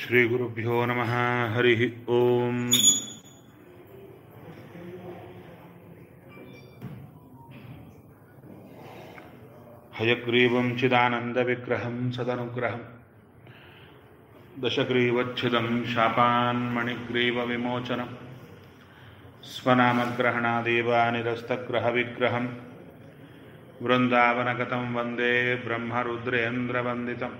ಶ್ರೀಗುರುಭ್ಯೋ ನಮಃ ಹರಿ ಓಂ ಹಯಗ್ರೀವಂ ಚಿದಾನಂದವಿಗ್ರಹಂ ಸದನುಗ್ರಹಂ ದಶಗ್ರೀವಚ್ಛಿದಂ ಶಾಪಾನ್ಮಣಿಗ್ರೀವವಿಮೋಚನಂ ಸ್ವನಾಮಗ್ರಹಣಾದೇವ ನಿರಸ್ತಗ್ರಹವಿಗ್ರಹಂ ವೃಂದಾವನಗತಂ ವಂದೇ ಬ್ರಹ್ಮರುದ್ರೇಂದ್ರವಂದಿತಂ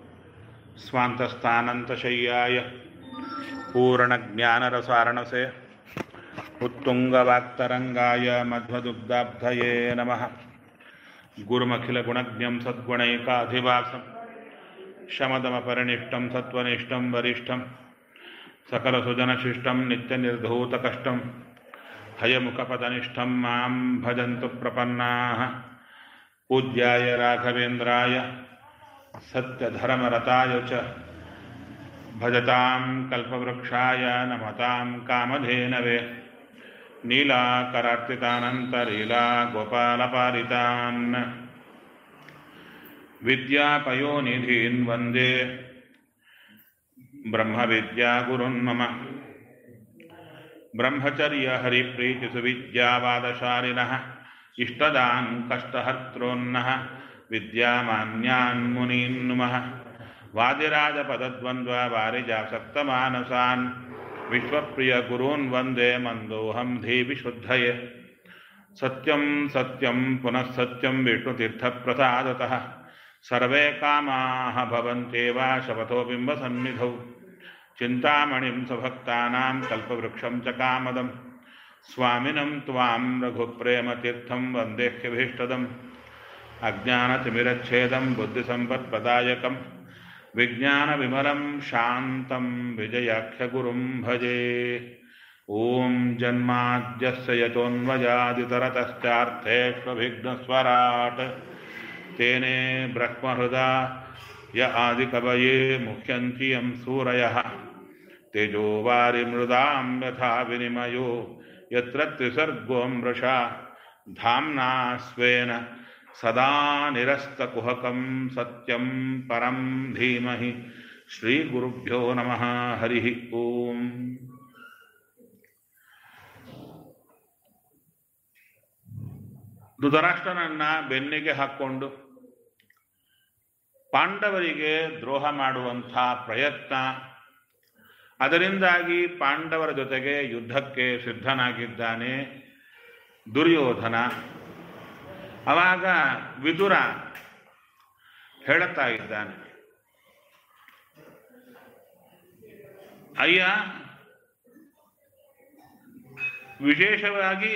ಸ್ವಾಂತಸ್ಥಾನಂತಶಯ್ಯಾಯ ಪೂರ್ಣಜ್ಞಾನರಸಾರಣಸೆ ಉತ್ತುಂಗವಾಕ್ತರಂಗಾಯ ಮಧ್ವದುಗ್ಧಾಬ್ಧಯೇ ನಮಃ ಗುರುಮಖಿಲಗುಣಜ್ಞಂ ಸದ್ಗುಣೈಕಾಧಿವಾಸಂ ಶಮದಮಪರಿನಿಷ್ಟಂ ಸತ್ವನಿಷ್ಠಂ ವರಿಷ್ಠಂ ಸಕಲಸುಜನಶಿಷ್ಟಂ ನಿತ್ಯನಿರ್ಧೂತಕಷ್ಟಂ ಹಯಮುಖಪದನಿಷ್ಠಂ ಮಾಂ ಭಜಂತು ಪ್ರಪನ್ನಾಃ पूज्याय राघवेन्द्राय सत्यधर्मरताय च भजतां कल्पवृक्षाय नमतां कामधेनवे नीलाकरार्तितानन्तलीला गोपालपालितान् विद्यापयोनिधीन् वन्दे ब्रह्मविद्यागुरुन् मम ब्रह्मचर्यहरिप्रीतिसुविद्यावादशालिनः इष्टदान् कष्टहर्त्रोन्नः विद्यामान्यान् मुनीन् नुमः वादिराजपदद्वन्द्ववारिजासक्तमानसान् विश्वप्रियगुरून् वन्दे मन्दोऽहं धीविशुद्धये सत्यं सत्यं पुनः सत्यं विष्णुतीर्थप्रसादतः सर्वे कामाः भवन्त्येव शपथो बिम्बसन्निधौ चिन्तामणिं स्वभक्तानां कल्पवृक्षं च कामदम् स्वामिनं त्वां रघुप्रेमतीर्थं वन्देह्यभीष्टदम् अज्ञानतिमिरच्छेदं बुद्धिसम्पत्प्रदायकं विज्ञानविमलं शान्तं विजयाख्यगुरुं भजे ॐ जन्माद्यस्य यतोऽन्वयादितरतश्चार्थेष्वभिघ्नस्वराट् तेने ब्रह्महृदा य आदिकवये मुह्यन्ति यं सूरयः तेजोवारिमृदां यथा विनिमयो यत्र त्रिसर्गो मृषा धाम्ना स्वेन सदा निरस्तकुहकं सत्यं परं धीमहि श्रीगुरुभ्यो नमः हरिः ओम् ಧೃತರಾಷ್ಟ್ರನನ್ನ ಬೆನ್ನಿಗೆ ಹಾಕ್ಕೊಂಡು ಪಾಂಡವರಿಗೆ ದ್ರೋಹ ಮಾಡುವಂಥ ಪ್ರಯತ್ನ ಅದರಿಂದಾಗಿ ಪಾಂಡವರ ಜೊತೆಗೆ ಯುದ್ಧಕ್ಕೆ ಸಿದ್ಧನಾಗಿದ್ದಾನೆ ದುರ್ಯೋಧನ ಅವಾಗ ವಿದುರ ಹೇಳುತ್ತಾ ಇದ್ದಾನೆ ಅಯ್ಯ ವಿಶೇಷವಾಗಿ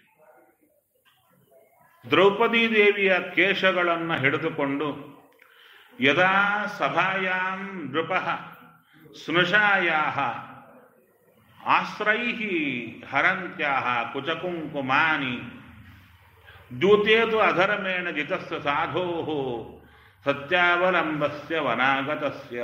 ದ್ರೌಪದಿ ದೇವಿಯ ಕೇಶಗಳನ್ನು ಹಿಡಿದುಕೊಂಡು ಯದಾ ಸಭಾಯಾಂ ನೃಪ ಸ್ನುಷಾಯಾ ಆಶ್ರೈ ಹರಂತ್ಯಾ ಕುಚಕುಂಕುಮಾನಿ ದ್ಯೂತೇತು ಅಧರ್ಮೇಣ ಜಿತಸ್ಯ ಸಾಧೋ ಸತ್ಯಾವಲಂಬಸ್ಯ ವನಾಗತಸ್ಯ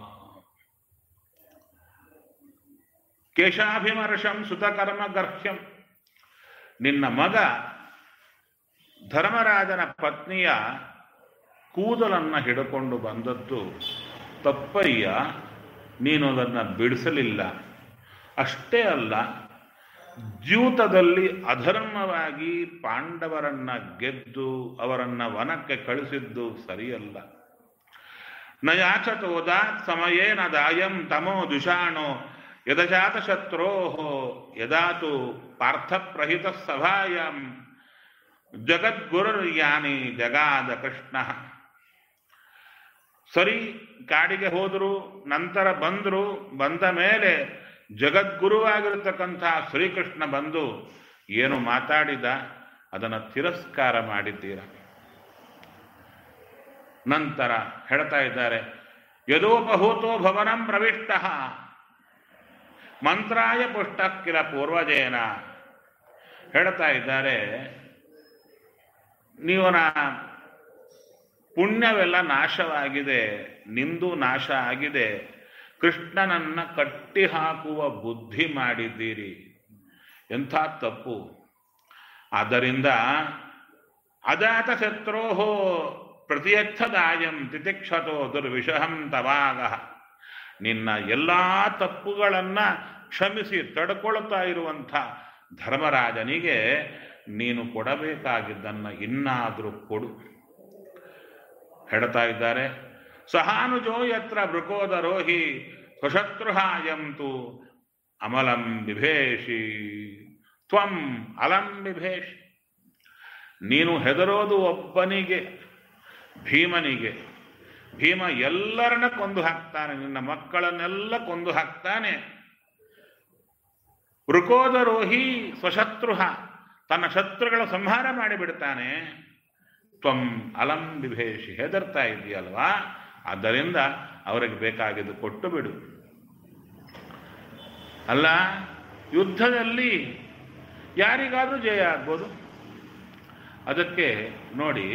ಕೇಶಾಭಿಮರ್ಶಂ ಸುತಕರ್ಮಗರ್ಹ್ಯಂ ನಿನ್ನ ಮಗ ಧರ್ಮರಾಜನ ಪತ್ನಿಯ ಕೂದಲನ್ನು ಹಿಡ್ಕೊಂಡು ಬಂದದ್ದು ತಪ್ಪಯ್ಯ ನೀನು ಅದನ್ನು ಬಿಡಿಸಲಿಲ್ಲ ಅಷ್ಟೇ ಅಲ್ಲ ದ್ಯೂತದಲ್ಲಿ ಅಧರ್ಮವಾಗಿ ಪಾಂಡವರನ್ನ ಗೆದ್ದು ಅವರನ್ನ ವನಕ್ಕೆ ಕಳಿಸಿದ್ದು ಸರಿಯಲ್ಲ ನಯಾಚತೋದಾತ್ ಸಮಯೇನ ದಾಯಂ ತಮೋ ದುಷಾಣೋ ಯದಜಾತ ಶತ್ರೋ ಯದಾತು ಪಾರ್ಥಪ್ರಹಿತ ಸಭಾಯಾಂ ಜಗದ್ಗುರುರ್ಯಾನಿ ಜಗಾದ ಕೃಷ್ಣ ಸರಿ ಕಾಡಿಗೆ ಹೋದರು ನಂತರ ಬಂದರು ಬಂದ ಮೇಲೆ ಜಗದ್ಗುರುವಾಗಿರತಕ್ಕಂಥ ಶ್ರೀಕೃಷ್ಣ ಬಂದು ಏನು ಮಾತಾಡಿದ ಅದನ್ನು ತಿರಸ್ಕಾರ ಮಾಡಿದ್ದೀರ ನಂತರ ಹೇಳ್ತಾ ಇದ್ದಾರೆ ಯದೋಪಹೂತೋ ಭವನಂ ಪ್ರವಿಷ್ಟ ಮಂತ್ರಾಯ ಪುಷ್ಟ ಕಿಲ ಪೂರ್ವಜೇನ ಹೇಳ್ತಾ ಇದ್ದಾರೆ ನೀವನ ಪುಣ್ಯವೆಲ್ಲ ನಾಶವಾಗಿದೆ ನಿಂದು ನಾಶ ಆಗಿದೆ ಕೃಷ್ಣನನ್ನ ಕಟ್ಟಿ ಹಾಕುವ ಬುದ್ಧಿ ಮಾಡಿದ್ದೀರಿ ಎಂಥ ತಪ್ಪು ಆದ್ದರಿಂದ ಅಜಾತ ಶತ್ರೋಹೋ ಪ್ರತಿಯಚ್ಛದಾಯಂ ತಿತಿಕ್ಷತೋ ದುರ್ವಿಷಹಂ ತವಾಗ ನಿನ್ನ ಎಲ್ಲ ತಪ್ಪುಗಳನ್ನ ಕ್ಷಮಿಸಿ ತಡ್ಕೊಳ್ತಾ ಇರುವಂಥ ಧರ್ಮರಾಜನಿಗೆ ನೀನು ಕೊಡಬೇಕಾಗಿದ್ದನ್ನು ಇನ್ನಾದರೂ ಕೊಡು ಹೇಳ್ತಾ ಇದ್ದಾರೆ ಸಹಾನುಜೋ ಯತ್ರ ವೃಕೋದರೋಹಿ ಸ್ವಶತ್ರುಹಾಯಂತು ಅಮಲಂ ಬಿಭೇಷಿ ತ್ವಂ ಅಲಂ ಬಿಭೇಷಿ ನೀನು ಹೆದರೋದು ಒಬ್ಬನಿಗೆ ಭೀಮನಿಗೆ ಭೀಮ ಎಲ್ಲರನ್ನ ಕೊಂದು ಹಾಕ್ತಾನೆ ನಿನ್ನ ಮಕ್ಕಳನ್ನೆಲ್ಲ ಕೊಂದು ಹಾಕ್ತಾನೆ ವೃಕೋದರೋಹಿ ಸ್ವಶತ್ರುಹ ತನ್ನ ಶತ್ರುಗಳ ಸಂಹಾರ ಮಾಡಿಬಿಡ್ತಾನೆ ತ್ವಂ ಅಲಂ ಬಿಭೇಷಿ ಹೆದರ್ತಾ ಇದೆಯಲ್ವಾ ಆದ್ದರಿಂದ ಅವರಿಗೆ ಬೇಕಾಗಿದ್ದು ಕೊಟ್ಟು ಬಿಡು ಅಲ್ಲ ಯುದ್ಧದಲ್ಲಿ ಯಾರಿಗಾದ್ರೂ ಜಯ ಆಗ್ಬೋದು ಅದಕ್ಕೆ ನೋಡಿ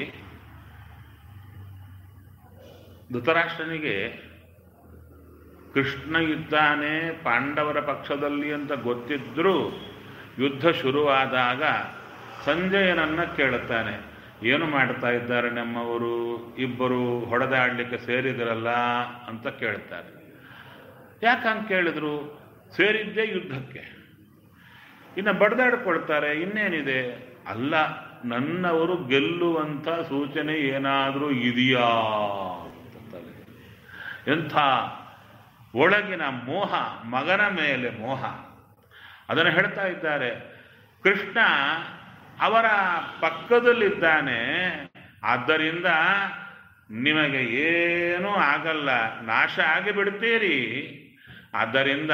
ಧೃತರಾಷ್ಟ್ರನಿಗೆ ಕೃಷ್ಣ ಇದ್ದಾನೆ ಪಾಂಡವರ ಪಕ್ಷದಲ್ಲಿ ಅಂತ ಗೊತ್ತಿದ್ರೂ ಯುದ್ಧ ಶುರುವಾದಾಗ ಸಂಜಯನನ್ನ ಕೇಳುತ್ತಾನೆ ಏನು ಮಾಡ್ತಾ ಇದ್ದಾರೆ ನಮ್ಮವರು ಇಬ್ಬರು ಹೊಡೆದಾಡಲಿಕ್ಕೆ ಸೇರಿದ್ರಲ್ಲ ಅಂತ ಕೇಳ್ತಾರೆ ಯಾಕಂತ ಕೇಳಿದ್ರು ಸೇರಿದ್ದೇ ಯುದ್ಧಕ್ಕೆ ಇನ್ನು ಬಡ್ದಾಡ್ಕೊಳ್ತಾರೆ ಇನ್ನೇನಿದೆ ಅಲ್ಲ ನನ್ನವರು ಗೆಲ್ಲುವಂಥ ಸೂಚನೆ ಏನಾದರೂ ಇದೆಯಾ ಅಂತಂತಾರೆ ಎಂಥ ಒಳಗಿನ ಮೋಹ ಮಗನ ಮೇಲೆ ಮೋಹ ಅದನ್ನು ಹೇಳ್ತಾ ಇದ್ದಾರೆ ಕೃಷ್ಣ ಅವರ ಪಕ್ಕದಲ್ಲಿದ್ದಾನೆ ಆದ್ದರಿಂದ ನಿಮಗೆ ಏನೂ ಆಗಲ್ಲ ನಾಶ ಆಗಿ ಬಿಡ್ತೀರಿ ಆದ್ದರಿಂದ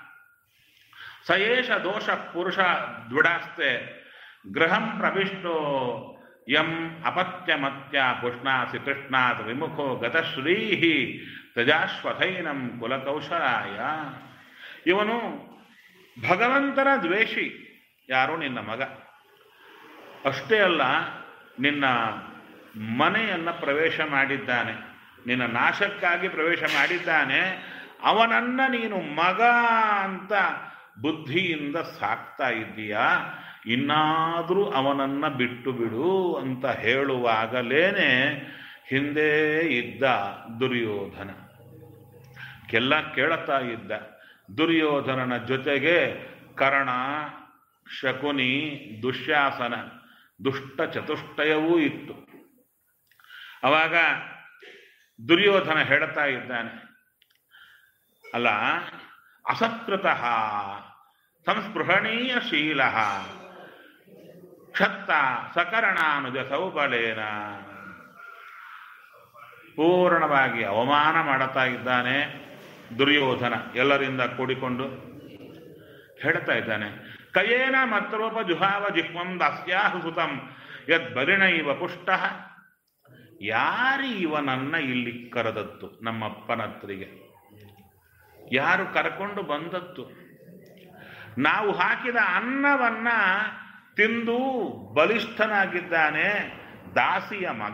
ಸಯೇಷ ದೋಷ ಪುರುಷ ದ್ವಿಡಾಸ್ತೆ ಗೃಹಂ ಪ್ರವಿಷ್ಟೋ ಯಂ ಅಪತ್ಯಮತ್ಯ ಪುಷ್ಣಾಸಿ ಕೃಷ್ಣಾತ್ ವಿಮುಖೋ ಗತಶ್ರೀಹಿ ತಜಾಶ್ವಥೈನಂ ಕುಲಕೌಶಲಾಯ ಇವನು ಭಗವಂತನ ದ್ವೇಷಿ ಯಾರು ನಿನ್ನ ಮಗ ಅಷ್ಟೇ ಅಲ್ಲ ನಿನ್ನ ಮನೆಯನ್ನು ಪ್ರವೇಶ ಮಾಡಿದ್ದಾನೆ ನಿನ್ನ ನಾಶಕ್ಕಾಗಿ ಪ್ರವೇಶ ಮಾಡಿದ್ದಾನೆ ಅವನನ್ನ ನೀನು ಮಗ ಅಂತ ಬುದ್ಧಿಯಿಂದ ಸಾಕ್ತಾ ಇದ್ದೀಯಾ ಇನ್ನಾದರೂ ಅವನನ್ನ ಬಿಟ್ಟು ಬಿಡು ಅಂತ ಹೇಳುವಾಗಲೇನೆ ಹಿಂದೆ ಇದ್ದ ದುರ್ಯೋಧನ ಕೆಲ್ಲ ಕೇಳುತ್ತಾ ಇದ್ದ ದುರ್ಯೋಧನನ ಜೊತೆಗೆ ಕರ್ಣ ಶಕುನಿ ದುಶ್ಯಾಸನ ದುಷ್ಟ ಚತುಷ್ಟಯವೂ ಇತ್ತು ಅವಾಗ ದುರ್ಯೋಧನ ಹೇಳ್ತಾ ಇದ್ದಾನೆ ಅಲ್ಲ ಅಸತ್ಕೃತಃ ಸಂಸ್ಪೃಹಣೀಯ ಶೀಲ ಕ್ಷತ್ತ ಸಕರಣಾನುಜ ಸೌಬಲೇನ ಪೂರ್ಣವಾಗಿ ಅವಮಾನ ಮಾಡುತ್ತಾ ಇದ್ದಾನೆ ದುರ್ಯೋಧನ ಎಲ್ಲರಿಂದ ಕೂಡಿಕೊಂಡು ಹೇಳ್ತಾ ಇದ್ದಾನೆ ಕಯೇನ ಮತ್ರೋಪ ಜುಹಾವ ಜಿಹ್ವಂ ದಾಸ್ಯಾಹು ಸುತಂ ಯದ್ ಬಲಿಣೈವ ಪುಷ್ಟ ಯಾರು ಇವನನ್ನ ಇಲ್ಲಿ ಕರೆದತ್ತು ನಮ್ಮಪ್ಪನತ್ರಿಗೆ ಯಾರು ಕರ್ಕೊಂಡು ಬಂದದ್ದು ನಾವು ಹಾಕಿದ ಅನ್ನವನ್ನ ತಿಂದು ಬಲಿಷ್ಠನಾಗಿದ್ದಾನೆ ದಾಸಿಯ ಮಗ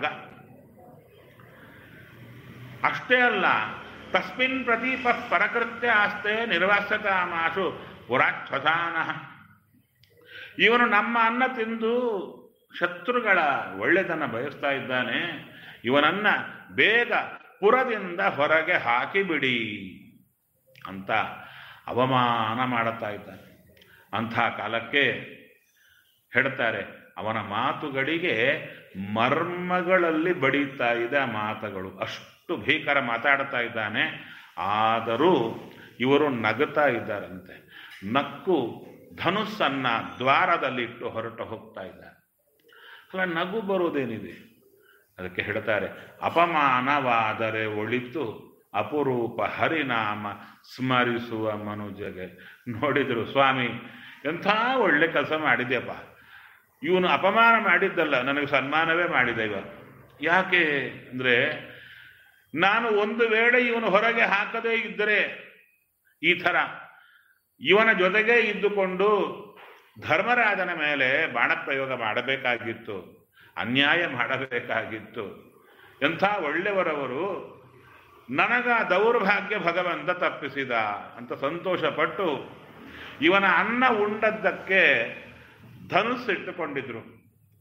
ಅಷ್ಟೇ ಅಲ್ಲ ತಸ್ಮಿನ್ ಪ್ರದೀಪ ಪರಕೃತ್ಯ ಆಸ್ತೆ ನಿರ್ವಾಸ್ಯತಾಮಾಶು ಪುರಾಚ್ಛತಾನ ಇವನು ನಮ್ಮ ಅನ್ನ ತಿಂದು ಶತ್ರುಗಳ ಒಳ್ಳೆತನ ಬಯಸ್ತಾ ಇದ್ದಾನೆ ಇವನನ್ನ ಬೇಗ ಪುರದಿಂದ ಹೊರಗೆ ಹಾಕಿಬಿಡಿ ಅಂತ ಅವಮಾನ ಮಾಡುತ್ತಾ ಇದ್ದಾನೆ ಅಂಥ ಕಾಲಕ್ಕೆ ಹೇಳ್ತಾರೆ ಅವನ ಮಾತುಗಳಿಗೆ ಮರ್ಮಗಳಲ್ಲಿ ಬಡೀತಾ ಇದೆ ಆ ಮಾತುಗಳು ಅಷ್ಟು ಭೀಕರ ಮಾತಾಡ್ತಾ ಇದ್ದಾನೆ ಆದರೂ ಇವರು ನಗುತ್ತಾ ಇದ್ದಾರಂತೆ ನಕ್ಕು ಧನುಸ್ಸನ್ನ ದ್ವಾರದಲ್ಲಿಟ್ಟು ಹೊರಟು ಹೋಗ್ತಾ ಇದ್ದಾರೆ ಅಲ್ಲ ನಗು ಬರುವುದೇನಿದೆ ಅದಕ್ಕೆ ಹೇಳ್ತಾರೆ ಅಪಮಾನವಾದರೆ ಒಳಿತು ಅಪರೂಪ ಹರಿನಾಮ ಸ್ಮರಿಸುವ ಮನುಜಗೆ ನೋಡಿದ್ರು ಸ್ವಾಮಿ ಎಂಥ ಒಳ್ಳೆ ಕೆಲಸ ಮಾಡಿದ್ಯಪ್ಪ ಇವನು ಅಪಮಾನ ಮಾಡಿದ್ದಲ್ಲ ನನಗೆ ಸನ್ಮಾನವೇ ಮಾಡಿದ ಇವ ಯಾಕೆ ಅಂದರೆ ನಾನು ಒಂದು ವೇಳೆ ಇವನು ಹೊರಗೆ ಹಾಕದೇ ಇದ್ದರೆ ಈ ಥರ ಇವನ ಜೊತೆಗೆ ಇದ್ದುಕೊಂಡು ಧರ್ಮರಾಜನ ಮೇಲೆ ಬಾಣಪ್ರಯೋಗ ಮಾಡಬೇಕಾಗಿತ್ತು ಅನ್ಯಾಯ ಮಾಡಬೇಕಾಗಿತ್ತು ಎಂಥ ಒಳ್ಳೆಯವರವರು ನನಗ ದೌರ್ಭಾಗ್ಯ ಭಗವಂತ ತಪ್ಪಿಸಿದ ಅಂತ ಸಂತೋಷಪಟ್ಟು ಇವನ ಅನ್ನ ಉಂಡದ್ದಕ್ಕೆ ಧನುಸ್ಸಿಟ್ಟುಕೊಂಡಿದ್ರು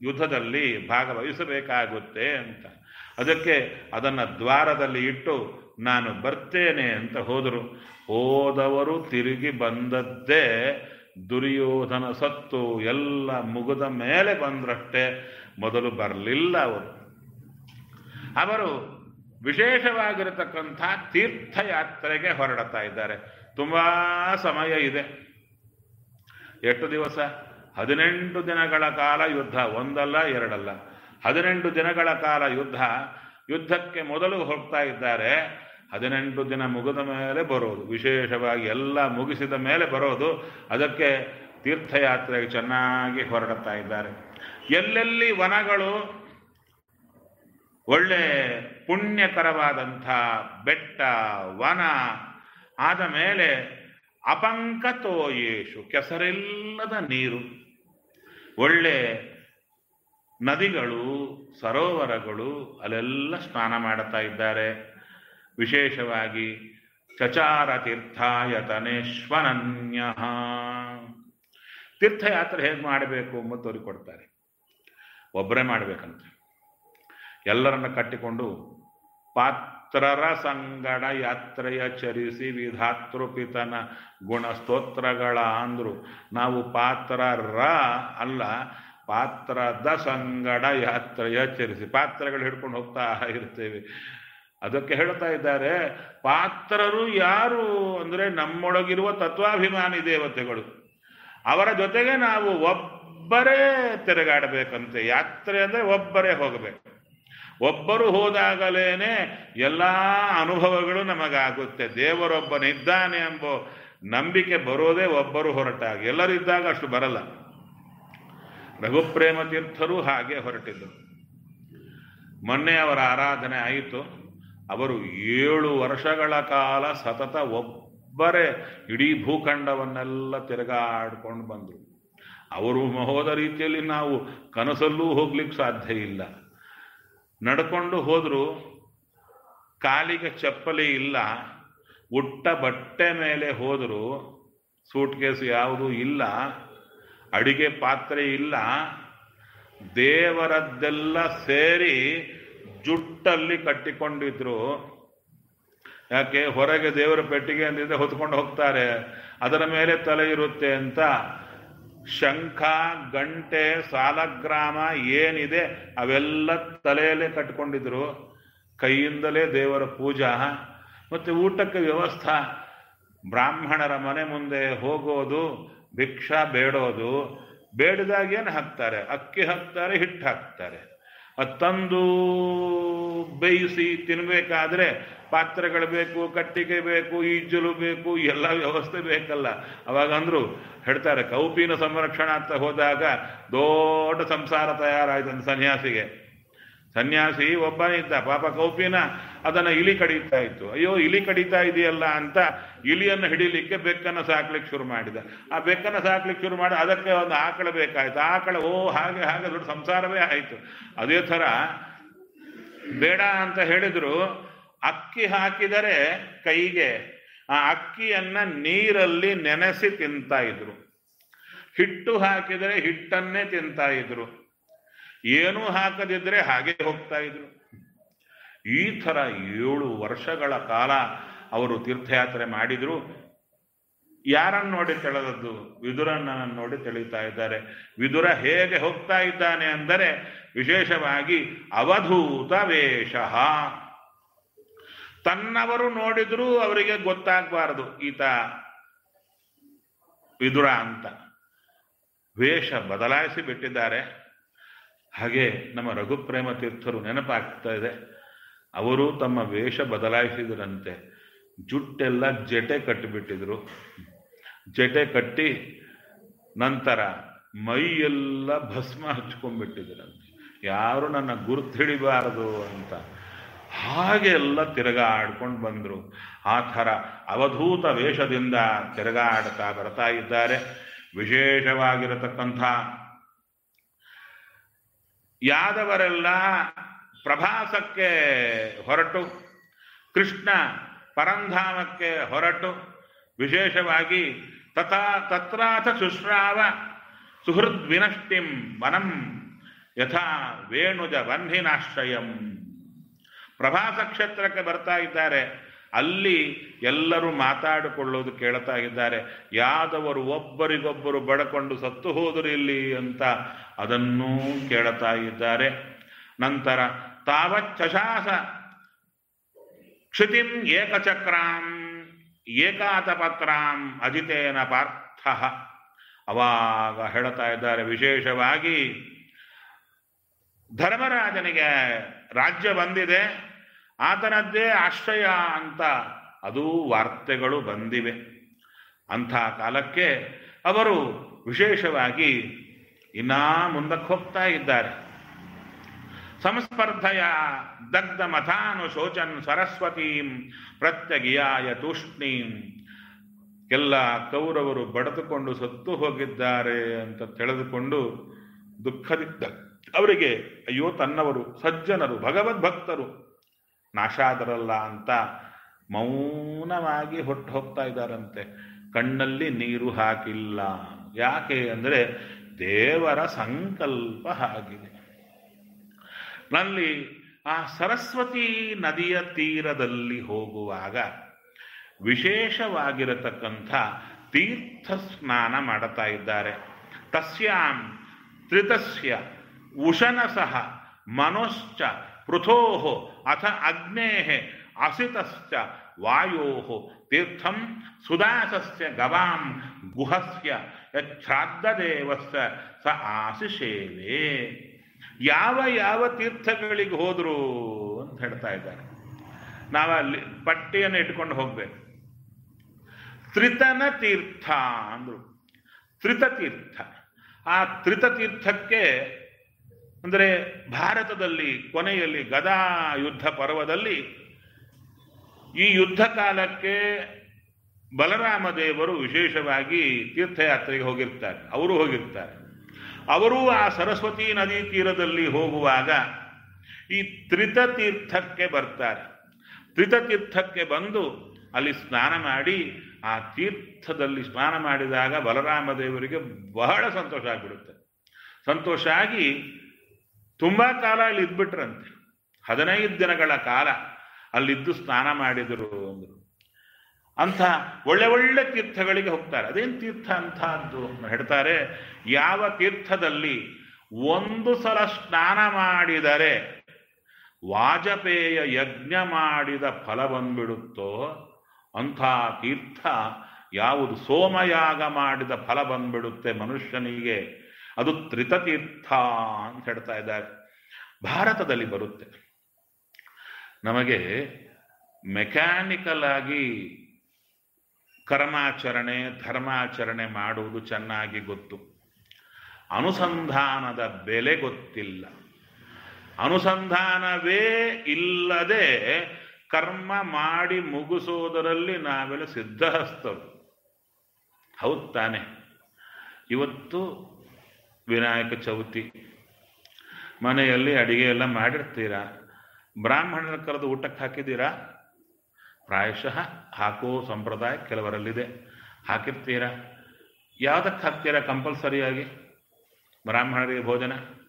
ಯುದ್ಧದಲ್ಲಿ ಭಾಗವಹಿಸಬೇಕಾಗುತ್ತೆ ಅಂತ ಅದಕ್ಕೆ ಅದನ್ನು ದ್ವಾರದಲ್ಲಿ ಇಟ್ಟು ನಾನು ಬರ್ತೇನೆ ಅಂತ ಹೋದರು ಹೋದವರು ತಿರುಗಿ ಬಂದದ್ದೇ ದುರ್ಯೋಧನ ಸತ್ತು ಎಲ್ಲ ಮುಗಿದ ಮೇಲೆ ಬಂದ್ರಷ್ಟೇ ಮೊದಲು ಬರಲಿಲ್ಲ ಅವರು ಅವರು ವಿಶೇಷವಾಗಿರತಕ್ಕಂಥ ತೀರ್ಥಯಾತ್ರೆಗೆ ಹೊರಡ್ತಾ ಇದ್ದಾರೆ ತುಂಬಾ ಸಮಯ ಇದೆ ಎಷ್ಟು ದಿವಸ ಹದಿನೆಂಟು ದಿನಗಳ ಕಾಲ ಯುದ್ಧ ಒಂದಲ್ಲ ಎರಡಲ್ಲ ಹದಿನೆಂಟು ದಿನಗಳ ಕಾಲ ಯುದ್ಧ ಯುದ್ಧಕ್ಕೆ ಮೊದಲು ಹೋಗ್ತಾ ಇದ್ದಾರೆ ಹದಿನೆಂಟು ದಿನ ಮುಗಿದ ಮೇಲೆ ಬರೋದು ವಿಶೇಷವಾಗಿ ಎಲ್ಲ ಮುಗಿಸಿದ ಮೇಲೆ ಬರೋದು ಅದಕ್ಕೆ ತೀರ್ಥಯಾತ್ರೆಗೆ ಚೆನ್ನಾಗಿ ಹೊರಡುತ್ತಾ ಇದ್ದಾರೆ ಎಲ್ಲೆಲ್ಲಿ ವನಗಳು ಒಳ್ಳೆ ಪುಣ್ಯಕರವಾದಂಥ ಬೆಟ್ಟ ವನ ಆದ ಮೇಲೆ ಅಪಂಕತೋಯೇಶು ಕೆಸರಿಲ್ಲದ ನೀರು ಒಳ್ಳೆ ನದಿಗಳು ಸರೋವರಗಳು ಅಲ್ಲೆಲ್ಲ ಸ್ನಾನ ಮಾಡುತ್ತಾ ಇದ್ದಾರೆ ವಿಶೇಷವಾಗಿ ಚಚಾರ ತೀರ್ಥಾಯತನೇಶ್ವನನ್ಯ ತೀರ್ಥಯಾತ್ರೆ ಹೇಗೆ ಮಾಡಬೇಕು ಎಂಬುದು ತೋರಿಕೊಡ್ತಾರೆ ಒಬ್ಬರೇ ಮಾಡಬೇಕಂತೆ ಎಲ್ಲರನ್ನ ಕಟ್ಟಿಕೊಂಡು ಪಾತ್ರರ ಸಂಗಡ ಯಾತ್ರೆಯ ಚರಿಸಿ ವಿಧಾತೃಪಿತನ ಗುಣ ಸ್ತೋತ್ರಗಳ ಅಂದ್ರು ನಾವು ಪಾತ್ರರ ಅಲ್ಲ ಪಾತ್ರದ ಸಂಗಡ ಯಾತ್ರೆಯ ಚರಿಸಿ ಪಾತ್ರಗಳು ಹಿಡ್ಕೊಂಡು ಹೋಗ್ತಾ ಇರ್ತೇವೆ ಅದಕ್ಕೆ ಹೇಳ್ತಾ ಇದ್ದಾರೆ ಪಾತ್ರರು ಯಾರು ಅಂದ್ರೆ ನಮ್ಮೊಳಗಿರುವ ತತ್ವಾಭಿಮಾನಿ ದೇವತೆಗಳು ಅವರ ಜೊತೆಗೆ ನಾವು ಒಬ್ಬರೇ ತಿರುಗಾಡಬೇಕಂತೆ ಯಾತ್ರೆ ಅಂದ್ರೆ ಒಬ್ಬರೇ ಹೋಗಬೇಕು ಒಬ್ಬರು ಹೋದಾಗಲೇನೆ ಎಲ್ಲ ಅನುಭವಗಳು ನಮಗಾಗುತ್ತೆ ದೇವರೊಬ್ಬನಿದ್ದಾನೆ ಎಂಬ ನಂಬಿಕೆ ಬರೋದೇ ಒಬ್ಬರು ಹೊರಟಾಗ ಎಲ್ಲರಿದ್ದಾಗ ಅಷ್ಟು ಬರಲ್ಲ ರಘುಪ್ರೇಮ ತೀರ್ಥರು ಹಾಗೆ ಹೊರಟಿದ್ದರು ಮೊನ್ನೆ ಅವರ ಆರಾಧನೆ ಆಯಿತು ಅವರು ಏಳು ವರ್ಷಗಳ ಕಾಲ ಸತತ ಒಬ್ಬರೇ ಇಡೀ ಭೂಖಂಡವನ್ನೆಲ್ಲ ತಿರುಗಾಡ್ಕೊಂಡು ಬಂದರು ಅವರು ಹೋದ ರೀತಿಯಲ್ಲಿ ನಾವು ಕನಸಲ್ಲೂ ಹೋಗ್ಲಿಕ್ಕೆ ಸಾಧ್ಯ ಇಲ್ಲ ನಡ್ಕೊಂಡು ಹೋದ್ರು ಕಾಲಿಗೆ ಚಪ್ಪಲಿ ಇಲ್ಲ ಉಟ್ಟ ಬಟ್ಟೆ ಮೇಲೆ ಹೋದ್ರು ಸೂಟ್ ಕೇಸ್ ಯಾವುದೂ ಇಲ್ಲ ಅಡಿಗೆ ಪಾತ್ರೆ ಇಲ್ಲ ದೇವರದ್ದೆಲ್ಲ ಸೇರಿ ಜುಟ್ಟಲ್ಲಿ ಕಟ್ಟಿಕೊಂಡಿದ್ರು ಯಾಕೆ ಹೊರಗೆ ದೇವರ ಪೆಟ್ಟಿಗೆ ಅಂದಿದ್ರೆ ಹೊತ್ಕೊಂಡು ಹೋಗ್ತಾರೆ ಅದರ ಮೇಲೆ ತಲೆ ಇರುತ್ತೆ ಅಂತ ಶಂಖ ಗಂಟೆ ಸಾಲಗ್ರಾಮ ಏನಿದೆ ಅವೆಲ್ಲ ತಲೆಯಲ್ಲೇ ಕಟ್ಕೊಂಡಿದ್ರು ಕೈಯಿಂದಲೇ ದೇವರ ಪೂಜಾ ಮತ್ತೆ ಊಟಕ್ಕೆ ವ್ಯವಸ್ಥಾ ಬ್ರಾಹ್ಮಣರ ಮನೆ ಮುಂದೆ ಹೋಗೋದು ಭಿಕ್ಷಾ ಬೇಡೋದು ಬೇಡದಾಗ ಏನು ಹಾಕ್ತಾರೆ ಅಕ್ಕಿ ಹಾಕ್ತಾರೆ ಹಿಟ್ಟು ಹಾಕ್ತಾರೆ ಅದ್ ತಂದು ಬೇಯಿಸಿ ತಿನ್ಬೇಕಾದ್ರೆ ಪಾತ್ರೆಗಳು ಬೇಕು ಕಟ್ಟಿಗೆ ಬೇಕು ಈಜಲು ಬೇಕು ಎಲ್ಲ ವ್ಯವಸ್ಥೆ ಬೇಕಲ್ಲ ಅವಾಗ ಅಂದ್ರು ಹೇಳ್ತಾರೆ ಕೌಪಿನ ಸಂರಕ್ಷಣಾ ಅಂತ ಹೋದಾಗ ದೊಡ್ಡ ಸಂಸಾರ ತಯಾರಾಯ್ತು ಸನ್ಯಾಸಿಗೆ ಸನ್ಯಾಸಿ ಒಬ್ಬನಿದ್ದ ಪಾಪ ಕೌಪಿನ ಅದನ್ನ ಇಲಿ ಕಡಿತಾ ಇತ್ತು ಅಯ್ಯೋ ಇಲಿ ಕಡಿತಾ ಇದೆಯಲ್ಲ ಅಂತ ಇಲಿಯನ್ನು ಹಿಡಿಲಿಕ್ಕೆ ಬೆಕ್ಕನ್ನು ಸಾಕ್ಲಿಕ್ಕೆ ಶುರು ಮಾಡಿದ ಆ ಬೆಕ್ಕನ್ನು ಸಾಕ್ಲಿಕ್ಕೆ ಶುರು ಮಾಡಿ ಅದಕ್ಕೆ ಒಂದು ಆಕಳ ಬೇಕಾಯ್ತು ಆಕಳ ಓ ಹಾಗೆ ಹಾಗೆ ದೊಡ್ಡ ಸಂಸಾರವೇ ಆಯಿತು ಅದೇ ಥರ ಬೇಡ ಅಂತ ಹೇಳಿದ್ರು ಅಕ್ಕಿ ಹಾಕಿದರೆ ಕೈಗೆ ಆ ಅಕ್ಕಿಯನ್ನ ನೀರಲ್ಲಿ ನೆನೆಸಿ ತಿಂತಾ ಇದ್ರು ಹಿಟ್ಟು ಹಾಕಿದರೆ ಹಿಟ್ಟನ್ನೇ ತಿಂತಾ ಇದ್ರು ಏನೂ ಹಾಕದಿದ್ರೆ ಹಾಗೆ ಹೋಗ್ತಾ ಇದ್ರು ಈ ಥರ ಏಳು ವರ್ಷಗಳ ಕಾಲ ಅವರು ತೀರ್ಥಯಾತ್ರೆ ಮಾಡಿದ್ರು ಯಾರನ್ನು ನೋಡಿ ತಿಳಿದದ್ದು ವಿದುರನನ್ನು ನೋಡಿ ತಿಳಿತಾ ಇದ್ದಾರೆ ವಿದುರ ಹೇಗೆ ಹೋಗ್ತಾ ಇದ್ದಾನೆ ಅಂದರೆ ವಿಶೇಷವಾಗಿ ಅವಧೂತ ವೇಷ ತನ್ನವರು ನೋಡಿದ್ರೂ ಅವರಿಗೆ ಗೊತ್ತಾಗಬಾರದು ಈತ ವಿದುರ ಅಂತ ವೇಷ ಬದಲಾಯಿಸಿ ಬಿಟ್ಟಿದ್ದಾರೆ ಹಾಗೆ ನಮ್ಮ ರಘುಪ್ರೇಮ ತೀರ್ಥರು ನೆನಪಾಗ್ತಾ ಇದೆ ಅವರು ತಮ್ಮ ವೇಷ ಬದಲಾಯಿಸಿದ್ರಂತೆ ಜುಟ್ಟೆಲ್ಲ ಜಟೆ ಕಟ್ಟಿಬಿಟ್ಟಿದ್ರು ಜಟೆ ಕಟ್ಟಿ ನಂತರ ಮೈಯೆಲ್ಲ ಭಸ್ಮ ಹಚ್ಕೊಂಡ್ಬಿಟ್ಟಿದ್ರಂತೆ ಯಾರು ನನ್ನ ಗುರುತು ಹಿಡಿಬಾರದು ಅಂತ ಹಾಗೆ ಎಲ್ಲ ತಿರುಗಾಡ್ಕೊಂಡು ಬಂದರು ಆ ಥರ ಅವಧೂತ ವೇಷದಿಂದ ತಿರುಗಾಡ್ತಾ ಬರ್ತಾ ಇದ್ದಾರೆ ವಿಶೇಷವಾಗಿರತಕ್ಕಂಥ ಯಾದವರೆಲ್ಲ ಪ್ರಭಾಸಕ್ಕೆ ಹೊರಟು ಕೃಷ್ಣ ಪರಂಧಾಮಕ್ಕೆ ಹೊರಟು ವಿಶೇಷವಾಗಿ ತಥಾ ತತ್ರಾಥ ಶುಶ್ರಾವ ಸುಹೃದ್ ವಿನಷ್ಟಿಂ ವನಂ ಯಥಾ ವೇಣುಜ ಬಂಧಿನಾಶ್ರಯಂ ಪ್ರಭಾಸ ಕ್ಷೇತ್ರಕ್ಕೆ ಬರ್ತಾ ಇದ್ದಾರೆ ಅಲ್ಲಿ ಎಲ್ಲರೂ ಮಾತಾಡಿಕೊಳ್ಳೋದು ಕೇಳ್ತಾ ಇದ್ದಾರೆ ಯಾದವರು ಒಬ್ಬರಿಗೊಬ್ಬರು ಬಡಕೊಂಡು ಸತ್ತು ಹೋದರು ಇಲ್ಲಿ ಅಂತ ಅದನ್ನೂ ಕೇಳ್ತಾ ಇದ್ದಾರೆ ನಂತರ ತಾವಚ್ಚಶಾಸ ಕ್ಷಿತಿಂ ಏಕಚಕ್ರಾಂ ಏಕಾತಪತ್ರಾಂ ಅಜಿತೇನ ಪಾರ್ಥ ಅವಾಗ ಹೇಳ್ತಾ ಇದ್ದಾರೆ ವಿಶೇಷವಾಗಿ ಧರ್ಮರಾಜನಿಗೆ ರಾಜ್ಯ ಬಂದಿದೆ ಆತನದ್ದೇ ಆಶ್ರಯ ಅಂತ ಅದು ವಾರ್ತೆಗಳು ಬಂದಿವೆ ಅಂಥ ಕಾಲಕ್ಕೆ ಅವರು ವಿಶೇಷವಾಗಿ ಇನ್ನೂ ಮುಂದಕ್ಕೆ ಹೋಗ್ತಾ ಇದ್ದಾರೆ ಸಂಸ್ಪರ್ಧಯ ದಗ್ಧ ಮಥಾನು ಶೋಚನ್ ಸರಸ್ವತೀಂ ಪ್ರತ್ಯಗಿಯಾಯ ತೂಷ್ಣೀಂ ಎಲ್ಲ ಕೌರವರು ಬಡದುಕೊಂಡು ಸತ್ತು ಹೋಗಿದ್ದಾರೆ ಅಂತ ತಿಳಿದುಕೊಂಡು ದುಃಖದಿಂದ ಅವರಿಗೆ ಅಯ್ಯೋ ತನ್ನವರು ಸಜ್ಜನರು ಭಗವದ್ಭಕ್ತರು ನಾಶಾದರಲ್ಲ ಅಂತ ಮೌನವಾಗಿ ಹೊಟ್ಟು ಹೋಗ್ತಾ ಇದ್ದಾರಂತೆ ಕಣ್ಣಲ್ಲಿ ನೀರು ಹಾಕಿಲ್ಲ ಯಾಕೆ ಅಂದರೆ ದೇವರ ಸಂಕಲ್ಪ ಆಗಿದೆ ನಲ್ಲಿ ಆ ಸರಸ್ವತಿ ನದಿಯ ತೀರದಲ್ಲಿ ಹೋಗುವಾಗ ವಿಶೇಷವಾಗಿರತಕ್ಕಂಥ ತೀರ್ಥ ಸ್ನಾನ ಮಾಡುತ್ತಾ ಇದ್ದಾರೆ ತಸ್ಯಾಂ ತ್ರಿತಸ್ಯ ಉಶನಸಃ ಮನೋಶ್ಚ ಪೃಥೋ ಅಥ ಅಗ್ನೇ ಅಸಿತಶ್ಚ ವಾಯೋ ತೀರ್ಥಂ ಸುದಾಸಸ್ಯ ಗವಾಂ ಗುಹಸ್ಯ ಯಚ್ಛ್ರಾದ್ದದೇವಸ್ಯ ಸ ಆಶಿಷೇವೆ ಯಾವ ಯಾವ ತೀರ್ಥಗಳಿಗೆ ಹೋದ್ರು ಅಂತ ಹೇಳ್ತಾ ಇದ್ದಾರೆ ನಾವಲ್ಲಿ ಪಟ್ಟಿಯನ್ನು ಇಟ್ಕೊಂಡು ಹೋಗ್ಬೇಕು ತ್ರಿತನ ತೀರ್ಥ ಅಂದ್ರು ತ್ರಿತತೀರ್ಥ ಆ ತ್ರಿತತೀರ್ಥಕ್ಕೆ ಅಂದರೆ ಭಾರತದಲ್ಲಿ ಕೊನೆಯಲ್ಲಿ ಗದಾ ಯುದ್ಧ ಪರ್ವದಲ್ಲಿ ಈ ಯುದ್ಧ ಕಾಲಕ್ಕೆ ಬಲರಾಮ ದೇವರು ವಿಶೇಷವಾಗಿ ತೀರ್ಥಯಾತ್ರೆಗೆ ಹೋಗಿರ್ತಾರೆ ಅವರು ಹೋಗಿರ್ತಾರೆ ಅವರು ಆ ಸರಸ್ವತಿ ನದಿ ತೀರದಲ್ಲಿ ಹೋಗುವಾಗ ಈ ತ್ರಿತತೀರ್ಥಕ್ಕೆ ಬರ್ತಾರೆ ತ್ರಿತತೀರ್ಥಕ್ಕೆ ಬಂದು ಅಲ್ಲಿ ಸ್ನಾನ ಮಾಡಿ ಆ ತೀರ್ಥದಲ್ಲಿ ಸ್ನಾನ ಮಾಡಿದಾಗ ಬಲರಾಮ ದೇವರಿಗೆ ಬಹಳ ಸಂತೋಷ ಆಗಿಬಿಡುತ್ತೆ ಸಂತೋಷ ಆಗಿ ತುಂಬ ಕಾಲ ಅಲ್ಲಿ ಇದ್ಬಿಟ್ರಂತೆ ಹದಿನೈದು ದಿನಗಳ ಕಾಲ ಅಲ್ಲಿದ್ದು ಸ್ನಾನ ಮಾಡಿದರು ಅಂದರು ಅಂಥ ಒಳ್ಳೆ ಒಳ್ಳೆ ತೀರ್ಥಗಳಿಗೆ ಹೋಗ್ತಾರೆ ಅದೇನು ತೀರ್ಥ ಅಂತಹದ್ದು ಹೇಳ್ತಾರೆ ಯಾವ ತೀರ್ಥದಲ್ಲಿ ಒಂದು ಸಲ ಸ್ನಾನ ಮಾಡಿದರೆ ವಾಜಪೇಯ ಯಜ್ಞ ಮಾಡಿದ ಫಲ ಬಂದ್ಬಿಡುತ್ತೋ ಅಂಥ ತೀರ್ಥ ಯಾವುದು ಸೋಮಯಾಗ ಮಾಡಿದ ಫಲ ಬಂದ್ಬಿಡುತ್ತೆ ಮನುಷ್ಯನಿಗೆ ಅದು ತ್ರಿತತೀರ್ಥ ಅಂತ ಹೇಳ್ತಾ ಇದ್ದಾರೆ ಭಾರತದಲ್ಲಿ ಬರುತ್ತೆ ನಮಗೆ ಮೆಕ್ಯಾನಿಕಲ್ ಆಗಿ ಕರ್ಮಾಚರಣೆ ಧರ್ಮಾಚರಣೆ ಮಾಡುವುದು ಚೆನ್ನಾಗಿ ಗೊತ್ತು ಅನುಸಂಧಾನದ ಬೆಲೆ ಗೊತ್ತಿಲ್ಲ ಅನುಸಂಧಾನವೇ ಇಲ್ಲದೆ ಕರ್ಮ ಮಾಡಿ ಮುಗಿಸೋದರಲ್ಲಿ ನಾವೆಲ್ಲ ಸಿದ್ಧಹಸ್ತರು ಹೌದು ತಾನೆ ಇವತ್ತು ವಿನಾಯಕ ಚೌತಿ ಮನೆಯಲ್ಲಿ ಅಡಿಗೆ ಎಲ್ಲ ಮಾಡಿರ್ತೀರಾ ಬ್ರಾಹ್ಮಣರ ಕರೆದು ಊಟಕ್ಕೆ ಹಾಕಿದ್ದೀರಾ ಪ್ರಾಯಶಃ ಹಾಕೋ ಸಂಪ್ರದಾಯ ಕೆಲವರಲ್ಲಿದೆ ಹಾಕಿರ್ತೀರಾ ಯಾವುದಕ್ಕೆ ಹಾಕ್ತೀರಾ ಕಂಪಲ್ಸರಿಯಾಗಿ ಬ್ರಾಹ್ಮಣರಿಗೆ ಭೋಜನ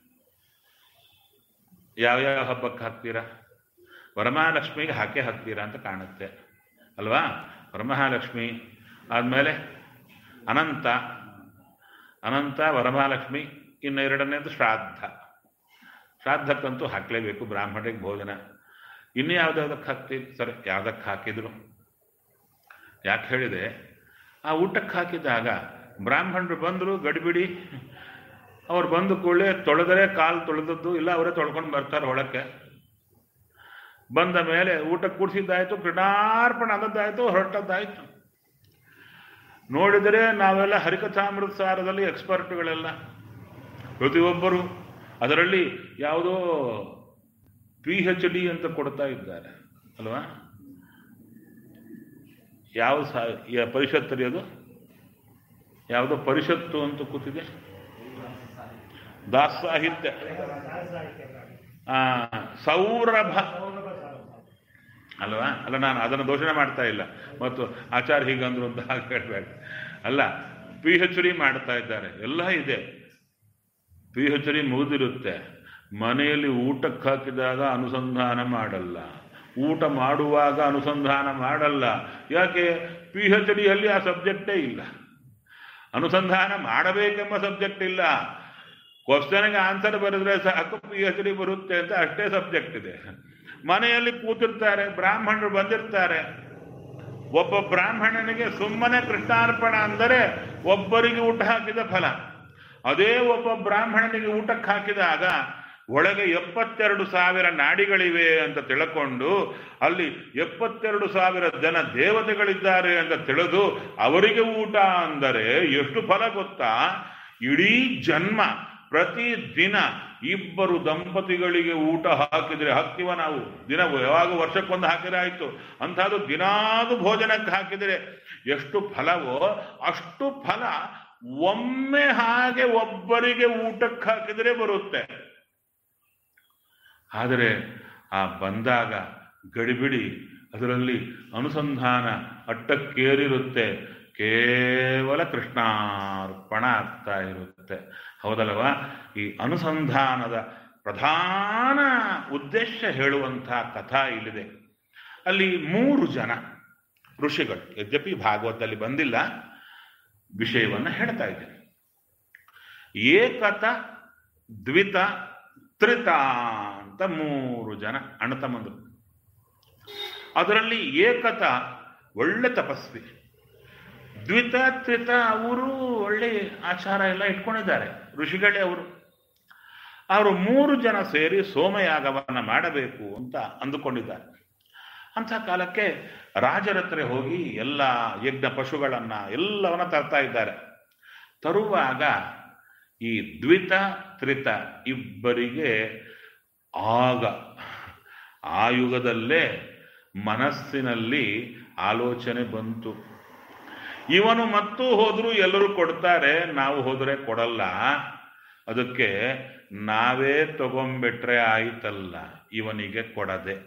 ಯಾವ್ಯಾವ ಹಬ್ಬಕ್ಕೆ ಹಾಕ್ತೀರಾ ವರಮಹಾಲಕ್ಷ್ಮಿಗೆ ಹಾಕೇ ಹಾಕ್ತೀರಾ ಅಂತ ಕಾಣುತ್ತೆ ಅಲ್ವಾ ವರಮಹಾಲಕ್ಷ್ಮಿ ಆದಮೇಲೆ ಅನಂತ ಅನಂತ ವರಮಹಾಲಕ್ಷ್ಮಿ ಇನ್ನು ಎರಡನೇದು ಶ್ರಾದ್ದ ಶ್ರಾದ್ದಕ್ಕಂತೂ ಹಾಕಲೇಬೇಕು ಬ್ರಾಹ್ಮಣರಿಗೆ ಭೋಜನ ಇನ್ನು ಯಾವುದ್ಯಾವ್ದಕ್ಕೆ ಹಾಕ್ತೀರಿ ಸರಿ ಯಾವುದಕ್ಕೆ ಹಾಕಿದ್ರು ಯಾಕೆ ಹೇಳಿದೆ ಆ ಊಟಕ್ಕೆ ಹಾಕಿದಾಗ ಬ್ರಾಹ್ಮಣರು ಬಂದರು ಗಡಿಬಿಡಿ ಅವ್ರು ಬಂದು ಕೂಡಲೇ ತೊಳೆದರೆ ಕಾಲು ತೊಳೆದದ್ದು ಇಲ್ಲ ಅವರೇ ತೊಳ್ಕೊಂಡು ಬರ್ತಾರೆ ಒಳಕ್ಕೆ ಬಂದ ಮೇಲೆ ಊಟ ಕೂಡಿಸಿದ್ದಾಯ್ತು ಕೃಣಾರ್ಪಣ ಆದದ್ದಾಯ್ತು ಹೊರಟದ್ದಾಯ್ತು ನೋಡಿದರೆ ನಾವೆಲ್ಲ ಹರಿಕಥಾಮೃತ ಸಾರದಲ್ಲಿ ಎಕ್ಸ್ಪರ್ಟ್ಗಳೆಲ್ಲ ಪ್ರತಿಯೊಬ್ಬರು ಅದರಲ್ಲಿ ಯಾವುದೋ ಪಿ ಹೆಚ್ ಡಿ ಅಂತ ಕೊಡ್ತಾ ಇದ್ದಾರೆ ಅಲ್ವಾ ಯಾವ ಸಾ ಯ- ಪರಿಷತ್ತರಿ ಅದು ಯಾವುದೋ ಪರಿಷತ್ತು ಅಂತ ಕೂತಿದೆ ದಾಸ ಸಾಹಿತ್ಯ ಆ, ಸೌರಭ ಅಲ್ವಾ ಅಲ್ಲ ನಾನು ಅದನ್ನು ದೋಷಣೆ ಮಾಡ್ತಾ ಇಲ್ಲ ಮತ್ತು ಆಚಾರ್ಯ ಹೀಗಂದ್ರು ಅಂತ ಹಾಗೆ ಹೇಳಬೇಡ ಅಲ್ಲ ಪಿ ಹೆಚ್ ಡಿ ಮಾಡ್ತಾ ಇದ್ದಾರೆ ಎಲ್ಲ ಇದೆ ಪಿ ಹೆಚ್ ಡಿ ಮುಗಿದಿರುತ್ತೆ ಮನೆಯಲ್ಲಿ ಊಟಕ್ಕೆ ಹಾಕಿದಾಗ ಅನುಸಂಧಾನ ಮಾಡಲ್ಲ ಊಟ ಮಾಡುವಾಗ ಅನುಸಂಧಾನ ಮಾಡಲ್ಲ ಯಾಕೆ ಪಿ ಎಚ್ ಡಿಯಲ್ಲಿ ಆ ಸಬ್ಜೆಕ್ಟೇ ಇಲ್ಲ ಅನುಸಂಧಾನ ಮಾಡಬೇಕೆಂಬ ಸಬ್ಜೆಕ್ಟ್ ಇಲ್ಲ ಕ್ವಶನ್ಗೆ ಆನ್ಸರ್ ಬರೆದ್ರೆ ಸಾಕು ಪಿ ಎಚ್ ಡಿ ಬರುತ್ತೆ ಅಂತ ಅಷ್ಟೇ ಸಬ್ಜೆಕ್ಟ್ ಇದೆ ಮನೆಯಲ್ಲಿ ಕೂತಿರ್ತಾರೆ ಬ್ರಾಹ್ಮಣರು ಬಂದಿರ್ತಾರೆ ಒಬ್ಬ ಬ್ರಾಹ್ಮಣನಿಗೆ ಸುಮ್ಮನೆ ಕೃಷ್ಣಾರ್ಪಣ ಅಂದರೆ ಒಬ್ಬರಿಗೆ ಊಟ ಹಾಕಿದ ಫಲ ಅದೇ ಒಬ್ಬ ಬ್ರಾಹ್ಮಣನಿಗೆ ಊಟಕ್ಕೆ ಹಾಕಿದಾಗ ಒಳಗೆ ಎಪ್ಪತ್ತೆರಡು ಸಾವಿರ ನಾಡಿಗಳಿವೆ ಅಂತ ತಿಳ್ಕೊಂಡು ಅಲ್ಲಿ ಎಪ್ಪತ್ತೆರಡು ಸಾವಿರ ಜನ ದೇವತೆಗಳಿದ್ದಾರೆ ಅಂತ ತಿಳಿದು ಅವರಿಗೆ ಊಟ ಅಂದರೆ ಎಷ್ಟು ಫಲ ಗೊತ್ತಾ ಇಡೀ ಜನ್ಮ ಪ್ರತಿ ದಿನ ಇಬ್ಬರು ದಂಪತಿಗಳಿಗೆ ಊಟ ಹಾಕಿದ್ರೆ ಹಾಕ್ತೀವ ನಾವು ದಿನ ಯಾವಾಗ ವರ್ಷಕ್ಕೊಂದು ಹಾಕಿದ್ರೆ ಆಯ್ತು ಅಂಥದ್ದು ದಿನಾದು ಭೋಜನಕ್ಕೆ ಹಾಕಿದರೆ ಎಷ್ಟು ಫಲವೋ ಅಷ್ಟು ಫಲ ಒಮ್ಮೆ ಹಾಗೆ ಒಬ್ಬರಿಗೆ ಊಟಕ್ಕೆ ಹಾಕಿದರೆ ಬರುತ್ತೆ ಆದರೆ ಆ ಬಂದಾಗ ಗಡಿಬಿಡಿ ಅದರಲ್ಲಿ ಅನುಸಂಧಾನ ಅಟ್ಟಕ್ಕೇರಿರುತ್ತೆ ಕೇವಲ ಕೃಷ್ಣಾರ್ಪಣ ಆಗ್ತಾ ಇರುತ್ತೆ ಹೌದಲ್ವಾ ಈ ಅನುಸಂಧಾನದ ಪ್ರಧಾನ ಉದ್ದೇಶ ಹೇಳುವಂತಹ ಕಥಾ ಇಲ್ಲಿದೆ ಅಲ್ಲಿ ಮೂರು ಜನ ಋಷಿಗಳು ಯದ್ಯಪಿ ಭಾಗವತದಲ್ಲಿ ಬಂದಿಲ್ಲ ವಿಷಯವನ್ನು ಹೇಳ್ತಾ ಇದ್ದೇನೆ ಏಕತ ದ್ವಿತ ತ್ರಿತ ಅಂತ ಮೂರು ಜನ ಅಣ್ಣ ತಮ್ಮಂದರು ಅದರಲ್ಲಿ ಏಕತ ಒಳ್ಳೆ ತಪಸ್ವಿ ದ್ವಿತ ತ್ರಿತ ಅವರು ಒಳ್ಳೆ ಆಚಾರ ಎಲ್ಲ ಇಟ್ಕೊಂಡಿದ್ದಾರೆ ಋಷಿಗಳೇ ಅವರು ಅವರು ಮೂರು ಜನ ಸೇರಿ ಸೋಮಯಾಗವನ್ನು ಮಾಡಬೇಕು ಅಂತ ಅಂದುಕೊಂಡಿದ್ದಾರೆ ಅಂಥ ಕಾಲಕ್ಕೆ ರಾಜರ ಹತ್ರ ಹೋಗಿ ಎಲ್ಲ ಯಜ್ಞ ಪಶುಗಳನ್ನ ಎಲ್ಲವನ್ನ ತರ್ತಾ ಇದ್ದಾರೆ ತರುವಾಗ ಈ ದ್ವಿತ ತ್ರಿತ ಇಬ್ಬರಿಗೆ ಆಗ ಆ ಯುಗದಲ್ಲೇ ಮನಸ್ಸಿನಲ್ಲಿ ಆಲೋಚನೆ ಬಂತು ಇವನು ಮತ್ತು ಹೋದ್ರು ಎಲ್ಲರೂ ಕೊಡ್ತಾರೆ ನಾವು ಹೋದ್ರೆ ಕೊಡಲ್ಲ ಅದಕ್ಕೆ ನಾವೇ ತಗೊಂಡ್ಬಿಟ್ರೆ ಆಯ್ತಲ್ಲ ಇವನಿಗೆ ಕೊಡದೆ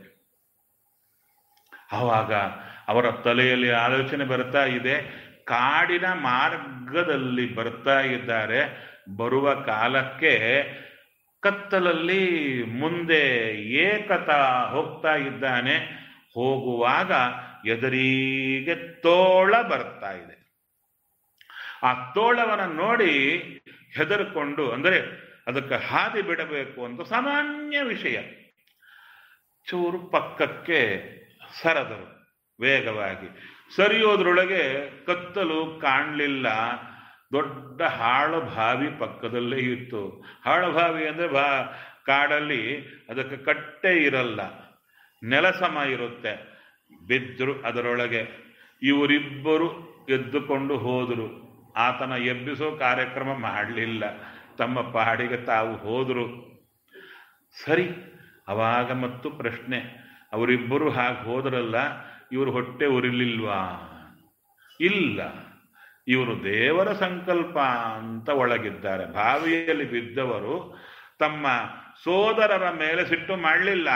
ಆವಾಗ ಅವರ ತಲೆಯಲ್ಲಿ ಆಲೋಚನೆ ಬರ್ತಾ ಇದೆ ಕಾಡಿನ ಮಾರ್ಗದಲ್ಲಿ ಬರ್ತಾ ಇದ್ದಾರೆ ಬರುವ ಕಾಲಕ್ಕೆ ಕತ್ತಲಲ್ಲಿ ಮುಂದೆ ಏಕತ ಹೋಗ್ತಾ ಇದ್ದಾನೆ ಹೋಗುವಾಗ ಎದುರಿಗೆ ತೋಳ ಬರ್ತಾ ಇದೆ ಆ ತೋಳವನ್ನು ನೋಡಿ ಹೆದರ್ಕೊಂಡು ಅಂದರೆ ಅದಕ್ಕೆ ಹಾದಿ ಬಿಡಬೇಕು ಅಂತ ಸಾಮಾನ್ಯ ವಿಷಯ ಚೂರು ಪಕ್ಕಕ್ಕೆ ಸರದರು ವೇಗವಾಗಿ ಸರಿಯೋದ್ರೊಳಗೆ ಕತ್ತಲು ಕಾಣಲಿಲ್ಲ ದೊಡ್ಡ ಹಾಳು ಬಾವಿ ಪಕ್ಕದಲ್ಲೇ ಇತ್ತು ಹಾಳು ಬಾವಿ ಅಂದರೆ ಬಾ ಕಾಡಲ್ಲಿ ಅದಕ್ಕೆ ಕಟ್ಟೆ ಇರಲ್ಲ ನೆಲಸಮ ಇರುತ್ತೆ ಬಿದ್ದರು ಅದರೊಳಗೆ ಇವರಿಬ್ಬರು ಎದ್ದುಕೊಂಡು ಹೋದರು ಆತನ ಎಬ್ಬಿಸೋ ಕಾರ್ಯಕ್ರಮ ಮಾಡಲಿಲ್ಲ ತಮ್ಮ ಪಾಡಿಗೆ ತಾವು ಹೋದರು ಸರಿ ಅವಾಗ ಮತ್ತು ಪ್ರಶ್ನೆ ಅವರಿಬ್ಬರು ಹಾಗೆ ಹೋದ್ರಲ್ಲ ಇವರು ಹೊಟ್ಟೆ ಉರಿಲಿಲ್ವಾ ಇಲ್ಲ ಇವರು ದೇವರ ಸಂಕಲ್ಪ ಅಂತ ಒಳಗಿದ್ದಾರೆ ಬಾವಿಯಲ್ಲಿ ಬಿದ್ದವರು ತಮ್ಮ ಸೋದರರ ಮೇಲೆ ಸಿಟ್ಟು ಮಾಡಲಿಲ್ಲ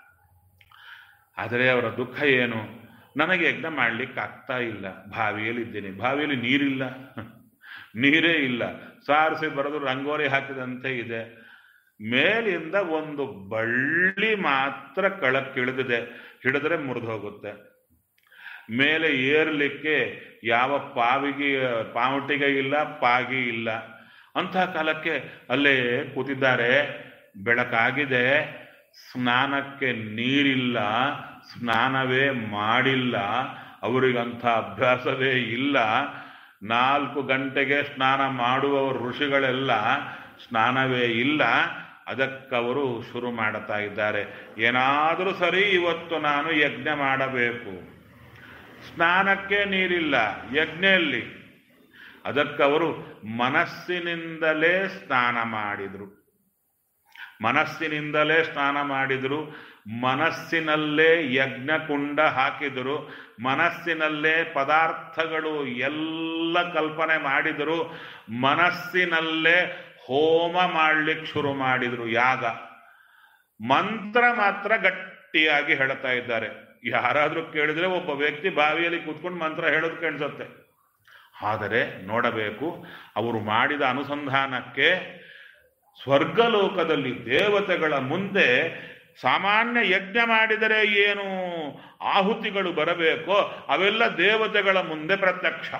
ಆದರೆ ಅವರ ದುಃಖ ಏನು ನನಗೆ ಯಜ್ಞ ಮಾಡ್ಲಿಕ್ಕೆ ಆಗ್ತಾ ಇಲ್ಲ ಬಾವಿಯಲ್ಲಿ ಇದ್ದೀನಿ ಬಾವಿಯಲ್ಲಿ ನೀರಿಲ್ಲ ನೀರೇ ಇಲ್ಲ ಸಾರಿಸಿ ಬರೆದು ರಂಗೋಲಿ ಹಾಕಿದಂತೆ ಇದೆ ಮೇಲಿಂದ ಒಂದು ಬಳ್ಳಿ ಮಾತ್ರ ಕೆಳಕ್ಕಿಳಿದಿದೆ ಹಿಡಿದ್ರೆ ಮುರಿದು ಹೋಗುತ್ತೆ ಮೇಲೆ ಏರ್ಲಿಕ್ಕೆ ಯಾವ ಪಾವಿಗೆ ಪಾವಟಿಗೆ ಇಲ್ಲ ಪಾಗಿ ಇಲ್ಲ ಅಂಥ ಕಾಲಕ್ಕೆ ಅಲ್ಲೇ ಕೂತಿದ್ದಾರೆ ಬೆಳಕಾಗಿದೆ ಸ್ನಾನಕ್ಕೆ ನೀರಿಲ್ಲ ಸ್ನಾನವೇ ಮಾಡಿಲ್ಲ ಅವರಿಗಂಥ ಅಭ್ಯಾಸವೇ ಇಲ್ಲ ನಾಲ್ಕು ಗಂಟೆಗೆ ಸ್ನಾನ ಮಾಡುವವರು ಋಷಿಗಳೆಲ್ಲ ಸ್ನಾನವೇ ಇಲ್ಲ ಅದಕ್ಕವರು ಶುರು ಮಾಡುತ್ತಾ ಇದ್ದಾರೆ ಏನಾದರೂ ಸರಿ ಇವತ್ತು ನಾನು ಯಜ್ಞ ಮಾಡಬೇಕು ಸ್ನಾನಕ್ಕೆ ನೀರಿಲ್ಲ ಯಜ್ಞೆಯಲ್ಲಿ ಅದಕ್ಕವರು ಮನಸ್ಸಿನಿಂದಲೇ ಸ್ನಾನ ಮಾಡಿದರು ಮನಸ್ಸಿನಿಂದಲೇ ಸ್ನಾನ ಮಾಡಿದರು ಮನಸ್ಸಿನಲ್ಲೇ ಯಜ್ಞಕುಂಡ ಹಾಕಿದರು ಮನಸ್ಸಿನಲ್ಲೇ ಪದಾರ್ಥಗಳು ಎಲ್ಲ ಕಲ್ಪನೆ ಮಾಡಿದರು ಮನಸ್ಸಿನಲ್ಲೇ ಹೋಮ ಮಾಡ್ಲಿಕ್ಕೆ ಶುರು ಮಾಡಿದರು ಯಾಗ ಮಂತ್ರ ಮಾತ್ರ ಗಟ್ಟಿಯಾಗಿ ಹೇಳ್ತಾ ಇದ್ದಾರೆ ಯಾರಾದರೂ ಕೇಳಿದ್ರೆ ಒಬ್ಬ ವ್ಯಕ್ತಿ ಬಾವಿಯಲ್ಲಿ ಕೂತ್ಕೊಂಡು ಮಂತ್ರ ಹೇಳೋದು ಕೇಳಿಸುತ್ತೆ ಆದರೆ ನೋಡಬೇಕು ಅವರು ಮಾಡಿದ ಅನುಸಂಧಾನಕ್ಕೆ ಸ್ವರ್ಗಲೋಕದಲ್ಲಿ ದೇವತೆಗಳ ಮುಂದೆ ಸಾಮಾನ್ಯ ಯಜ್ಞ ಮಾಡಿದರೆ ಏನು ಆಹುತಿಗಳು ಬರಬೇಕೋ ಅವೆಲ್ಲ ದೇವತೆಗಳ ಮುಂದೆ ಪ್ರತ್ಯಕ್ಷ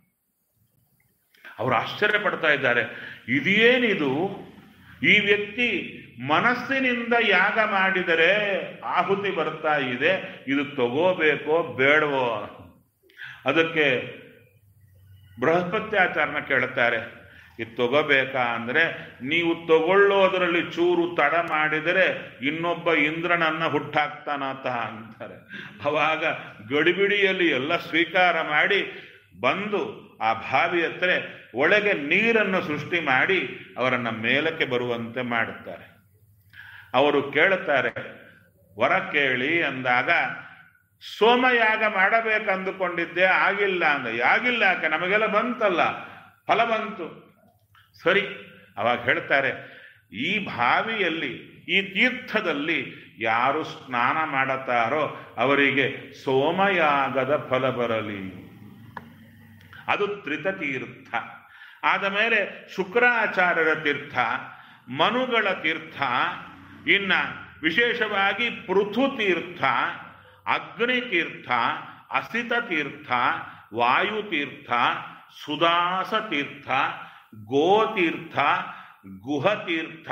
ಅವರು ಆಶ್ಚರ್ಯ ಪಡ್ತಾ ಇದ್ದಾರೆ ಇದೇನಿದು ಈ ವ್ಯಕ್ತಿ ಮನಸ್ಸಿನಿಂದ ಯಾಗ ಮಾಡಿದರೆ ಆಹುತಿ ಬರ್ತಾ ಇದೆ ಇದು ತಗೋಬೇಕೋ ಬೇಡವೋ ಅದಕ್ಕೆ ಬೃಹಸ್ಪತ್ಯಾಚಾರನ ಕೇಳುತ್ತಾರೆ ಇದು ತಗೋಬೇಕಾ ಅಂದ್ರೆ ನೀವು ತಗೊಳ್ಳೋದರಲ್ಲಿ ಚೂರು ತಡ ಮಾಡಿದರೆ ಇನ್ನೊಬ್ಬ ಇಂದ್ರನನ್ನ ಹುಟ್ಟಾಕ್ತಾನತ ಅಂತಾರೆ ಅವಾಗ ಗಡಿಬಿಡಿಯಲ್ಲಿ ಎಲ್ಲ ಸ್ವೀಕಾರ ಮಾಡಿ ಬಂದು ಆ ಬಾವಿ ಹತ್ರ ಒಳಗೆ ನೀರನ್ನು ಸೃಷ್ಟಿ ಮಾಡಿ ಅವರನ್ನ ಮೇಲಕ್ಕೆ ಬರುವಂತೆ ಮಾಡುತ್ತಾರೆ ಅವರು ಕೇಳುತ್ತಾರೆ ವರ ಕೇಳಿ ಅಂದಾಗ ಸೋಮಯಾಗ ಮಾಡಬೇಕಂದುಕೊಂಡಿದ್ದೆ ಆಗಿಲ್ಲ ಅಂದ ಯಾಗಿಲ್ಲ ಯಾಕೆ ನಮಗೆಲ್ಲ ಬಂತಲ್ಲ ಫಲ ಬಂತು ಸರಿ ಅವಾಗ ಹೇಳ್ತಾರೆ ಈ ಬಾವಿಯಲ್ಲಿ ಈ ತೀರ್ಥದಲ್ಲಿ ಯಾರು ಸ್ನಾನ ಮಾಡುತ್ತಾರೋ ಅವರಿಗೆ ಸೋಮಯಾಗದ ಫಲ ಬರಲಿ ಅದು ತ್ರಿತತೀರ್ಥ ಆದ ಮೇಲೆ ಶುಕ್ರಾಚಾರ್ಯರ ತೀರ್ಥ ಮನುಗಳ ತೀರ್ಥ ಇನ್ನ ವಿಶೇಷವಾಗಿ ಪೃಥು ತೀರ್ಥ ಅಗ್ನಿ ತೀರ್ಥ ಅಸಿತ ತೀರ್ಥ ವಾಯು ತೀರ್ಥ ಸುದಾಸ ತೀರ್ಥ ಗೋತೀರ್ಥ ಗುಹತೀರ್ಥ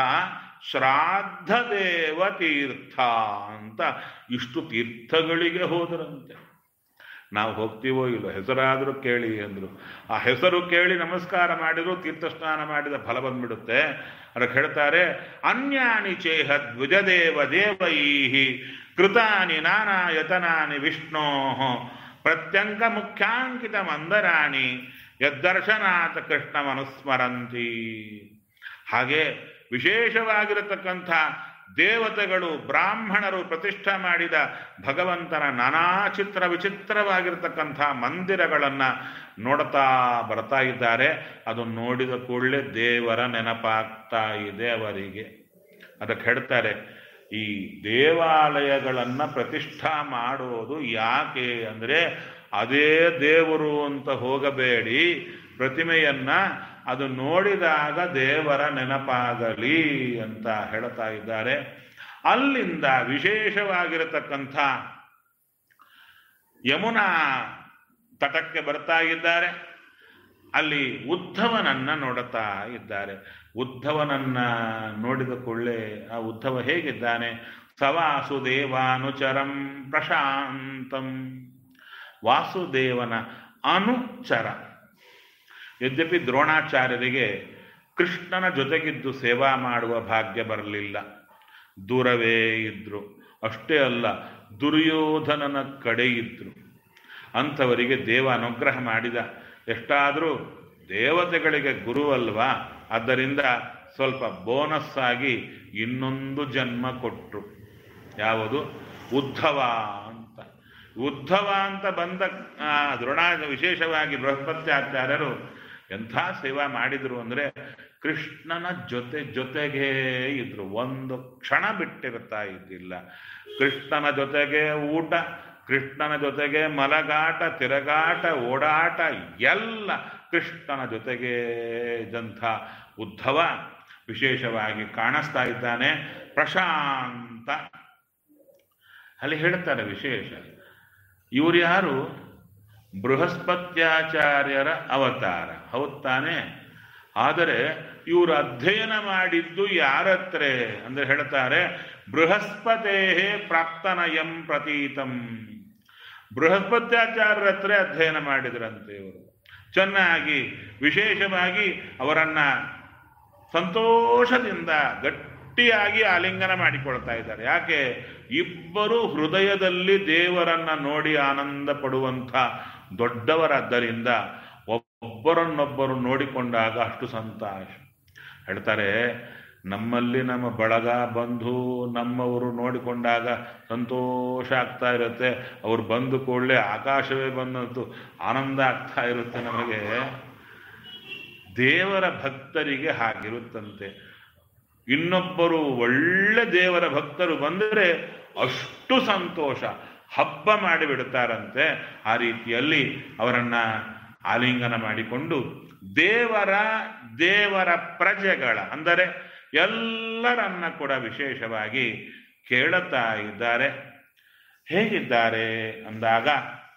ಶ್ರಾದ್ದದೇವ ತೀರ್ಥ ಅಂತ ಇಷ್ಟು ತೀರ್ಥಗಳಿಗೆ ಹೋದರಂತೆ ನಾವು ಹೋಗ್ತೀವೋ ಇಲ್ಲೋ ಹೆಸರಾದರೂ ಕೇಳಿ ಅಂದ್ರು ಆ ಹೆಸರು ಕೇಳಿ ನಮಸ್ಕಾರ ಮಾಡಿದ್ರು ತೀರ್ಥಸ್ನಾನ ಮಾಡಿದ ಫಲ ಬಂದ್ಬಿಡುತ್ತೆ ಅದಕ್ಕೆ ಹೇಳ್ತಾರೆ ಅನ್ಯಾನಿ ಚೇಹ ದ್ವಿಜದೇವ ದೇವೈಹಿ ಕೃತಾನಿ ನಾನಾ ಯತನಾನಿ ವಿಷ್ಣೋ ಪ್ರತ್ಯಂಕ ಮುಖ್ಯಾಂಕಿತ ಮಂದರಾಣಿ ಯದ್ದರ್ಶನಾಥ ಕೃಷ್ಣ ಮನುಸ್ಮರಂತಿ ಹಾಗೆ ವಿಶೇಷವಾಗಿರತಕ್ಕಂಥ ದೇವತೆಗಳು ಬ್ರಾಹ್ಮಣರು ಪ್ರತಿಷ್ಠಾ ಮಾಡಿದ ಭಗವಂತನ ನಾನಾ ಚಿತ್ರ ವಿಚಿತ್ರವಾಗಿರತಕ್ಕಂಥ ಮಂದಿರಗಳನ್ನು ನೋಡ್ತಾ ಬರ್ತಾ ಇದ್ದಾರೆ ಅದು ನೋಡಿದ ಕೂಡಲೇ ದೇವರ ನೆನಪಾಗ್ತಾ ಇದೆ ಅವರಿಗೆ ಅದಕ್ಕೆ ಹೇಳ್ತಾರೆ ಈ ದೇವಾಲಯಗಳನ್ನು ಪ್ರತಿಷ್ಠಾ ಮಾಡೋದು ಯಾಕೆ ಅಂದರೆ ಅದೇ ದೇವರು ಅಂತ ಹೋಗಬೇಡಿ ಪ್ರತಿಮೆಯನ್ನ ಅದು ನೋಡಿದಾಗ ದೇವರ ನೆನಪಾಗಲಿ ಅಂತ ಹೇಳ್ತಾ ಇದ್ದಾರೆ ಅಲ್ಲಿಂದ ವಿಶೇಷವಾಗಿರತಕ್ಕಂಥ ಯಮುನಾ ತಟಕ್ಕೆ ಬರ್ತಾ ಇದ್ದಾರೆ ಅಲ್ಲಿ ಉದ್ಧವನನ್ನ ನೋಡುತ್ತಾ ಇದ್ದಾರೆ ಉದ್ಧವನನ್ನ ನೋಡಿದ ಕೂಡಲೇ ಆ ಉದ್ಧವ ಹೇಗಿದ್ದಾನೆ ಸವಾಸುದೇವಾನುಚರಂ ಪ್ರಶಾಂತಂ ವಾಸುದೇವನ ಅನುಚರ ಯದ್ಯಪಿ ದ್ರೋಣಾಚಾರ್ಯರಿಗೆ ಕೃಷ್ಣನ ಜೊತೆಗಿದ್ದು ಸೇವಾ ಮಾಡುವ ಭಾಗ್ಯ ಬರಲಿಲ್ಲ ದೂರವೇ ಇದ್ರು ಅಷ್ಟೇ ಅಲ್ಲ ದುರ್ಯೋಧನನ ಕಡೆ ಇದ್ರು ಅಂಥವರಿಗೆ ದೇವ ಅನುಗ್ರಹ ಮಾಡಿದ ಎಷ್ಟಾದರೂ ದೇವತೆಗಳಿಗೆ ಗುರು ಅಲ್ವಾ ಆದ್ದರಿಂದ ಸ್ವಲ್ಪ ಬೋನಸ್ ಆಗಿ ಇನ್ನೊಂದು ಜನ್ಮ ಕೊಟ್ಟರು ಯಾವುದು ಉದ್ಧವ ಅಂತ ಉದ್ಧವ ಅಂತ ಬಂದ ಆ, ದ್ರೋಣ ವಿಶೇಷವಾಗಿ ಬೃಹಸ್ಪತ್ಯಾಚಾರ್ಯರು ಎಂಥ ಸೇವಾ ಮಾಡಿದ್ರು ಅಂದರೆ ಕೃಷ್ಣನ ಜೊತೆ ಜೊತೆಗೇ ಇದ್ರು ಒಂದು ಕ್ಷಣ ಬಿಟ್ಟಿರ್ತಾ ಇದ್ದಿಲ್ಲ ಕೃಷ್ಣನ ಜೊತೆಗೆ ಊಟ ಕೃಷ್ಣನ ಜೊತೆಗೆ ಮಲಗಾಟ ತಿರಗಾಟ ಓಡಾಟ ಎಲ್ಲ ಕೃಷ್ಣನ ಜೊತೆಗೆ ಇದ್ದಂಥ ಉದ್ಧವ ವಿಶೇಷವಾಗಿ ಕಾಣಿಸ್ತಾ ಇದ್ದಾನೆ ಪ್ರಶಾಂತ ಅಲ್ಲಿ ಹೇಳ್ತಾರೆ ವಿಶೇಷ ಇವರು ಯಾರು ಬೃಹಸ್ಪತ್ಯಾಚಾರ್ಯರ ಅವತಾರ ಹೌದ್ ತಾನೆ ಆದರೆ ಇವರು ಅಧ್ಯಯನ ಮಾಡಿದ್ದು ಯಾರತ್ರೆ ಅಂದ್ರೆ ಹೇಳ್ತಾರೆ ಬೃಹಸ್ಪತೇ ಪ್ರಾಪ್ತನಯಂ ಪ್ರತೀತಂ ಬೃಹಸ್ಪತ್ಯಾಚಾರ್ಯರ ಹತ್ರ ಅಧ್ಯಯನ ಮಾಡಿದ್ರಂತೆ ಇವರು ಚೆನ್ನಾಗಿ ವಿಶೇಷವಾಗಿ ಅವರನ್ನ ಸಂತೋಷದಿಂದ ಗಟ್ಟಿಯಾಗಿ ಆಲಿಂಗನ ಮಾಡಿಕೊಳ್ತಾ ಇದ್ದಾರೆ ಯಾಕೆ ಇಬ್ಬರು ಹೃದಯದಲ್ಲಿ ದೇವರನ್ನ ನೋಡಿ ಆನಂದ ಪಡುವಂಥ ದೊಡ್ಡವರಾದ್ದರಿಂದ ಒಬ್ಬರನ್ನೊಬ್ಬರು ನೋಡಿಕೊಂಡಾಗ ಅಷ್ಟು ಸಂತೋಷ ಹೇಳ್ತಾರೆ ನಮ್ಮಲ್ಲಿ ನಮ್ಮ ಬಳಗ ಬಂಧು ನಮ್ಮವರು ನೋಡಿಕೊಂಡಾಗ ಸಂತೋಷ ಆಗ್ತಾ ಇರುತ್ತೆ ಅವ್ರು ಬಂದು ಕೂಡಲೇ ಆಕಾಶವೇ ಬಂದಂತು ಆನಂದ ಆಗ್ತಾ ಇರುತ್ತೆ ನಮಗೆ ದೇವರ ಭಕ್ತರಿಗೆ ಹಾಗಿರುತ್ತಂತೆ ಇನ್ನೊಬ್ಬರು ಒಳ್ಳೆ ದೇವರ ಭಕ್ತರು ಬಂದರೆ ಅಷ್ಟು ಸಂತೋಷ ಹಬ್ಬ ಮಾಡಿಬಿಡುತ್ತಾರಂತೆ ಆ ರೀತಿಯಲ್ಲಿ ಅವರನ್ನ ಆಲಿಂಗನ ಮಾಡಿಕೊಂಡು ದೇವರ ದೇವರ ಪ್ರಜೆಗಳ ಅಂದರೆ ಎಲ್ಲರನ್ನ ಕೂಡ ವಿಶೇಷವಾಗಿ ಕೇಳುತ್ತಾ ಇದ್ದಾರೆ ಹೇಗಿದ್ದಾರೆ ಅಂದಾಗ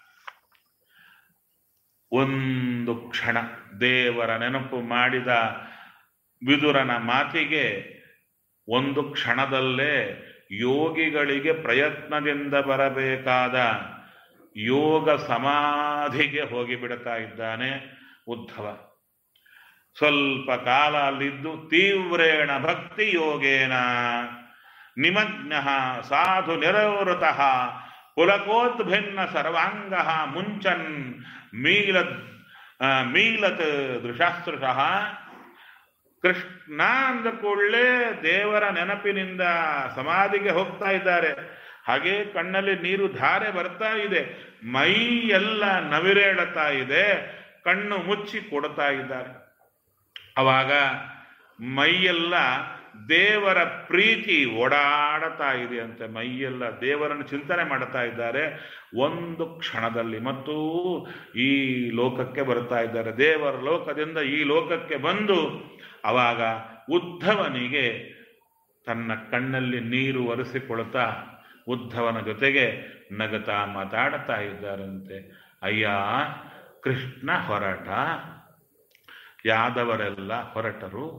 ಒಂದು ಕ್ಷಣ ದೇವರ ನೆನಪು ಮಾಡಿದ ವಿದುರನ ಮಾತಿಗೆ ಒಂದು ಕ್ಷಣದಲ್ಲೇ ಯೋಗಿಗಳಿಗೆ ಪ್ರಯತ್ನದಿಂದ ಬರಬೇಕಾದ ಯೋಗ ಸಮಾಧಿಗೆ ಹೋಗಿಬಿಡ್ತಾ ಇದ್ದಾನೆ ಉದ್ಧವ ಸ್ವಲ್ಪ ಕಾಲ ಅಲ್ಲಿದ್ದು ತೀವ್ರೇಣ ಭಕ್ತಿ ಯೋಗೇನ ನಿಮಗ್ನ ಸಾಧು ನಿರವೃತ ಪುಲಕೋದ್ಭಿನ್ನ ಸರ್ವಾಂಗ ಮುಂಚನ್ ಮೀಲತ್ ಆ, ಮೀಲತ್ ದೃಶಾಸ್ತ್ರಶಃ ಕೃಷ್ಣ ಅಂದ ಕೂಡಲೇ ದೇವರ ನೆನಪಿನಿಂದ ಸಮಾಧಿಗೆ ಹೋಗ್ತಾ ಇದ್ದಾರೆ ಹಾಗೆ ಕಣ್ಣಲ್ಲಿ ನೀರು ಧಾರೆ ಬರ್ತಾ ಇದೆ ಮೈ ಎಲ್ಲ ನವಿರೇಳುತ್ತಾ ಇದೆ ಕಣ್ಣು ಮುಚ್ಚಿ ಕೊಡ್ತಾ ಇದ್ದಾರೆ ಅವಾಗ ಮೈಯೆಲ್ಲ ದೇವರ ಪ್ರೀತಿ ಓಡಾಡುತ್ತಾ ಇದೆ ಅಂತೆ ಮೈಯೆಲ್ಲ ದೇವರನ್ನು ಚಿಂತನೆ ಮಾಡ್ತಾ ಇದ್ದಾರೆ ಒಂದು ಕ್ಷಣದಲ್ಲಿ ಮತ್ತು ಈ ಲೋಕಕ್ಕೆ ಬರ್ತಾ ಇದ್ದಾರೆ ದೇವರ ಲೋಕದಿಂದ ಈ ಲೋಕಕ್ಕೆ ಬಂದು ಅವಾಗ ಉದ್ಧವನಿಗೆ ತನ್ನ ಕಣ್ಣಲ್ಲಿ ನೀರು ಒರೆಸಿಕೊಳ್ತಾ ಉದ್ಧವನ ಜೊತೆಗೆ ನಗತಾ ಮಾತಾಡ್ತಾ ಇದ್ದಾರಂತೆ ಅಯ್ಯ ಕೃಷ್ಣ ಹೊರಟ ಯಾದವರೆಲ್ಲ ಹೊರಟರು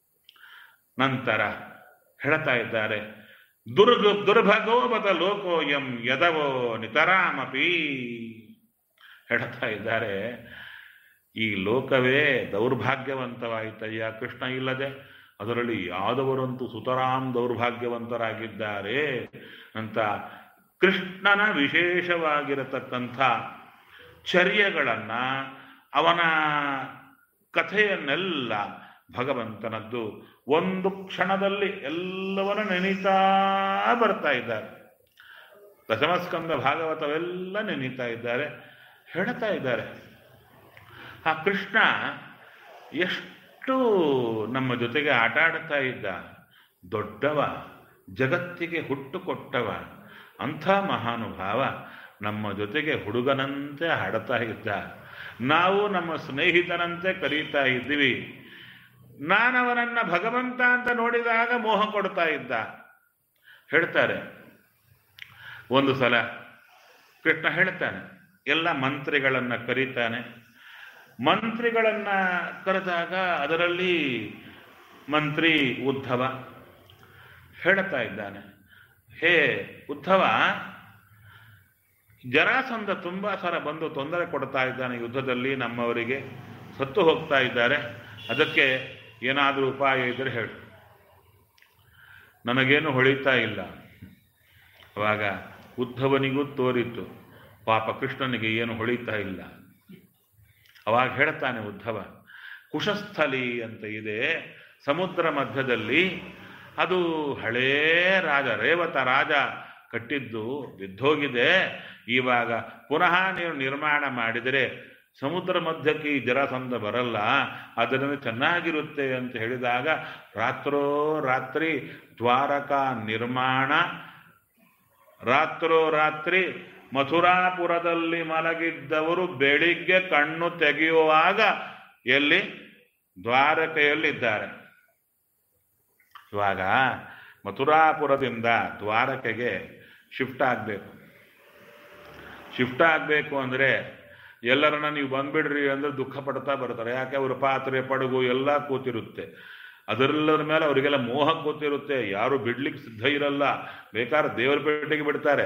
ನಂತರ ಹೇಳ್ತಾ ಇದ್ದಾರೆ ದುರ್ಗ ದುರ್ಭಗೋಪದ ಲೋಕೋಯಂ ಯದವೋ ನಿತರಾಮಪಿ ಹೇಳ್ತಾ ಇದ್ದಾರೆ ಈ ಲೋಕವೇ ದೌರ್ಭಾಗ್ಯವಂತವಾಯಿತಯ್ಯ ಕೃಷ್ಣ ಇಲ್ಲದೆ ಅದರಲ್ಲಿ ಯಾದವರಂತೂ ಸುತರಾಂ ದೌರ್ಭಾಗ್ಯವಂತರಾಗಿದ್ದಾರೆ ಅಂತ ಕೃಷ್ಣನ ವಿಶೇಷವಾಗಿರತಕ್ಕಂಥ ಚರ್ಯಗಳನ್ನ ಅವನ ಕಥೆಯನ್ನೆಲ್ಲ ಭಗವಂತನದ್ದು ಒಂದು ಕ್ಷಣದಲ್ಲಿ ಎಲ್ಲವನ್ನ ನೆನೀತಾ ಬರ್ತಾ ಇದ್ದಾರೆ ದಶಮಸ್ಕಂದ ಭಾಗವತವೆಲ್ಲ ನೆನೀತಾ ಇದ್ದಾರೆ ಹೇಳ್ತಾ ಇದ್ದಾರೆ ಆ ಕೃಷ್ಣ ಎಷ್ಟು ನಮ್ಮ ಜೊತೆಗೆ ಆಟ ಆಡ್ತಾ ಇದ್ದ ದೊಡ್ಡವ ಜಗತ್ತಿಗೆ ಹುಟ್ಟು ಕೊಟ್ಟವ ಅಂಥ ಮಹಾನುಭಾವ ನಮ್ಮ ಜೊತೆಗೆ ಹುಡುಗನಂತೆ ಹಾಡುತ್ತಾ ಇದ್ದ ನಾವು ನಮ್ಮ ಸ್ನೇಹಿತನಂತೆ ಕರೀತಾ ಇದ್ದೀವಿ ನಾನವನನ್ನ ಭಗವಂತ ಅಂತ ನೋಡಿದಾಗ ಮೋಹ ಕೊಡ್ತಾ ಇದ್ದ ಹೇಳ್ತಾರೆ ಒಂದು ಸಲ ಕೃಷ್ಣ ಹೇಳ್ತಾನೆ ಎಲ್ಲ ಮಂತ್ರಿಗಳನ್ನ ಕರೀತಾನೆ ಮಂತ್ರಿಗಳನ್ನ ಕರೆದಾಗ ಅದರಲ್ಲಿ ಮಂತ್ರಿ ಉದ್ಧವ ಹೇಳ್ತಾ ಇದ್ದಾನೆ ಹೇ ಉದ್ಧವ ಜರಾಸಂಧ ತುಂಬಾ ಸಲ ಬಂದು ತೊಂದರೆ ಕೊಡ್ತಾ ಇದ್ದಾನೆ ಯುದ್ಧದಲ್ಲಿ ನಮ್ಮವರಿಗೆ ಸತ್ತು ಹೋಗ್ತಾ ಇದ್ದಾರೆ ಅದಕ್ಕೆ ಏನಾದರೂ ಉಪಾಯ ಇದ್ರೆ ಹೇಳು ನನಗೇನು ಹೊಳಿತಾ ಇಲ್ಲ ಅವಾಗ ಉದ್ಧವನಿಗೂ ತೋರಿತು ಪಾಪ ಕೃಷ್ಣನಿಗೆ ಏನು ಹೊಳಿತಾ ಇಲ್ಲ ಅವಾಗ ಹೇಳ್ತಾನೆ ಉದ್ಧವ ಕುಶಸ್ಥಲಿ ಅಂತ ಇದೆ ಸಮುದ್ರ ಮಧ್ಯದಲ್ಲಿ ಅದು ಹಳೇ ರಾಜ ರೇವತ ರಾಜ ಕಟ್ಟಿದ್ದು ಬಿದ್ದೋಗಿದೆ ಇವಾಗ ಪುನಃ ನೀವು ನಿರ್ಮಾಣ ಮಾಡಿದರೆ ಸಮುದ್ರ ಮಧ್ಯಕ್ಕೆ ಈ ಜರಾಸಂಧ ಬರಲ್ಲ ಅದರಿಂದ ಚೆನ್ನಾಗಿರುತ್ತೆ ಅಂತ ಹೇಳಿದಾಗ ರಾತ್ರೋ ರಾತ್ರಿ ದ್ವಾರಕಾ ನಿರ್ಮಾಣ ರಾತ್ರೋ ರಾತ್ರಿ ಮಥುರಾಪುರದಲ್ಲಿ ಮಲಗಿದ್ದವರು ಬೆಳಿಗ್ಗೆ ಕಣ್ಣು ತೆಗೆಯುವಾಗ ಎಲ್ಲಿ ದ್ವಾರಕೆಯಲ್ಲಿದ್ದಾರೆ ಇವಾಗ ಮಥುರಾಪುರದಿಂದ ದ್ವಾರಕೆಗೆ ಶಿಫ್ಟ್ ಆಗಬೇಕು ಶಿಫ್ಟ್ ಆಗಬೇಕು ಅಂದರೆ ಎಲ್ಲರನ್ನ ನೀವು ಬಂದ್ಬಿಡ್ರಿ ಅಂದ್ರೆ ದುಃಖ ಪಡ್ತಾ ಬರ್ತಾರೆ ಯಾಕೆ ಅವ್ರ ಪಾತ್ರೆ ಪಡಗು ಎಲ್ಲ ಕೂತಿರುತ್ತೆ ಅದರೆಲ್ಲರ ಮೇಲೆ ಅವರಿಗೆಲ್ಲ ಮೋಹ ಕೂತಿರುತ್ತೆ ಯಾರು ಬಿಡ್ಲಿಕ್ಕೆ ಸಿದ್ಧ ಇರಲ್ಲ ಬೇಕಾದ್ರೆ ದೇವರ ಪೇಟೆಗೆ ಬಿಡ್ತಾರೆ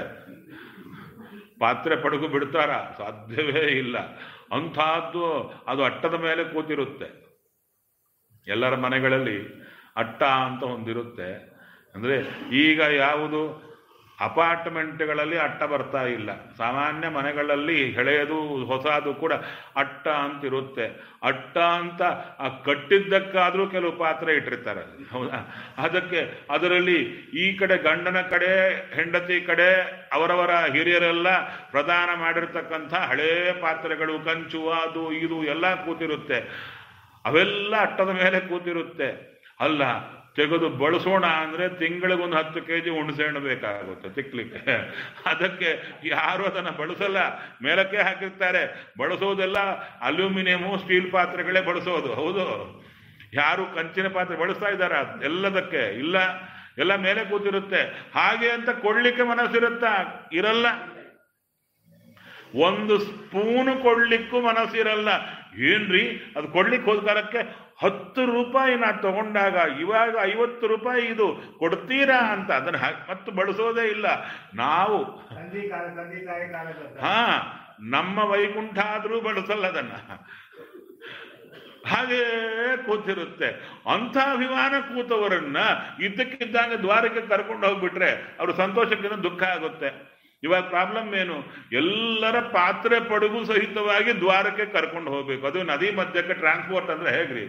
ಪಾತ್ರೆ ಪಡಗು ಬಿಡ್ತಾರ ಸಾಧ್ಯವೇ ಇಲ್ಲ ಅಂಥದ್ದು ಅದು ಅಟ್ಟದ ಮೇಲೆ ಕೂತಿರುತ್ತೆ ಎಲ್ಲರ ಮನೆಗಳಲ್ಲಿ ಅಟ್ಟ ಅಂತ ಒಂದಿರುತ್ತೆ ಅಂದ್ರೆ ಈಗ ಯಾವುದು ಅಪಾರ್ಟ್ಮೆಂಟ್ಗಳಲ್ಲಿ ಅಟ್ಟ ಬರ್ತಾ ಇಲ್ಲ ಸಾಮಾನ್ಯ ಮನೆಗಳಲ್ಲಿ ಹಳೆಯದು ಹೊಸದು ಕೂಡ ಅಟ್ಟ ಅಂತ ಇರುತ್ತೆ ಅಟ್ಟ ಅಂತ ಆ ಕಟ್ಟಿದ್ದಕ್ಕಾದ್ರೂ ಕೆಲವು ಪಾತ್ರೆ ಇಟ್ಟಿರ್ತಾರೆ ಹೌದಾ ಅದಕ್ಕೆ ಅದರಲ್ಲಿ ಈ ಕಡೆ ಗಂಡನ ಕಡೆ ಹೆಂಡತಿ ಕಡೆ ಅವರವರ ಹಿರಿಯರೆಲ್ಲ ಪ್ರದಾನ ಮಾಡಿರ್ತಕ್ಕಂಥ ಹಳೇ ಪಾತ್ರೆಗಳು ಕಂಚು ಅದು ಇದು ಎಲ್ಲ ಕೂತಿರುತ್ತೆ ಅವೆಲ್ಲ ಅಟ್ಟದ ಮೇಲೆ ಕೂತಿರುತ್ತೆ ಅಲ್ಲ ತೆಗೆದು ಬಳಸೋಣ ಅಂದ್ರೆ ತಿಂಗಳಿಗೊಂದು ಹತ್ತು ಕೆ ಜಿ ಹುಣಸೆಹಣ್ಣು ಬೇಕಾಗುತ್ತೆ ತಿಕ್ಲಿಕ್ಕೆ ಅದಕ್ಕೆ ಯಾರು ಅದನ್ನ ಬಳಸಲ್ಲ ಮೇಲಕ್ಕೆ ಹಾಕಿರ್ತಾರೆ ಬಳಸೋದೆಲ್ಲ ಅಲ್ಯೂಮಿನಿಯಮು ಸ್ಟೀಲ್ ಪಾತ್ರೆಗಳೇ ಬಳಸೋದು ಹೌದು ಯಾರು ಕಂಚಿನ ಪಾತ್ರೆ ಬಳಸ್ತಾ ಇದ್ದಾರ ಎಲ್ಲದಕ್ಕೆ ಇಲ್ಲ ಎಲ್ಲ ಮೇಲೆ ಕೂತಿರುತ್ತೆ ಹಾಗೆ ಅಂತ ಕೊಡ್ಲಿಕ್ಕೆ ಮನಸ್ಸಿರುತ್ತಾ ಇರಲ್ಲ ಒಂದು ಸ್ಪೂನು ಕೊಡ್ಲಿಕ್ಕೂ ಮನಸ್ಸಿರಲ್ಲ ಏನ್ರಿ ಅದು ಕೊಡ್ಲಿಕ್ಕೆ ಹೋದ ಕಾಲಕ್ಕೆ ಹತ್ತು ರೂಪಾಯಿ ನಾ ತಗೊಂಡಾಗ ಇವಾಗ ಐವತ್ತು ರೂಪಾಯಿ ಇದು ಕೊಡ್ತೀರಾ ಅಂತ ಅದನ್ನ ಹಾಕ್- ಮತ್ತು ಬಳಸೋದೇ ಇಲ್ಲ ನಾವು ತಂದೆ ಕಾಲ ತಂದೆ ತಾಯಿ ಕಾಲದ ಹಾ ನಮ್ಮ ವೈಕುಂಠ ಆದ್ರೂ ಬಳಸಲ್ಲ ಅದನ್ನ ಹಾಗೇ ಕೂತಿರುತ್ತೆ ಅಂಥ ಅಭಿಮಾನ ಕೂತವರನ್ನ ಇದ್ದಕ್ಕಿದ್ದಂಗೆ ದ್ವಾರಕ್ಕೆ ಕರ್ಕೊಂಡು ಹೋಗ್ಬಿಟ್ರೆ ಅವ್ರ ಸಂತೋಷಕ್ಕಿಂತ ದುಃಖ ಆಗುತ್ತೆ ಇವಾಗ ಪ್ರಾಬ್ಲಮ್ ಏನು ಎಲ್ಲರ ಪಾತ್ರೆ ಪಡಗು ಸಹಿತವಾಗಿ ದ್ವಾರಕ್ಕೆ ಕರ್ಕೊಂಡು ಹೋಗ್ಬೇಕು ಅದು ನದಿ ಮಧ್ಯಕ್ಕೆ ಟ್ರಾನ್ಸ್ಪೋರ್ಟ್ ಅಂದ್ರೆ ಹೇಗ್ರಿ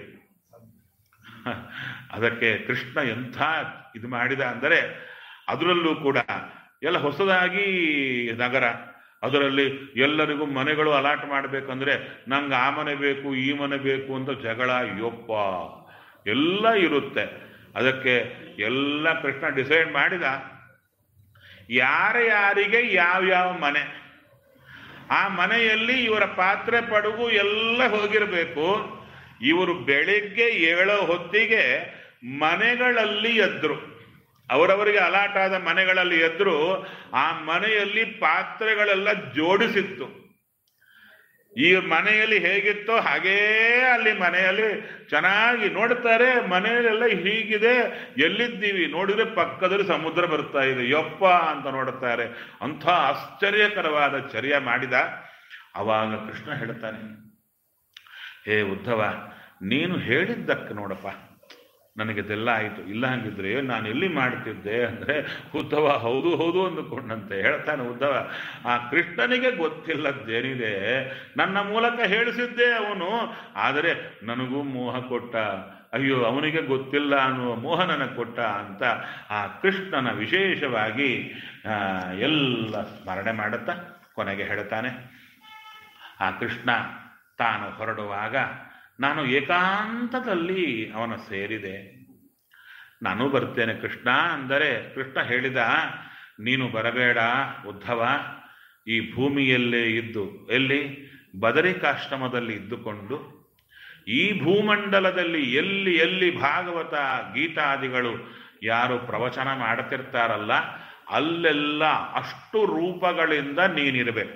ಅದಕ್ಕೆ ಕೃಷ್ಣ ಎಂಥ ಇದು ಮಾಡಿದ ಅಂದರೆ ಅದರಲ್ಲೂ ಕೂಡ ಎಲ್ಲ ಹೊಸದಾಗಿ ನಗರ ಅದರಲ್ಲಿ ಎಲ್ಲರಿಗೂ ಮನೆಗಳು ಅಲಾಟ್ ಮಾಡಬೇಕಂದ್ರೆ ನಂಗೆ ಆ ಮನೆ ಬೇಕು ಈ ಮನೆ ಬೇಕು ಅಂತ ಜಗಳ ಯೊಪ್ಪ ಎಲ್ಲ ಇರುತ್ತೆ ಅದಕ್ಕೆ ಎಲ್ಲ ಕೃಷ್ಣ ಡಿಸೈಡ್ ಮಾಡಿದ ಯಾರ ಯಾರಿಗೆ ಯಾವ್ಯಾವ ಮನೆ ಆ ಮನೆಯಲ್ಲಿ ಇವರ ಪಾತ್ರೆ ಪಡಗು ಎಲ್ಲ ಹೋಗಿರಬೇಕು ಇವರು ಬೆಳಿಗ್ಗೆ ಏಳೋ ಹೊತ್ತಿಗೆ ಮನೆಗಳಲ್ಲಿ ಎದ್ರು ಅವರವರಿಗೆ ಅಲಾಟ್ ಆದ ಮನೆಗಳಲ್ಲಿ ಎದ್ರು ಆ ಮನೆಯಲ್ಲಿ ಪಾತ್ರೆಗಳೆಲ್ಲ ಜೋಡಿಸಿತ್ತು ಈ ಮನೆಯಲ್ಲಿ ಹೇಗಿತ್ತೋ ಹಾಗೇ ಅಲ್ಲಿ ಮನೆಯಲ್ಲಿ ಚೆನ್ನಾಗಿ ನೋಡ್ತಾರೆ ಮನೆಯಲ್ಲೆಲ್ಲ ಹೀಗಿದೆ ಎಲ್ಲಿದ್ದೀವಿ ನೋಡಿದ್ರೆ ಪಕ್ಕದಲ್ಲಿ ಸಮುದ್ರ ಬರ್ತಾ ಇದೆ ಯಪ್ಪ ಅಂತ ನೋಡುತ್ತಾರೆ ಅಂಥ ಆಶ್ಚರ್ಯಕರವಾದ ಚರ್ಯ ಮಾಡಿದ ಅವಾಗ ಕೃಷ್ಣ ಹೇಳ್ತಾನೆ ಹೇ ಉದ್ಧವ ನೀನು ಹೇಳಿದ್ದಕ್ಕೆ ನೋಡಪ್ಪ ನನಗಿದೆಲ್ಲ ಆಯಿತು ಇಲ್ಲ ಹಂಗಿದ್ರೆ ನಾನು ಎಲ್ಲಿ ಮಾಡ್ತಿದ್ದೆ ಅಂದರೆ ಉದ್ಧವ ಹೌದು ಹೌದು ಅಂದುಕೊಂಡಂತೆ ಹೇಳ್ತಾನೆ ಉದ್ಧವ ಆ ಕೃಷ್ಣನಿಗೆ ಗೊತ್ತಿಲ್ಲದ್ದೇನಿದೆ ನನ್ನ ಮೂಲಕ ಹೇಳಿಸಿದ್ದೆ ಅವನು ಆದರೆ ನನಗೂ ಮೋಹ ಕೊಟ್ಟ ಅಯ್ಯೋ ಅವನಿಗೆ ಗೊತ್ತಿಲ್ಲ ಅನ್ನುವ ಮೋಹ ನನಗೆ ಕೊಟ್ಟ ಅಂತ ಆ ಕೃಷ್ಣನ ವಿಶೇಷವಾಗಿ ಆ, ಎಲ್ಲ ಸ್ಮರಣೆ ಮಾಡುತ್ತಾ ಕೊನೆಗೆ ಹೇಳ್ತಾನೆ ಆ ಕೃಷ್ಣ ತಾನು ಹೊರಡುವಾಗ ನಾನು ಏಕಾಂತದಲ್ಲಿ ಅವನ ಸೇರಿದೆ ನಾನು ಬರ್ತೇನೆ ಕೃಷ್ಣ ಅಂದರೆ ಕೃಷ್ಣ ಹೇಳಿದ ನೀನು ಬರಬೇಡ ಉದ್ಧವ ಈ ಭೂಮಿಯಲ್ಲೇ ಇದ್ದು ಎಲ್ಲಿ ಬದರಿಕಾಶ್ರಮದಲ್ಲಿ ಇದ್ದುಕೊಂಡು ಈ ಭೂಮಂಡಲದಲ್ಲಿ ಎಲ್ಲಿ ಎಲ್ಲಿ ಭಾಗವತ ಗೀತಾದಿಗಳು ಯಾರು ಪ್ರವಚನ ಮಾಡುತ್ತಿರ್ತಾರಲ್ಲ ಅಲ್ಲೆಲ್ಲ ಅಷ್ಟು ರೂಪಗಳಿಂದ ನೀನಿರಬೇಕು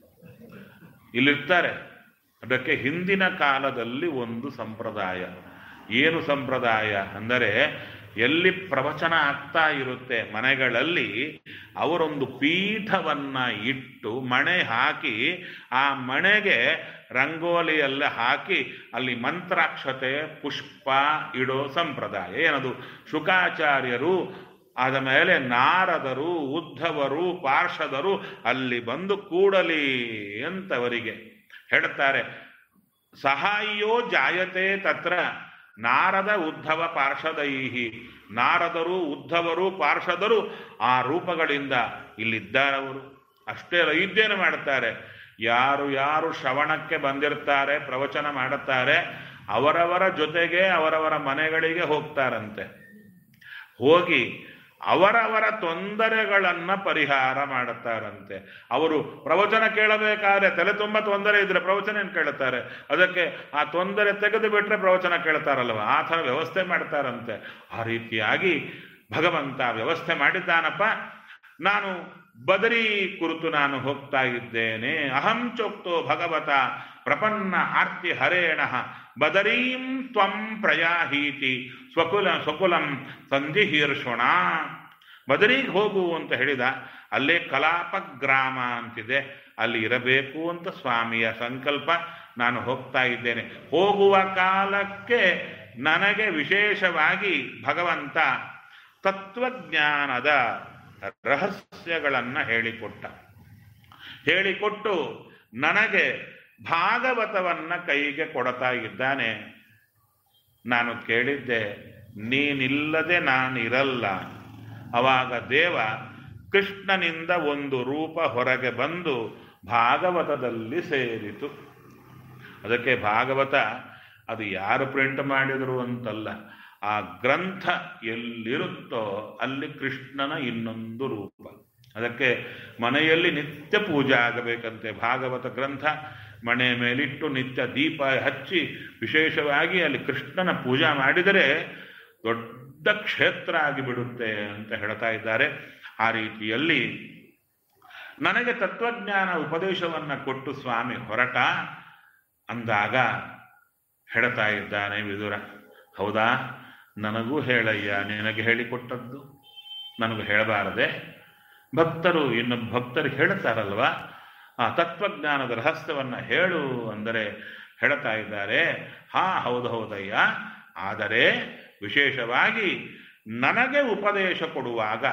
ಇಲ್ಲಿರ್ತಾರೆ ಅದಕ್ಕೆ ಹಿಂದಿನ ಕಾಲದಲ್ಲಿ ಒಂದು ಸಂಪ್ರದಾಯ ಏನು ಸಂಪ್ರದಾಯ ಅಂದರೆ ಎಲ್ಲಿ ಪ್ರವಚನ ಆಗ್ತಾ ಇರುತ್ತೆ ಮನೆಗಳಲ್ಲಿ ಅವರೊಂದು ಪೀಠವನ್ನ ಇಟ್ಟು ಮಣೆ ಹಾಕಿ ಆ ಮಣೆಗೆ ರಂಗೋಲಿಯೆಲ್ಲ ಹಾಕಿ ಅಲ್ಲಿ ಮಂತ್ರಾಕ್ಷತೆ ಪುಷ್ಪ ಇಡೋ ಸಂಪ್ರದಾಯ ಏನದು ಶುಕಾಚಾರ್ಯರು ಆದ ಮೇಲೆ ನಾರದರು ಉದ್ಧವರು ಪಾರ್ಷದರು ಅಲ್ಲಿ ಬಂದು ಕೂಡಲಿ ಅಂತವರಿಗೆ ಹೇಳ್ತಾರೆ ಸಹಾಯೋ ಜಾಯತೆ ತತ್ರ ನಾರದ ಉದ್ಧವ ಪಾರ್ಷದೈಹಿ ನಾರದರು ಉದ್ಧವರು ಪಾರ್ಷದರು ಆ ರೂಪಗಳಿಂದ ಇಲ್ಲಿದ್ದಾರವರು ಅಷ್ಟೇ ಅಲ್ಲ ಇದ್ದೇನು ಮಾಡುತ್ತಾರೆ ಯಾರು ಯಾರು ಶ್ರವಣಕ್ಕೆ ಬಂದಿರ್ತಾರೆ ಪ್ರವಚನ ಮಾಡುತ್ತಾರೆ ಅವರವರ ಜೊತೆಗೆ ಅವರವರ ಮನೆಗಳಿಗೆ ಹೋಗ್ತಾರಂತೆ ಹೋಗಿ ಅವರವರ ತೊಂದರೆಗಳನ್ನ ಪರಿಹಾರ ಮಾಡುತ್ತಾರಂತೆ ಅವರು ಪ್ರವಚನ ಕೇಳಬೇಕಾದ್ರೆ ತಲೆ ತುಂಬ ತೊಂದರೆ ಇದ್ರೆ ಪ್ರವಚನ ಏನು ಕೇಳುತ್ತಾರೆ ಅದಕ್ಕೆ ಆ ತೊಂದರೆ ತೆಗೆದು ಬಿಟ್ರೆ ಪ್ರವಚನ ಕೇಳ್ತಾರಲ್ವ ಆ ಥರ ವ್ಯವಸ್ಥೆ ಮಾಡ್ತಾರಂತೆ ಆ ರೀತಿಯಾಗಿ ಭಗವಂತ ವ್ಯವಸ್ಥೆ ಮಾಡಿದ್ದಾನಪ್ಪ ನಾನು ಬದರಿ ಕುರಿತು ನಾನು ಹೋಗ್ತಾ ಇದ್ದೇನೆ ಅಹಂ ಚೋಕ್ತೋ ಭಗವತ ಪ್ರಪನ್ನ ಆರ್ತಿ ಹರೇಣ ಬದರೀಂ ತ್ವಂ ಪ್ರಯಾಹೀತಿ ಸ್ವಕುಲ ಸ್ವಕುಲಂ ಸಂಧಿಹೀರ್ಷುಣ ಬದರಿಗೆ ಹೋಗು ಅಂತ ಹೇಳಿದ ಅಲ್ಲೇ ಕಲಾಪ ಗ್ರಾಮ ಅಂತಿದೆ ಅಲ್ಲಿ ಇರಬೇಕು ಅಂತ ಸ್ವಾಮಿಯ ಸಂಕಲ್ಪ ನಾನು ಹೋಗ್ತಾ ಇದ್ದೇನೆ ಹೋಗುವ ಕಾಲಕ್ಕೆ ನನಗೆ ವಿಶೇಷವಾಗಿ ಭಗವಂತ ತತ್ವಜ್ಞಾನದ ರಹಸ್ಯಗಳನ್ನ ಹೇಳಿಕೊಟ್ಟ ಹೇಳಿಕೊಟ್ಟು ನನಗೆ ಭಾಗವತವನ್ನ ಕೈಗೆ ಕೊಡ್ತಾ ಇದ್ದಾನೆ ನಾನು ಕೇಳಿದ್ದೆ ನೀನಿಲ್ಲದೆ ನಾನಿರಲ್ಲ ಅವಾಗ ದೇವ ಕೃಷ್ಣನಿಂದ ಒಂದು ರೂಪ ಹೊರಗೆ ಬಂದು ಭಾಗವತದಲ್ಲಿ ಸೇರಿತು ಅದಕ್ಕೆ ಭಾಗವತ ಅದು ಯಾರು ಪ್ರಿಂಟ್ ಮಾಡಿದರು ಅಂತಲ್ಲ ಆ ಗ್ರಂಥ ಎಲ್ಲಿರುತ್ತೋ ಅಲ್ಲಿ ಕೃಷ್ಣನ ಇನ್ನೊಂದು ರೂಪ ಅದಕ್ಕೆ ಮನೆಯಲ್ಲಿ ನಿತ್ಯ ಪೂಜೆ ಆಗಬೇಕಂತೆ ಭಾಗವತ ಗ್ರಂಥ ಮನೆ ಮೇಲಿಟ್ಟು ನಿತ್ಯ ದೀಪ ಹಚ್ಚಿ ವಿಶೇಷವಾಗಿ ಅಲ್ಲಿ ಕೃಷ್ಣನ ಪೂಜೆ ಮಾಡಿದರೆ ದೊಡ್ಡ ಕ್ಷೇತ್ರ ಆಗಿಬಿಡುತ್ತೆ ಅಂತ ಹೇಳ್ತಾ ಇದ್ದಾರೆ ಆ ರೀತಿಯಲ್ಲಿ ನನಗೆ ತತ್ವಜ್ಞಾನ ಉಪದೇಶವನ್ನ ಕೊಟ್ಟು ಸ್ವಾಮಿ ಹೊರಟ ಅಂದಾಗ ಹೇಳ್ತಾ ಇದ್ದಾನೆ ವಿದುರ ಹೌದಾ ನನಗೂ ಹೇಳಯ್ಯ ನಿನಗೆ ಹೇಳಿಕೊಟ್ಟದ್ದು ನನಗೂ ಹೇಳಬಾರದೆ ಭಕ್ತರು ಇನ್ನು ಭಕ್ತರಿಗೆ ಹೇಳ್ತಾರಲ್ವಾ ಆ ತತ್ವಜ್ಞಾನದ ರಹಸ್ಯವನ್ನ ಹೇಳು ಅಂದರೆ ಹೇಳ್ತಾ ಇದ್ದಾರೆ ಹಾ ಹೌದು ಹೌದಯ್ಯ ಆದರೆ ವಿಶೇಷವಾಗಿ ನನಗೆ ಉಪದೇಶ ಕೊಡುವಾಗ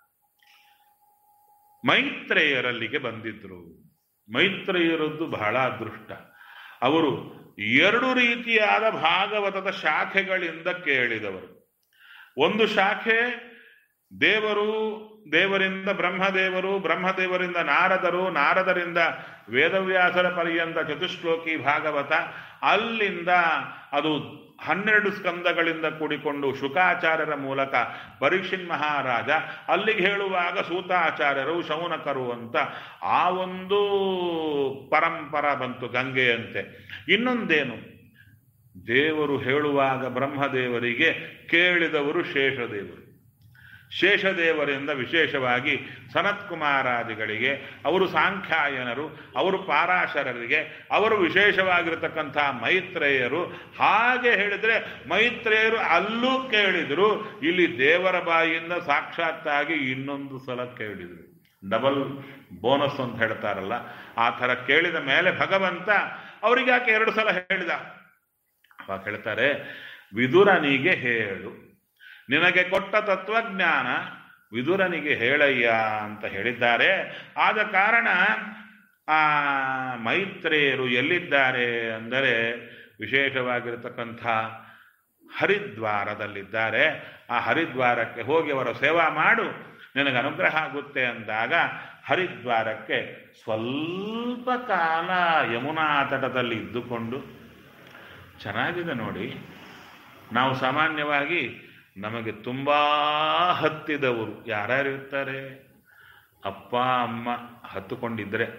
ಮೈತ್ರೇಯರಲ್ಲಿಗೆ ಬಂದಿದ್ರು ಮೈತ್ರೇಯರದ್ದು ಬಹಳ ಅದೃಷ್ಟ ಅವರು ಎರಡು ರೀತಿಯಾದ ಭಾಗವತದ ಶಾಖೆಗಳಿಂದ ಕೇಳಿದವರು ಒಂದು ಶಾಖೆ ದೇವರು ದೇವರಿಂದ ಬ್ರಹ್ಮದೇವರು ಬ್ರಹ್ಮದೇವರಿಂದ ನಾರದರು ನಾರದರಿಂದ ವೇದವ್ಯಾಸರ ಪರ್ಯಂತ ಚತುಶ್ಲೋಕಿ ಭಾಗವತ ಅಲ್ಲಿಂದ ಅದು ಹನ್ನೆರಡು ಸ್ಕಂದಗಳಿಂದ ಕೂಡಿಕೊಂಡು ಶುಕಾಚಾರ್ಯರ ಮೂಲಕ ಪರೀಕ್ಷಿನ್ ಮಹಾರಾಜ ಅಲ್ಲಿಗೆ ಹೇಳುವಾಗ ಸೂತಾಚಾರ್ಯರು ಶೌನಕರು ಅಂತ ಆ ಒಂದು ಪರಂಪರ ಬಂತು ಗಂಗೆಯಂತೆ ಇನ್ನೊಂದೇನು ದೇವರು ಹೇಳುವಾಗ ಬ್ರಹ್ಮದೇವರಿಗೆ ಕೇಳಿದವರು ಶೇಷದೇವರು ಶೇಷದೇವರಿಂದ ವಿಶೇಷವಾಗಿ ಸನತ್ಕುಮಾರಾದಿಗಳಿಗೆ ಅವರು ಸಾಂಖ್ಯಾಯನರು ಅವರು ಪಾರಾಶರರಿಗೆ ಅವರು ವಿಶೇಷವಾಗಿರತಕ್ಕಂಥ ಮೈತ್ರೇಯರು ಹಾಗೆ ಹೇಳಿದ್ರೆ ಮೈತ್ರೇಯರು ಅಲ್ಲೂ ಕೇಳಿದ್ರು ಇಲ್ಲಿ ದೇವರ ಬಾಯಿಯಿಂದ ಸಾಕ್ಷಾತ್ತಾಗಿ ಇನ್ನೊಂದು ಸಲ ಕೇಳಿದ್ರು ಡಬಲ್ ಬೋನಸ್ ಅಂತ ಹೇಳ್ತಾರಲ್ಲ ಆ ಥರ ಕೇಳಿದ ಮೇಲೆ ಭಗವಂತ ಅವರಿಗೆ ಯಾಕೆ ಎರಡು ಸಲ ಹೇಳಿದ ಅವಾಗ ಹೇಳ್ತಾರೆ ವಿದುರನಿಗೆ ಹೇಳು ನಿನಗೆ ಕೊಟ್ಟ ತತ್ವಜ್ಞಾನ ವಿದುರನಿಗೆ ಹೇಳಯ್ಯ ಅಂತ ಹೇಳಿದ್ದಾರೆ ಆದ ಕಾರಣ ಆ ಮೈತ್ರೇಯರು ಎಲ್ಲಿದ್ದಾರೆ ಅಂದರೆ ವಿಶೇಷವಾಗಿರತಕ್ಕಂಥ ಹರಿದ್ವಾರದಲ್ಲಿದ್ದಾರೆ ಆ ಹರಿದ್ವಾರಕ್ಕೆ ಹೋಗಿ ಅವರ ಸೇವಾ ಮಾಡು ನಿನಗೆ ಅನುಗ್ರಹ ಆಗುತ್ತೆ ಅಂದಾಗ ಹರಿದ್ವಾರಕ್ಕೆ ಸ್ವಲ್ಪ ಕಾಲ ಯಮುನಾ ತಟದಲ್ಲಿ ಇದ್ದುಕೊಂಡು ಚೆನ್ನಾಗಿದೆ ನೋಡಿ ನಾವು ಸಾಮಾನ್ಯವಾಗಿ ನಮಗೆ ತುಂಬ ಹತ್ತಿದವರು ಯಾರ್ಯಾರು ಇರ್ತಾರೆ ಅಪ್ಪ ಅಮ್ಮ ಹತ್ತುಕೊಂಡಿದ್ರೆ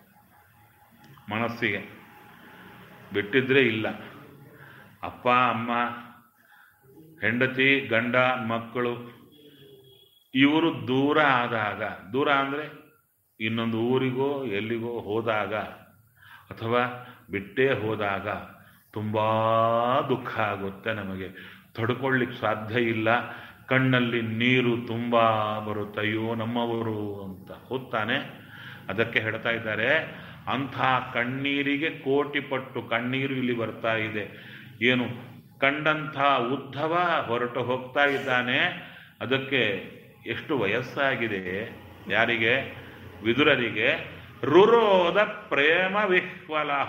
ಮನಸ್ಸಿಗೆ ಬಿಟ್ಟಿದ್ರೆ ಇಲ್ಲ ಅಪ್ಪ ಅಮ್ಮ ಹೆಂಡತಿ ಗಂಡ ಮಕ್ಕಳು ಇವರು ದೂರ ಆದಾಗ ದೂರ ಅಂದರೆ ಇನ್ನೊಂದು ಊರಿಗೋ ಎಲ್ಲಿಗೋ ಹೋದಾಗ ಅಥವಾ ಬಿಟ್ಟೇ ಹೋದಾಗ ತುಂಬ ದುಃಖ ಆಗುತ್ತೆ ನಮಗೆ ತಡ್ಕೊಳ್ಳಿಕ್ಕೆ ಸಾಧ್ಯ ಇಲ್ಲ ಕಣ್ಣಲ್ಲಿ ನೀರು ತುಂಬ ಬರುತ್ತೆ ಅಯ್ಯೋ ನಮ್ಮವರು ಅಂತ ಹೋಗ್ತಾನೆ ಅದಕ್ಕೆ ಹೇಳ್ತಾ ಇದ್ದಾರೆ ಅಂಥ ಕಣ್ಣೀರಿಗೆ ಕೋಟಿ ಪಟ್ಟು ಕಣ್ಣೀರು ಇಲ್ಲಿ ಬರ್ತಾ ಇದೆ ಏನು ಕಂಡಂಥ ಉದ್ಧವ ಹೊರಟು ಹೋಗ್ತಾ ಇದ್ದಾನೆ ಅದಕ್ಕೆ ಎಷ್ಟು ವಯಸ್ಸಾಗಿದೆ ಯಾರಿಗೆ ವಿದುರರಿಗೆ ರುರೋದ ಪ್ರೇಮ ವಿಹ್ವಲಹ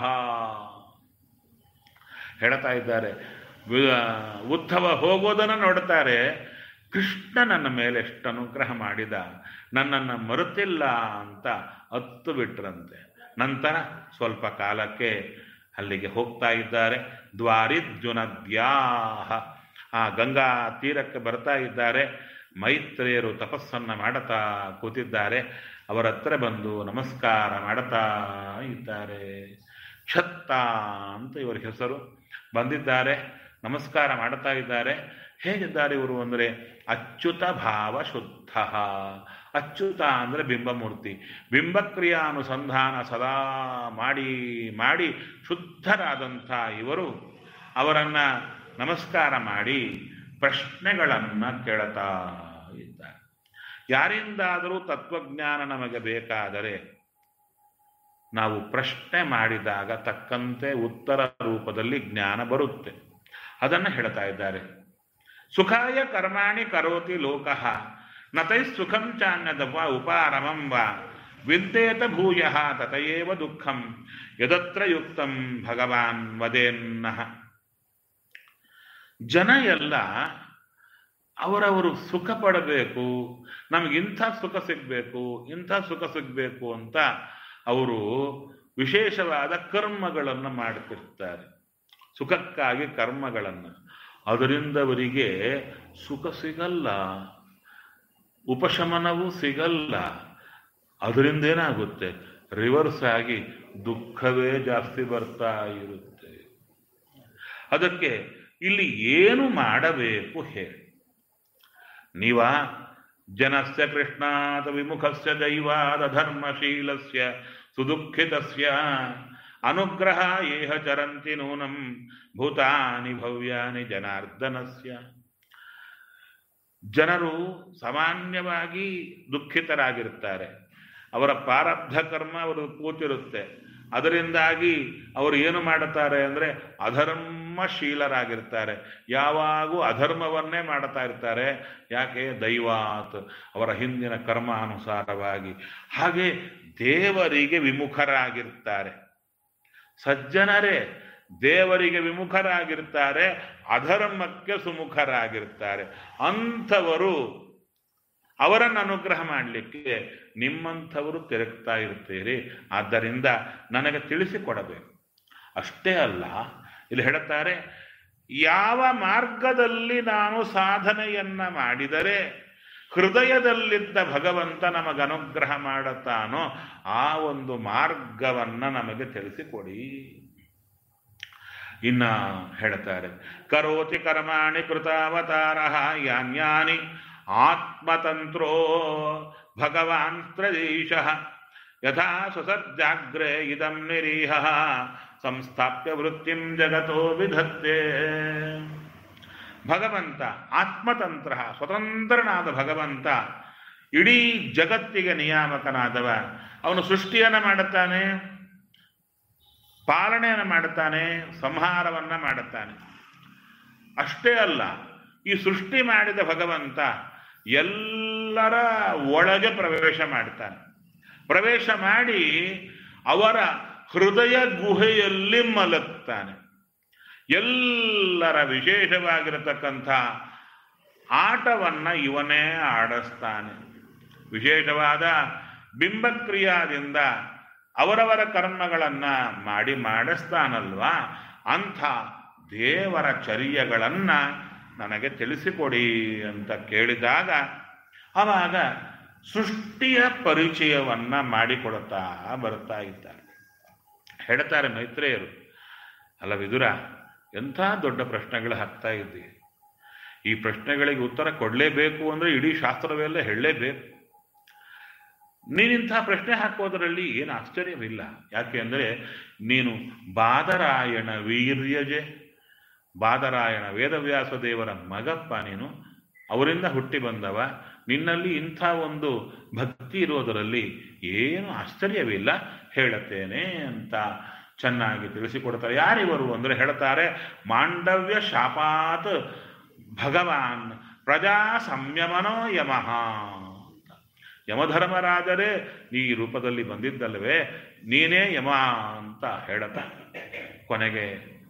ಹೇಳ್ತಾ ಇದ್ದಾರೆ ವಿ- ಉದ್ಧವ ಹೋಗೋದನ್ನು ನೋಡ್ತಾರೆ ಕೃಷ್ಣ ನನ್ನ ಮೇಲೆ ಎಷ್ಟು ಅನುಗ್ರಹ ಮಾಡಿದ ನನ್ನನ್ನು ಮರುತಿಲ್ಲ ಅಂತ ಹತ್ತು ಬಿಟ್ರಂತೆ ನಂತರ ಸ್ವಲ್ಪ ಕಾಲಕ್ಕೆ ಅಲ್ಲಿಗೆ ಹೋಗ್ತಾ ಇದ್ದಾರೆ ದ್ವಾರಿದ್ಯುನದ್ಯಾಹ ಆ ಗಂಗಾ ತೀರಕ್ಕೆ ಬರ್ತಾ ಇದ್ದಾರೆ ಮೈತ್ರೇಯರು ತಪಸ್ಸನ್ನ ಮಾಡುತ್ತಾ ಕೂತಿದ್ದಾರೆ ಅವರ ಹತ್ರ ಬಂದು ನಮಸ್ಕಾರ ಮಾಡುತ್ತಾ ಇದ್ದಾರೆ ಕ್ಷತ್ತ ಅಂತ ಇವರ ಹೆಸರು ಬಂದಿದ್ದಾರೆ ನಮಸ್ಕಾರ ಮಾಡ್ತಾ ಇದ್ದಾರೆ ಹೇಗಿದ್ದಾರೆ ಇವರು ಅಂದರೆ ಅಚ್ಯುತ ಭಾವ ಶುದ್ಧ ಅಚ್ಯುತ ಅಂದರೆ ಬಿಂಬಮೂರ್ತಿ ಬಿಂಬಕ್ರಿಯಾನುಸಂಧಾನ ಸದಾ ಮಾಡಿ ಮಾಡಿ ಶುದ್ಧರಾದಂಥ ಇವರು ಅವರನ್ನ ನಮಸ್ಕಾರ ಮಾಡಿ ಪ್ರಶ್ನೆಗಳನ್ನು ಕೇಳ್ತಾ ಇದ್ದಾರೆ ಯಾರಿಂದಾದರೂ ತತ್ವಜ್ಞಾನ ನಮಗೆ ಬೇಕಾದರೆ ನಾವು ಪ್ರಶ್ನೆ ಮಾಡಿದಾಗ ತಕ್ಕಂತೆ ಉತ್ತರ ರೂಪದಲ್ಲಿ ಜ್ಞಾನ ಬರುತ್ತೆ ಅದನ್ನು ಹೇಳ್ತಾ ಇದ್ದಾರೆ ಸುಖಾಯ ಕರ್ಮಾಣಿ ಕರೋತಿ ಲೋಕಃ ನತೈ ಸುಖಂ ಚಾನ್ಯದಪ ಉಪಾರಮಂ ವಾ ವಿದ್ಯೇತ ಭೂಯ ತತಯೇವ ದುಃಖಂ ಯದತ್ರ ಯುಕ್ತಂ ಭಗವಾನ್ ವದೇನ್ನಃ ಜನ ಎಲ್ಲ ಅವರವರು ಸುಖ ಪಡಬೇಕು ನಮಗಿಂಥ ಸುಖ ಸಿಗಬೇಕು ಇಂಥ ಸುಖ ಸಿಗಬೇಕು ಅಂತ ಅವರು ವಿಶೇಷವಾದ ಕರ್ಮಗಳನ್ನು ಮಾಡ್ತಿರ್ತಾರೆ ಸುಖಕ್ಕಾಗಿ ಕರ್ಮಗಳನ್ನು ಅದರಿಂದ ಅವರಿಗೆ ಸುಖ ಸಿಗಲ್ಲ ಉಪಶಮನವೂ ಸಿಗಲ್ಲ ಅದರಿಂದ ಏನಾಗುತ್ತೆ ರಿವರ್ಸ್ ಆಗಿ ದುಃಖವೇ ಜಾಸ್ತಿ ಬರ್ತಾ ಇರುತ್ತೆ ಅದಕ್ಕೆ ಇಲ್ಲಿ ಏನು ಮಾಡಬೇಕು ಹೇಳಿ ನೀವ ಜನಸ್ಯ ಕೃಷ್ಣಾದ ವಿಮುಖಸ್ಯ ದೈವಾದ ಧರ್ಮಶೀಲಸ್ಯ ಸುದುಃಖಿತಸ್ಯ ಅನುಗ್ರಹ ಏಹ ಚರಂತಿ ನೂನಂ ಭೂತಾನಿ ಭವ್ಯಾನಿ ಜನಾರ್ದನಸ್ಯ ಜನರು ಸಾಮಾನ್ಯವಾಗಿ ದುಃಖಿತರಾಗಿರ್ತಾರೆ ಅವರ ಪ್ರಾರಬ್ಧ ಕರ್ಮ ಅವರು ಕೂತಿರುತ್ತೆ ಅದರಿಂದಾಗಿ ಅವರು ಏನು ಮಾಡುತ್ತಾರೆ ಅಂದರೆ ಅಧರ್ಮಶೀಲರಾಗಿರ್ತಾರೆ ಯಾವಾಗೂ ಅಧರ್ಮವನ್ನೇ ಮಾಡ್ತಾ ಇರ್ತಾರೆ ಯಾಕೆ ದೈವಾತ್ ಅವರ ಹಿಂದಿನ ಕರ್ಮಾನುಸಾರವಾಗಿ ಹಾಗೆ ದೇವರಿಗೆ ವಿಮುಖರಾಗಿರ್ತಾರೆ ಸಜ್ಜನರೇ ದೇವರಿಗೆ ವಿಮುಖರಾಗಿರ್ತಾರೆ ಅಧರ್ಮಕ್ಕೆ ಸುಮುಖರಾಗಿರ್ತಾರೆ ಅಂಥವರು ಅವರನ್ನು ಅನುಗ್ರಹ ಮಾಡಲಿಕ್ಕೆ ನಿಮ್ಮಂಥವರು ತಿರುಗ್ತಾ ಇರ್ತೀರಿ ಆದ್ದರಿಂದ ನನಗೆ ತಿಳಿಸಿಕೊಡಬೇಕು ಅಷ್ಟೇ ಅಲ್ಲ ಇಲ್ಲಿ ಹೇಳುತ್ತಾರೆ ಯಾವ ಮಾರ್ಗದಲ್ಲಿ ನಾನು ಸಾಧನೆಯನ್ನ ಮಾಡಿದರೆ ಹೃದಯದಲ್ಲಿದ್ದ ಭಗವಂತ ನಮಗೆ ಅನುಗ್ರಹ ಮಾಡುತ್ತಾನೋ ಆ ಒಂದು ಮಾರ್ಗವನ್ನ ನಮಗೆ ತಿಳಿಸಿಕೊಡಿ ಇನ್ನ ಹೇಳ್ತಾರೆ ಕರೋತಿ ಕರ್ಮಾಣಿ ಕೃತಾವತಾರ ಯಾನ್ಯಾನಿ ಆತ್ಮತಂತ್ರೋ ಭಗವಾನ್ ಪ್ರದೇಶ ಯಥಾ ಸುಸಜ್ಜಾಗ್ರೆ ಇದಂ ನಿರೀಹ ಸಂಸ್ಥಾಪ್ಯ ವೃತ್ತಿಂ ಜಗತೋ ವಿಧತ್ತೆ ಭಗವಂತ ಆತ್ಮತಂತ್ರ ಸ್ವತಂತ್ರನಾದ ಭಗವಂತ ಇಡೀ ಜಗತ್ತಿಗೆ ನಿಯಾಮಕನಾದವ ಅವನು ಸೃಷ್ಟಿಯನ್ನ ಮಾಡುತ್ತಾನೆ ಪಾಲನೆಯನ್ನು ಮಾಡುತ್ತಾನೆ ಸಂಹಾರವನ್ನ ಮಾಡುತ್ತಾನೆ ಅಷ್ಟೇ ಅಲ್ಲ ಈ ಸೃಷ್ಟಿ ಮಾಡಿದ ಭಗವಂತ ಎಲ್ಲರ ಒಳಗೆ ಪ್ರವೇಶ ಮಾಡ್ತಾನೆ ಪ್ರವೇಶ ಮಾಡಿ ಅವರ ಹೃದಯ ಗುಹೆಯಲ್ಲಿ ಮಲಗ್ತಾನೆ ಎಲ್ಲರ ವಿಶೇಷವಾಗಿರತಕ್ಕಂಥ ಆಟವನ್ನ ಇವನೇ ಆಡಿಸ್ತಾನೆ ವಿಶೇಷವಾದ ಬಿಂಬಕ್ರಿಯಾದಿಂದ ಅವರವರ ಕರ್ಮಗಳನ್ನ ಮಾಡಿ ಮಾಡಿಸ್ತಾನಲ್ವಾ ಅಂಥ ದೇವರ ಚರ್ಯಗಳನ್ನ ನನಗೆ ತಿಳಿಸಿಕೊಡಿ ಅಂತ ಕೇಳಿದಾಗ ಆವಾಗ ಸೃಷ್ಟಿಯ ಪರಿಚಯವನ್ನ ಮಾಡಿಕೊಡುತ್ತಾ ಬರ್ತಾ ಇದ್ದಾರೆ ಹೇಳ್ತಾರೆ ಮೈತ್ರೇಯರು ಅಲ್ಲ ವಿದುರ ಎಂಥ ದೊಡ್ಡ ಪ್ರಶ್ನೆಗಳು ಹಾಕ್ತಾ ಇದ್ದೀವಿ ಈ ಪ್ರಶ್ನೆಗಳಿಗೆ ಉತ್ತರ ಕೊಡಲೇಬೇಕು ಅಂದರೆ ಇಡೀ ಶಾಸ್ತ್ರವೆಲ್ಲ ಹೇಳಲೇಬೇಕು ನೀನಿಂಥ ಪ್ರಶ್ನೆ ಹಾಕೋದರಲ್ಲಿ ಏನು ಆಶ್ಚರ್ಯವಿಲ್ಲ ಯಾಕೆ ಅಂದರೆ ನೀನು ಬಾದರಾಯಣ ವೀರ್ಯಜೆ ಬಾದರಾಯಣ ವೇದವ್ಯಾಸ ದೇವರ ಮಗಪ್ಪ ನೀನು ಅವರಿಂದ ಹುಟ್ಟಿ ಬಂದವ ನಿನ್ನಲ್ಲಿ ಇಂಥ ಒಂದು ಭಕ್ತಿ ಇರೋದರಲ್ಲಿ ಏನು ಆಶ್ಚರ್ಯವಿಲ್ಲ ಹೇಳುತ್ತೇನೆ ಅಂತ ಚೆನ್ನಾಗಿ ತಿಳಿಸಿಕೊಡ್ತಾರೆ ಯಾರಿವರು ಅಂದರೆ ಹೇಳ್ತಾರೆ ಮಾಂಡವ್ಯ ಶಾಪಾತ್ ಭಗವಾನ್ ಪ್ರಜಾ ಸಂಯಮನೋ ಯಮಃ ಯಮಧರ್ಮರಾಜರೇ ಈ ರೂಪದಲ್ಲಿ ಬಂದಿದ್ದಲ್ವೇ ನೀನೇ ಯಮ ಅಂತ ಹೇಳತ ಕೊನೆಗೆ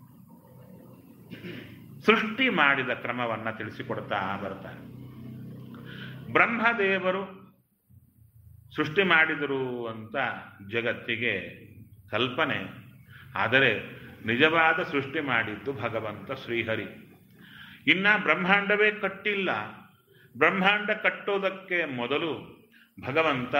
ಸೃಷ್ಟಿ ಮಾಡಿದ ಕ್ರಮವನ್ನ ತಿಳಿಸಿಕೊಡ್ತಾ ಬರ್ತಾರೆ ಬ್ರಹ್ಮದೇವರು ಸೃಷ್ಟಿ ಮಾಡಿದರು ಅಂತ ಜಗತ್ತಿಗೆ ಕಲ್ಪನೆ ಆದರೆ ನಿಜವಾದ ಸೃಷ್ಟಿ ಮಾಡಿದ್ದು ಭಗವಂತ ಶ್ರೀಹರಿ ಇನ್ನ ಬ್ರಹ್ಮಾಂಡವೇ ಕಟ್ಟಿಲ್ಲ ಬ್ರಹ್ಮಾಂಡ ಕಟ್ಟೋದಕ್ಕೆ ಮೊದಲು ಭಗವಂತ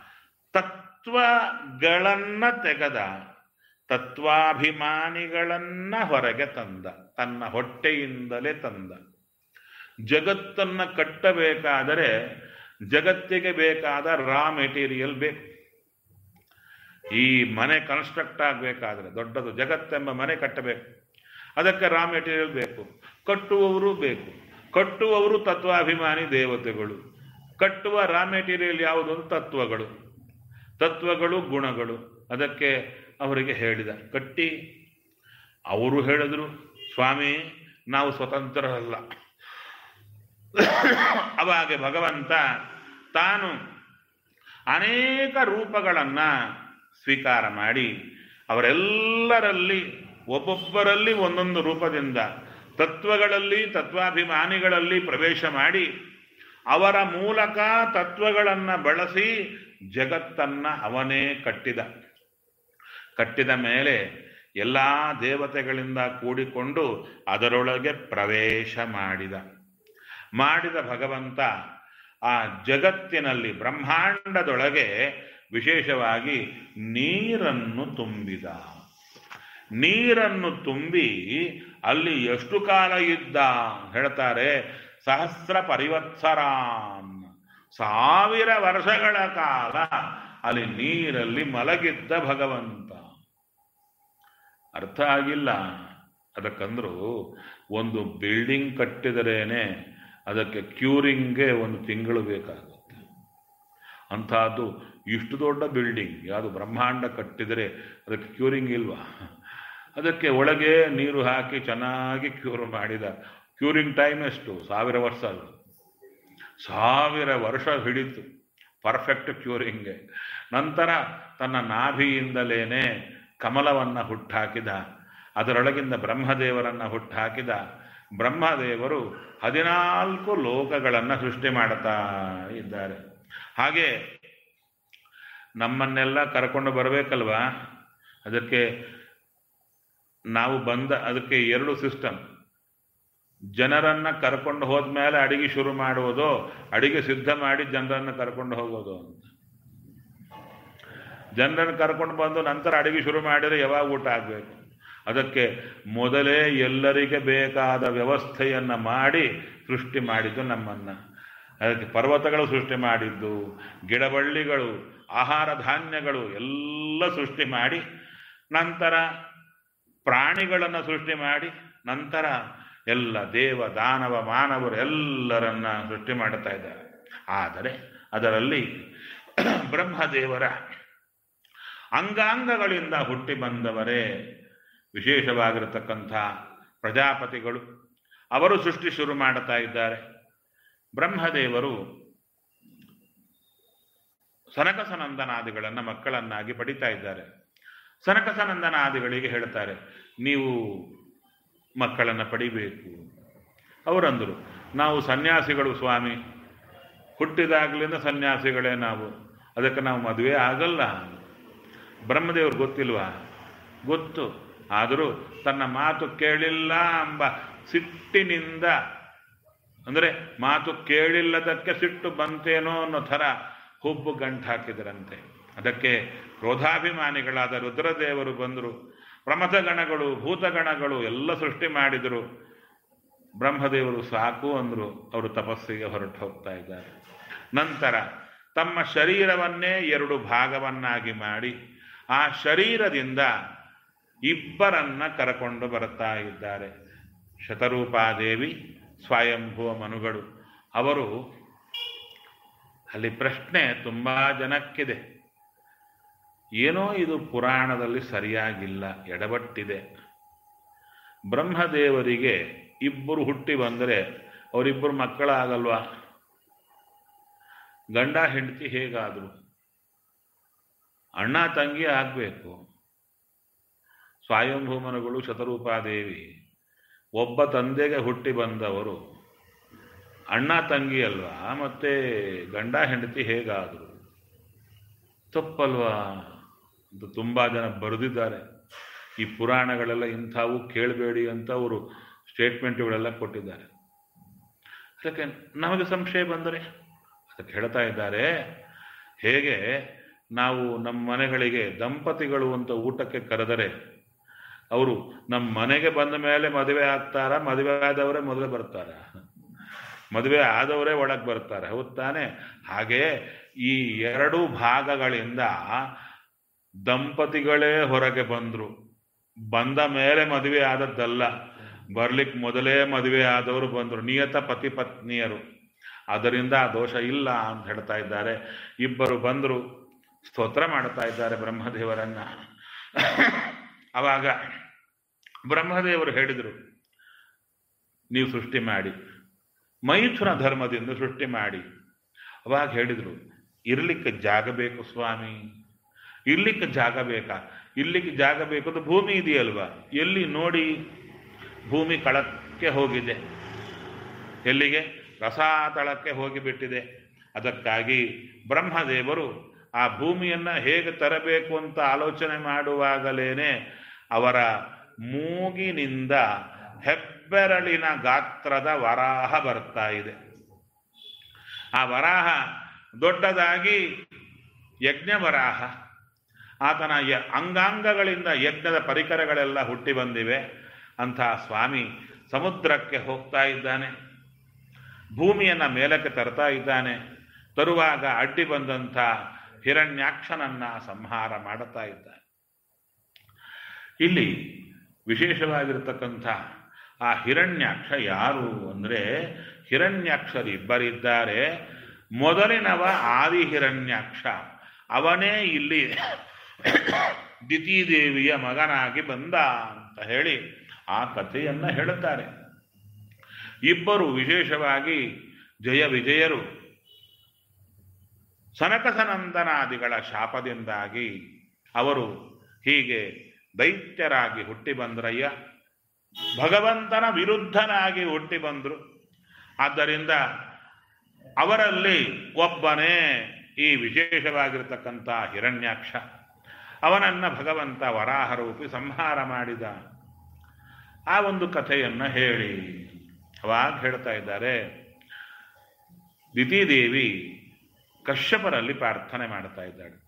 ತತ್ವಗಳನ್ನ ತೆಗೆದ ತತ್ವಾಭಿಮಾನಿಗಳನ್ನ ಹೊರಗೆ ತಂದ ತನ್ನ ಹೊಟ್ಟೆಯಿಂದಲೇ ತಂದ ಜಗತ್ತನ್ನ ಕಟ್ಟಬೇಕಾದರೆ ಜಗತ್ತಿಗೆ ಬೇಕಾದ ರಾ ಮೆಟೀರಿಯಲ್ ಬೇಕು ಈ ಮನೆ ಕನ್ಸ್ಟ್ರಕ್ಟ್ ಆಗಬೇಕಾದ್ರೆ ದೊಡ್ಡದು ಜಗತ್ತೆಂಬ ಮನೆ ಕಟ್ಟಬೇಕು ಅದಕ್ಕೆ ರಾ ಮೆಟೀರಿಯಲ್ ಬೇಕು ಕಟ್ಟುವವರು ಬೇಕು ಕಟ್ಟುವವರು ತತ್ವಾಭಿಮಾನಿ ದೇವತೆಗಳು ಕಟ್ಟುವ ರಾ ಮೆಟೀರಿಯಲ್ ಯಾವುದು ಅಂತ ತತ್ವಗಳು ತತ್ವಗಳು ಗುಣಗಳು ಅದಕ್ಕೆ ಅವರಿಗೆ ಹೇಳಿದ ಕಟ್ಟಿ ಅವರು ಹೇಳಿದ್ರು ಸ್ವಾಮಿ ನಾವು ಸ್ವತಂತ್ರರಲ್ಲ ಅವಾಗ ಭಗವಂತ ತಾನು ಅನೇಕ ರೂಪಗಳನ್ನ ಸ್ವೀಕಾರ ಮಾಡಿ ಅವರೆಲ್ಲರಲ್ಲಿ ಒಬ್ಬೊಬ್ಬರಲ್ಲಿ ಒಂದೊಂದು ರೂಪದಿಂದ ತತ್ವಗಳಲ್ಲಿ ತತ್ವಾಭಿಮಾನಿಗಳಲ್ಲಿ ಪ್ರವೇಶ ಮಾಡಿ ಅವರ ಮೂಲಕ ತತ್ವಗಳನ್ನು ಬಳಸಿ ಜಗತ್ತನ್ನ ಅವನೇ ಕಟ್ಟಿದ ಕಟ್ಟಿದ ಮೇಲೆ ಎಲ್ಲ ದೇವತೆಗಳಿಂದ ಕೂಡಿಕೊಂಡು ಅದರೊಳಗೆ ಪ್ರವೇಶ ಮಾಡಿದ ಮಾಡಿದ ಭಗವಂತ ಆ ಜಗತ್ತಿನಲ್ಲಿ ಬ್ರಹ್ಮಾಂಡದೊಳಗೆ ವಿಶೇಷವಾಗಿ ನೀರನ್ನು ತುಂಬಿದ ನೀರನ್ನು ತುಂಬಿ ಅಲ್ಲಿ ಎಷ್ಟು ಕಾಲ ಇದ್ದ ಹೇಳ್ತಾರೆ ಸಹಸ್ರ ಪರಿವತ್ಸರಾನ್ ಸಾವಿರ ವರ್ಷಗಳ ಕಾಲ ಅಲ್ಲಿ ನೀರಲ್ಲಿ ಮಲಗಿದ್ದ ಭಗವಂತ ಅರ್ಥ ಆಗಿಲ್ಲ ಅದಕ್ಕಂದ್ರು ಒಂದು ಬಿಲ್ಡಿಂಗ್ ಕಟ್ಟಿದರೇನೆ ಅದಕ್ಕೆ ಕ್ಯೂರಿಂಗ್ಗೆ ಒಂದು ತಿಂಗಳು ಬೇಕಾಗುತ್ತೆ ಅಂಥದ್ದು ಇಷ್ಟು ದೊಡ್ಡ ಬಿಲ್ಡಿಂಗ್ ಯಾವುದು ಬ್ರಹ್ಮಾಂಡ ಕಟ್ಟಿದರೆ ಅದಕ್ಕೆ ಕ್ಯೂರಿಂಗ್ ಇಲ್ವಾ ಅದಕ್ಕೆ ಒಳಗೆ ನೀರು ಹಾಕಿ ಚೆನ್ನಾಗಿ ಕ್ಯೂರ್ ಮಾಡಿದ ಕ್ಯೂರಿಂಗ್ ಟೈಮ್ ಎಷ್ಟು ಸಾವಿರ ವರ್ಷ ಅಲ್ಲ ಸಾವಿರ ವರ್ಷ ಹಿಡಿತು ಪರ್ಫೆಕ್ಟ್ ಕ್ಯೂರಿಂಗ್ಗೆ ನಂತರ ತನ್ನ ನಾಭಿಯಿಂದಲೇನೆ ಕಮಲವನ್ನು ಹುಟ್ಟಾಕಿದ ಅದರೊಳಗಿಂದ ಬ್ರಹ್ಮದೇವರನ್ನ ಹುಟ್ಟಾಕಿದ ಬ್ರಹ್ಮದೇವರು ಹದಿನಾಲ್ಕು ಲೋಕಗಳನ್ನು ಸೃಷ್ಟಿ ಮಾಡ್ತಾ ಇದ್ದಾರೆ ಹಾಗೆ ನಮ್ಮನ್ನೆಲ್ಲ ಕರ್ಕೊಂಡು ಬರಬೇಕಲ್ವಾ ಅದಕ್ಕೆ ನಾವು ಬಂದ ಅದಕ್ಕೆ ಎರಡು ಸಿಸ್ಟಮ್ ಜನರನ್ನ ಕರ್ಕೊಂಡು ಹೋದ್ಮೇಲೆ ಅಡಿಗೆ ಶುರು ಮಾಡುವುದು ಅಡಿಗೆ ಸಿದ್ಧ ಮಾಡಿ ಜನರನ್ನ ಕರ್ಕೊಂಡು ಹೋಗೋದು ಅಂತ ಜನರನ್ನು ಕರ್ಕೊಂಡು ಬಂದು ನಂತರ ಅಡಿಗೆ ಶುರು ಮಾಡಿದರೆ ಯಾವಾಗ ಊಟ ಆಗಬೇಕು ಅದಕ್ಕೆ ಮೊದಲೇ ಎಲ್ಲರಿಗೆ ಬೇಕಾದ ವ್ಯವಸ್ಥೆಯನ್ನ ಮಾಡಿ ಸೃಷ್ಟಿ ಮಾಡಿದ್ದು ನಮ್ಮನ್ನ ಅದಕ್ಕೆ ಪರ್ವತಗಳು ಸೃಷ್ಟಿ ಮಾಡಿದ್ದು ಗಿಡಬಳ್ಳಿಗಳು ಆಹಾರ ಧಾನ್ಯಗಳು ಎಲ್ಲ ಸೃಷ್ಟಿ ಮಾಡಿ ನಂತರ ಪ್ರಾಣಿಗಳನ್ನು ಸೃಷ್ಟಿ ಮಾಡಿ ನಂತರ ಎಲ್ಲ ದೇವ ದಾನವ ಮಾನವರು ಎಲ್ಲರನ್ನ ಸೃಷ್ಟಿ ಮಾಡುತ್ತಾ ಇದ್ದಾರೆ ಆದರೆ ಅದರಲ್ಲಿ ಬ್ರಹ್ಮದೇವರ ಅಂಗಾಂಗಗಳಿಂದ ಹುಟ್ಟಿ ಬಂದವರೇ ವಿಶೇಷವಾಗಿರತಕ್ಕಂಥ ಪ್ರಜಾಪತಿಗಳು ಅವರು ಸೃಷ್ಟಿ ಶುರು ಮಾಡುತ್ತಾ ಇದ್ದಾರೆ ಬ್ರಹ್ಮದೇವರು ಸನಕಸನಂದನಾದಿಗಳನ್ನು ಮಕ್ಕಳನ್ನಾಗಿ ಪಡಿತಾ ಇದ್ದಾರೆ ಸನಕಸನಂದನಾದಿಗಳಿಗೆ ಹೇಳ್ತಾರೆ ನೀವು ಮಕ್ಕಳನ್ನು ಪಡಿಬೇಕು ಅವರಂದರು ನಾವು ಸನ್ಯಾಸಿಗಳು ಸ್ವಾಮಿ ಹುಟ್ಟಿದಾಗಲಿಂದ ಸನ್ಯಾಸಿಗಳೇ ನಾವು ಅದಕ್ಕೆ ನಾವು ಮದುವೆ ಆಗಲ್ಲ ಬ್ರಹ್ಮದೇವ್ರು ಗೊತ್ತಿಲ್ವಾ ಗೊತ್ತು ಆದರೂ ತನ್ನ ಮಾತು ಕೇಳಿಲ್ಲ ಎಂಬ ಸಿಟ್ಟಿನಿಂದ ಅಂದರೆ ಮಾತು ಕೇಳಿಲ್ಲದಕ್ಕೆ ಸಿಟ್ಟು ಬಂತೇನೋ ಅನ್ನೋ ಥರ ಹುಬ್ಬು ಗಂಟು ಹಾಕಿದರಂತೆ ಅದಕ್ಕೆ ಕ್ರೋಧಾಭಿಮಾನಿಗಳಾದ ರುದ್ರದೇವರು ಬಂದರು ಪ್ರಮಥಗಣಗಳು ಭೂತಗಣಗಳು ಎಲ್ಲ ಸೃಷ್ಟಿ ಮಾಡಿದರು ಬ್ರಹ್ಮದೇವರು ಸಾಕು ಅಂದರು ಅವರು ತಪಸ್ಸಿಗೆ ಹೊರಟು ಹೋಗ್ತಾ ಇದ್ದಾರೆ ನಂತರ ತಮ್ಮ ಶರೀರವನ್ನೇ ಎರಡು ಭಾಗವನ್ನಾಗಿ ಮಾಡಿ ಆ ಶರೀರದಿಂದ ಇಬ್ಬರನ್ನ ಕರಕೊಂಡು ಬರ್ತಾ ಇದ್ದಾರೆ ಶತರೂಪಾದೇವಿ ಸ್ವಯಂಭುವ ಮನುಗಳು ಅವರು ಅಲ್ಲಿ ಪ್ರಶ್ನೆ ತುಂಬ ಜನಕ್ಕಿದೆ ಏನೋ ಇದು ಪುರಾಣದಲ್ಲಿ ಸರಿಯಾಗಿಲ್ಲ ಎಡವಟ್ಟಿದೆ ಬ್ರಹ್ಮದೇವರಿಗೆ ಇಬ್ಬರು ಹುಟ್ಟಿ ಬಂದರೆ ಅವರಿಬ್ಬರು ಮಕ್ಕಳಾಗಲ್ವಾ ಗಂಡ ಹೆಂಡತಿ ಹೇಗಾದರು ಅಣ್ಣ ತಂಗಿ ಆಗಬೇಕು ಸ್ವಯಂಭೂಮನಗಳು ಶತರೂಪಾದೇವಿ ಒಬ್ಬ ತಂದೆಗೆ ಹುಟ್ಟಿ ಬಂದವರು ಅಣ್ಣ ತಂಗಿ ಅಲ್ವಾ ಮತ್ತೆ ಗಂಡ ಹೆಂಡತಿ ಹೇಗಾದರು ತಪ್ಪಲ್ವಾ ಅಂತ ತುಂಬ ಜನ ಬರೆದಿದ್ದಾರೆ ಈ ಪುರಾಣಗಳೆಲ್ಲ ಇಂಥವು ಕೇಳಬೇಡಿ ಅಂತ ಅವರು ಸ್ಟೇಟ್ಮೆಂಟ್ಗಳೆಲ್ಲ ಕೊಟ್ಟಿದ್ದಾರೆ ಅದಕ್ಕೆ ನಮಗೆ ಸಂಶಯ ಬಂದರೆ ಅದಕ್ಕೆ ಹೇಳ್ತಾ ಇದ್ದಾರೆ ಹೇಗೆ ನಾವು ನಮ್ಮ ಮನೆಗಳಿಗೆ ದಂಪತಿಗಳು ಅಂತ ಊಟಕ್ಕೆ ಕರೆದರೆ ಅವರು ನಮ್ಮ ಮನೆಗೆ ಬಂದ ಮೇಲೆ ಮದುವೆ ಆಗ್ತಾರ ಮದುವೆ ಆದವರೇ ಮೊದಲೇ ಬರ್ತಾರ ಮದುವೆ ಆದವರೇ ಒಳಗೆ ಬರ್ತಾರೆ ಹೌದು ತಾನೆ ಹಾಗೆ ಈ ಎರಡು ಭಾಗಗಳಿಂದ ದಂಪತಿಗಳೇ ಹೊರಗೆ ಬಂದರು ಬಂದ ಮೇಲೆ ಮದುವೆ ಆದದ್ದಲ್ಲ ಬರ್ಲಿಕ್ಕೆ ಮೊದಲೇ ಮದುವೆ ಆದವರು ಬಂದರು ನಿಯತ ಪತಿ ಪತ್ನಿಯರು ಅದರಿಂದ ಆ ದೋಷ ಇಲ್ಲ ಅಂತ ಹೇಳ್ತಾ ಇದ್ದಾರೆ ಇಬ್ಬರು ಬಂದರು ಸ್ತೋತ್ರ ಮಾಡ್ತಾ ಇದ್ದಾರೆ ಬ್ರಹ್ಮದೇವರನ್ನ ಅವಾಗ ಬ್ರಹ್ಮದೇವರು ಹೇಳಿದರು ನೀವು ಸೃಷ್ಟಿ ಮಾಡಿ ಮೈಥುನ ಧರ್ಮದಿಂದ ಸೃಷ್ಟಿ ಮಾಡಿ ಅವಾಗ ಹೇಳಿದರು ಇರ್ಲಿಕ್ಕೆ ಜಾಗ ಬೇಕು ಸ್ವಾಮಿ ಇರ್ಲಿಕ್ಕೆ ಜಾಗ ಬೇಕಾ ಇರ್ಲಿಕ್ಕೆ ಜಾಗ ಬೇಕು ಅದು ಭೂಮಿ ಇದೆಯಲ್ವಾ ಎಲ್ಲಿ ನೋಡಿ ಭೂಮಿ ಕಳಕ್ಕೆ ಹೋಗಿದೆ ಎಲ್ಲಿಗೆ ರಸಾತಳಕ್ಕೆ ಹೋಗಿಬಿಟ್ಟಿದೆ ಅದಕ್ಕಾಗಿ ಬ್ರಹ್ಮದೇವರು ಆ ಭೂಮಿಯನ್ನ ಹೇಗೆ ತರಬೇಕು ಅಂತ ಆಲೋಚನೆ ಮಾಡುವಾಗಲೇನೆ ಅವರ ಮೂಗಿನಿಂದ ಹೆಬ್ಬೆರಳಿನ ಗಾತ್ರದ ವರಾಹ ಬರ್ತಾ ಇದೆ ಆ ವರಾಹ ದೊಡ್ಡದಾಗಿ ಯಜ್ಞ ವರಾಹ ಆತನ ಯ ಅಂಗಾಂಗಗಳಿಂದ ಯಜ್ಞದ ಪರಿಕರಗಳೆಲ್ಲ ಹುಟ್ಟಿ ಬಂದಿವೆ ಅಂಥ ಸ್ವಾಮಿ ಸಮುದ್ರಕ್ಕೆ ಹೋಗ್ತಾ ಇದ್ದಾನೆ ಭೂಮಿಯನ್ನು ಮೇಲಕ್ಕೆ ತರ್ತಾ ಇದ್ದಾನೆ ತರುವಾಗ ಅಡ್ಡಿ ಬಂದಂಥ ಹಿರಣ್ಯಾಕ್ಷನನ್ನ ಸಂಹಾರ ಮಾಡುತ್ತಾ ಇದ್ದಾನೆ ಇಲ್ಲಿ ವಿಶೇಷವಾಗಿರತಕ್ಕಂಥ ಆ ಹಿರಣ್ಯಾಕ್ಷ ಯಾರು ಅಂದರೆ ಹಿರಣ್ಯಾಕ್ಷರು ಇಬ್ಬರಿದ್ದಾರೆ ಮೊದಲಿನವ ಆದಿ ಹಿರಣ್ಯಾಕ್ಷ ಅವನೇ ಇಲ್ಲಿ ದಿತಿದೇವಿಯ ಮಗನಾಗಿ ಬಂದ ಅಂತ ಹೇಳಿ ಆ ಕಥೆಯನ್ನ ಹೇಳುತ್ತಾರೆ ಇಬ್ಬರು ವಿಶೇಷವಾಗಿ ಜಯ ವಿಜಯರು ಸನಕಸನಂದನಾದಿಗಳ ಶಾಪದಿಂದಾಗಿ ಅವರು ಹೀಗೆ ದೈತ್ಯರಾಗಿ ಹುಟ್ಟಿ ಬಂದ್ರಯ್ಯ ಭಗವಂತನ ವಿರುದ್ಧನಾಗಿ ಹುಟ್ಟಿ ಬಂದರು ಆದ್ದರಿಂದ ಅವರಲ್ಲಿ ಒಬ್ಬನೇ ಈ ವಿಶೇಷವಾಗಿರ್ತಕ್ಕಂಥ ಹಿರಣ್ಯಾಕ್ಷ ಅವನನ್ನ ಭಗವಂತ ವರಾಹರೂಪಿ ಸಂಹಾರ ಮಾಡಿದ ಆ ಒಂದು ಕಥೆಯನ್ನು ಹೇಳಿ ಅವಾಗ ಹೇಳ್ತಾ ಇದ್ದಾರೆ ದಿತಿದೇವಿ ಕಶ್ಯಪರಲ್ಲಿ ಪ್ರಾರ್ಥನೆ ಮಾಡ್ತಾ ಇದ್ದಾಳೆ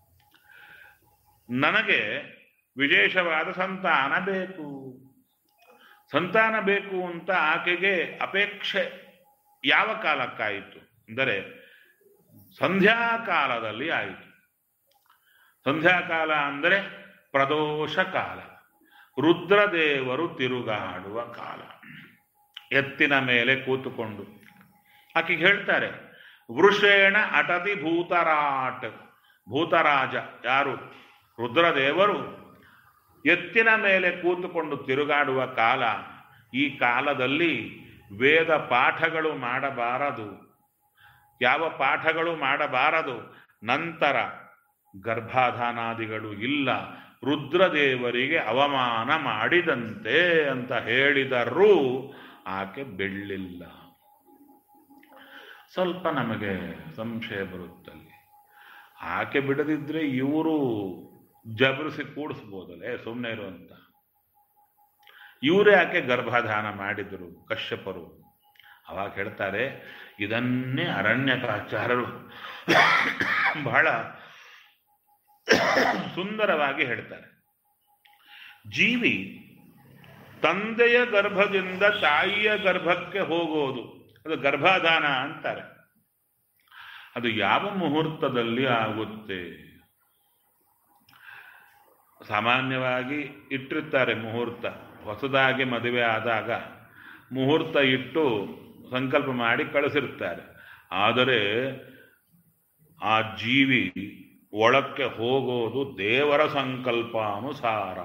ನನಗೆ ವಿಶೇಷವಾದ ಸಂತಾನ ಬೇಕು ಸಂತಾನ ಬೇಕು ಅಂತ ಆಕೆಗೆ ಅಪೇಕ್ಷೆ ಯಾವ ಕಾಲಕ್ಕಾಯಿತು ಅಂದರೆ ಸಂಧ್ಯಾಕಾಲದಲ್ಲಿ ಆಯಿತು ಸಂಧ್ಯಾಕಾಲ ಅಂದರೆ ಪ್ರದೋಷ ಕಾಲ ರುದ್ರದೇವರು ತಿರುಗಾಡುವ ಕಾಲ ಎತ್ತಿನ ಮೇಲೆ ಕೂತುಕೊಂಡು ಆಕೆಗೆ ಹೇಳ್ತಾರೆ ವೃಷೇಣ ಅಟತಿ ಭೂತರಾಟ್ ಭೂತರಾಜ ಯಾರು ರುದ್ರದೇವರು ಎತ್ತಿನ ಮೇಲೆ ಕೂತುಕೊಂಡು ತಿರುಗಾಡುವ ಕಾಲ ಈ ಕಾಲದಲ್ಲಿ ವೇದ ಪಾಠಗಳು ಮಾಡಬಾರದು ಯಾವ ಪಾಠಗಳು ಮಾಡಬಾರದು ನಂತರ ಗರ್ಭಾಧಾನಾದಿಗಳು ಇಲ್ಲ ರುದ್ರದೇವರಿಗೆ ಅವಮಾನ ಮಾಡಿದಂತೆ ಅಂತ ಹೇಳಿದರೂ ಆಕೆ ಬೆಳ್ಳಿಲ್ಲ ಸ್ವಲ್ಪ ನಮಗೆ ಸಂಶಯ ಬರುತ್ತಲ್ಲಿ ಆಕೆ ಬಿಡದಿದ್ರೆ ಇವರು ಜಬರಿಸಿ ಕೂಡಿಸ್ಬೋದಲ್ಲೇ ಸುಮ್ಮನೆ ಇರುವಂತ ಇವರೇ ಆಕೆ ಗರ್ಭಧಾನ ಮಾಡಿದರು ಕಶ್ಯಪರು ಅವಾಗ ಹೇಳ್ತಾರೆ ಇದನ್ನೇ ಅರಣ್ಯಕಾಚಾರ್ಯರು ಬಹಳ ಸುಂದರವಾಗಿ ಹೇಳ್ತಾರೆ ಜೀವಿ ತಂದೆಯ ಗರ್ಭದಿಂದ ತಾಯಿಯ ಗರ್ಭಕ್ಕೆ ಹೋಗೋದು ಅದು ಗರ್ಭಾಧಾನ ಅಂತಾರೆ ಅದು ಯಾವ ಮುಹೂರ್ತದಲ್ಲಿ ಆಗುತ್ತೆ ಸಾಮಾನ್ಯವಾಗಿ ಇಟ್ಟಿರ್ತಾರೆ ಮುಹೂರ್ತ ಹೊಸದಾಗಿ ಮದುವೆ ಆದಾಗ ಮುಹೂರ್ತ ಇಟ್ಟು ಸಂಕಲ್ಪ ಮಾಡಿ ಕಳಿಸಿರ್ತಾರೆ ಆದರೆ ಆ ಜೀವಿ ಒಳಕ್ಕೆ ಹೋಗೋದು ದೇವರ ಸಂಕಲ್ಪಾನುಸಾರ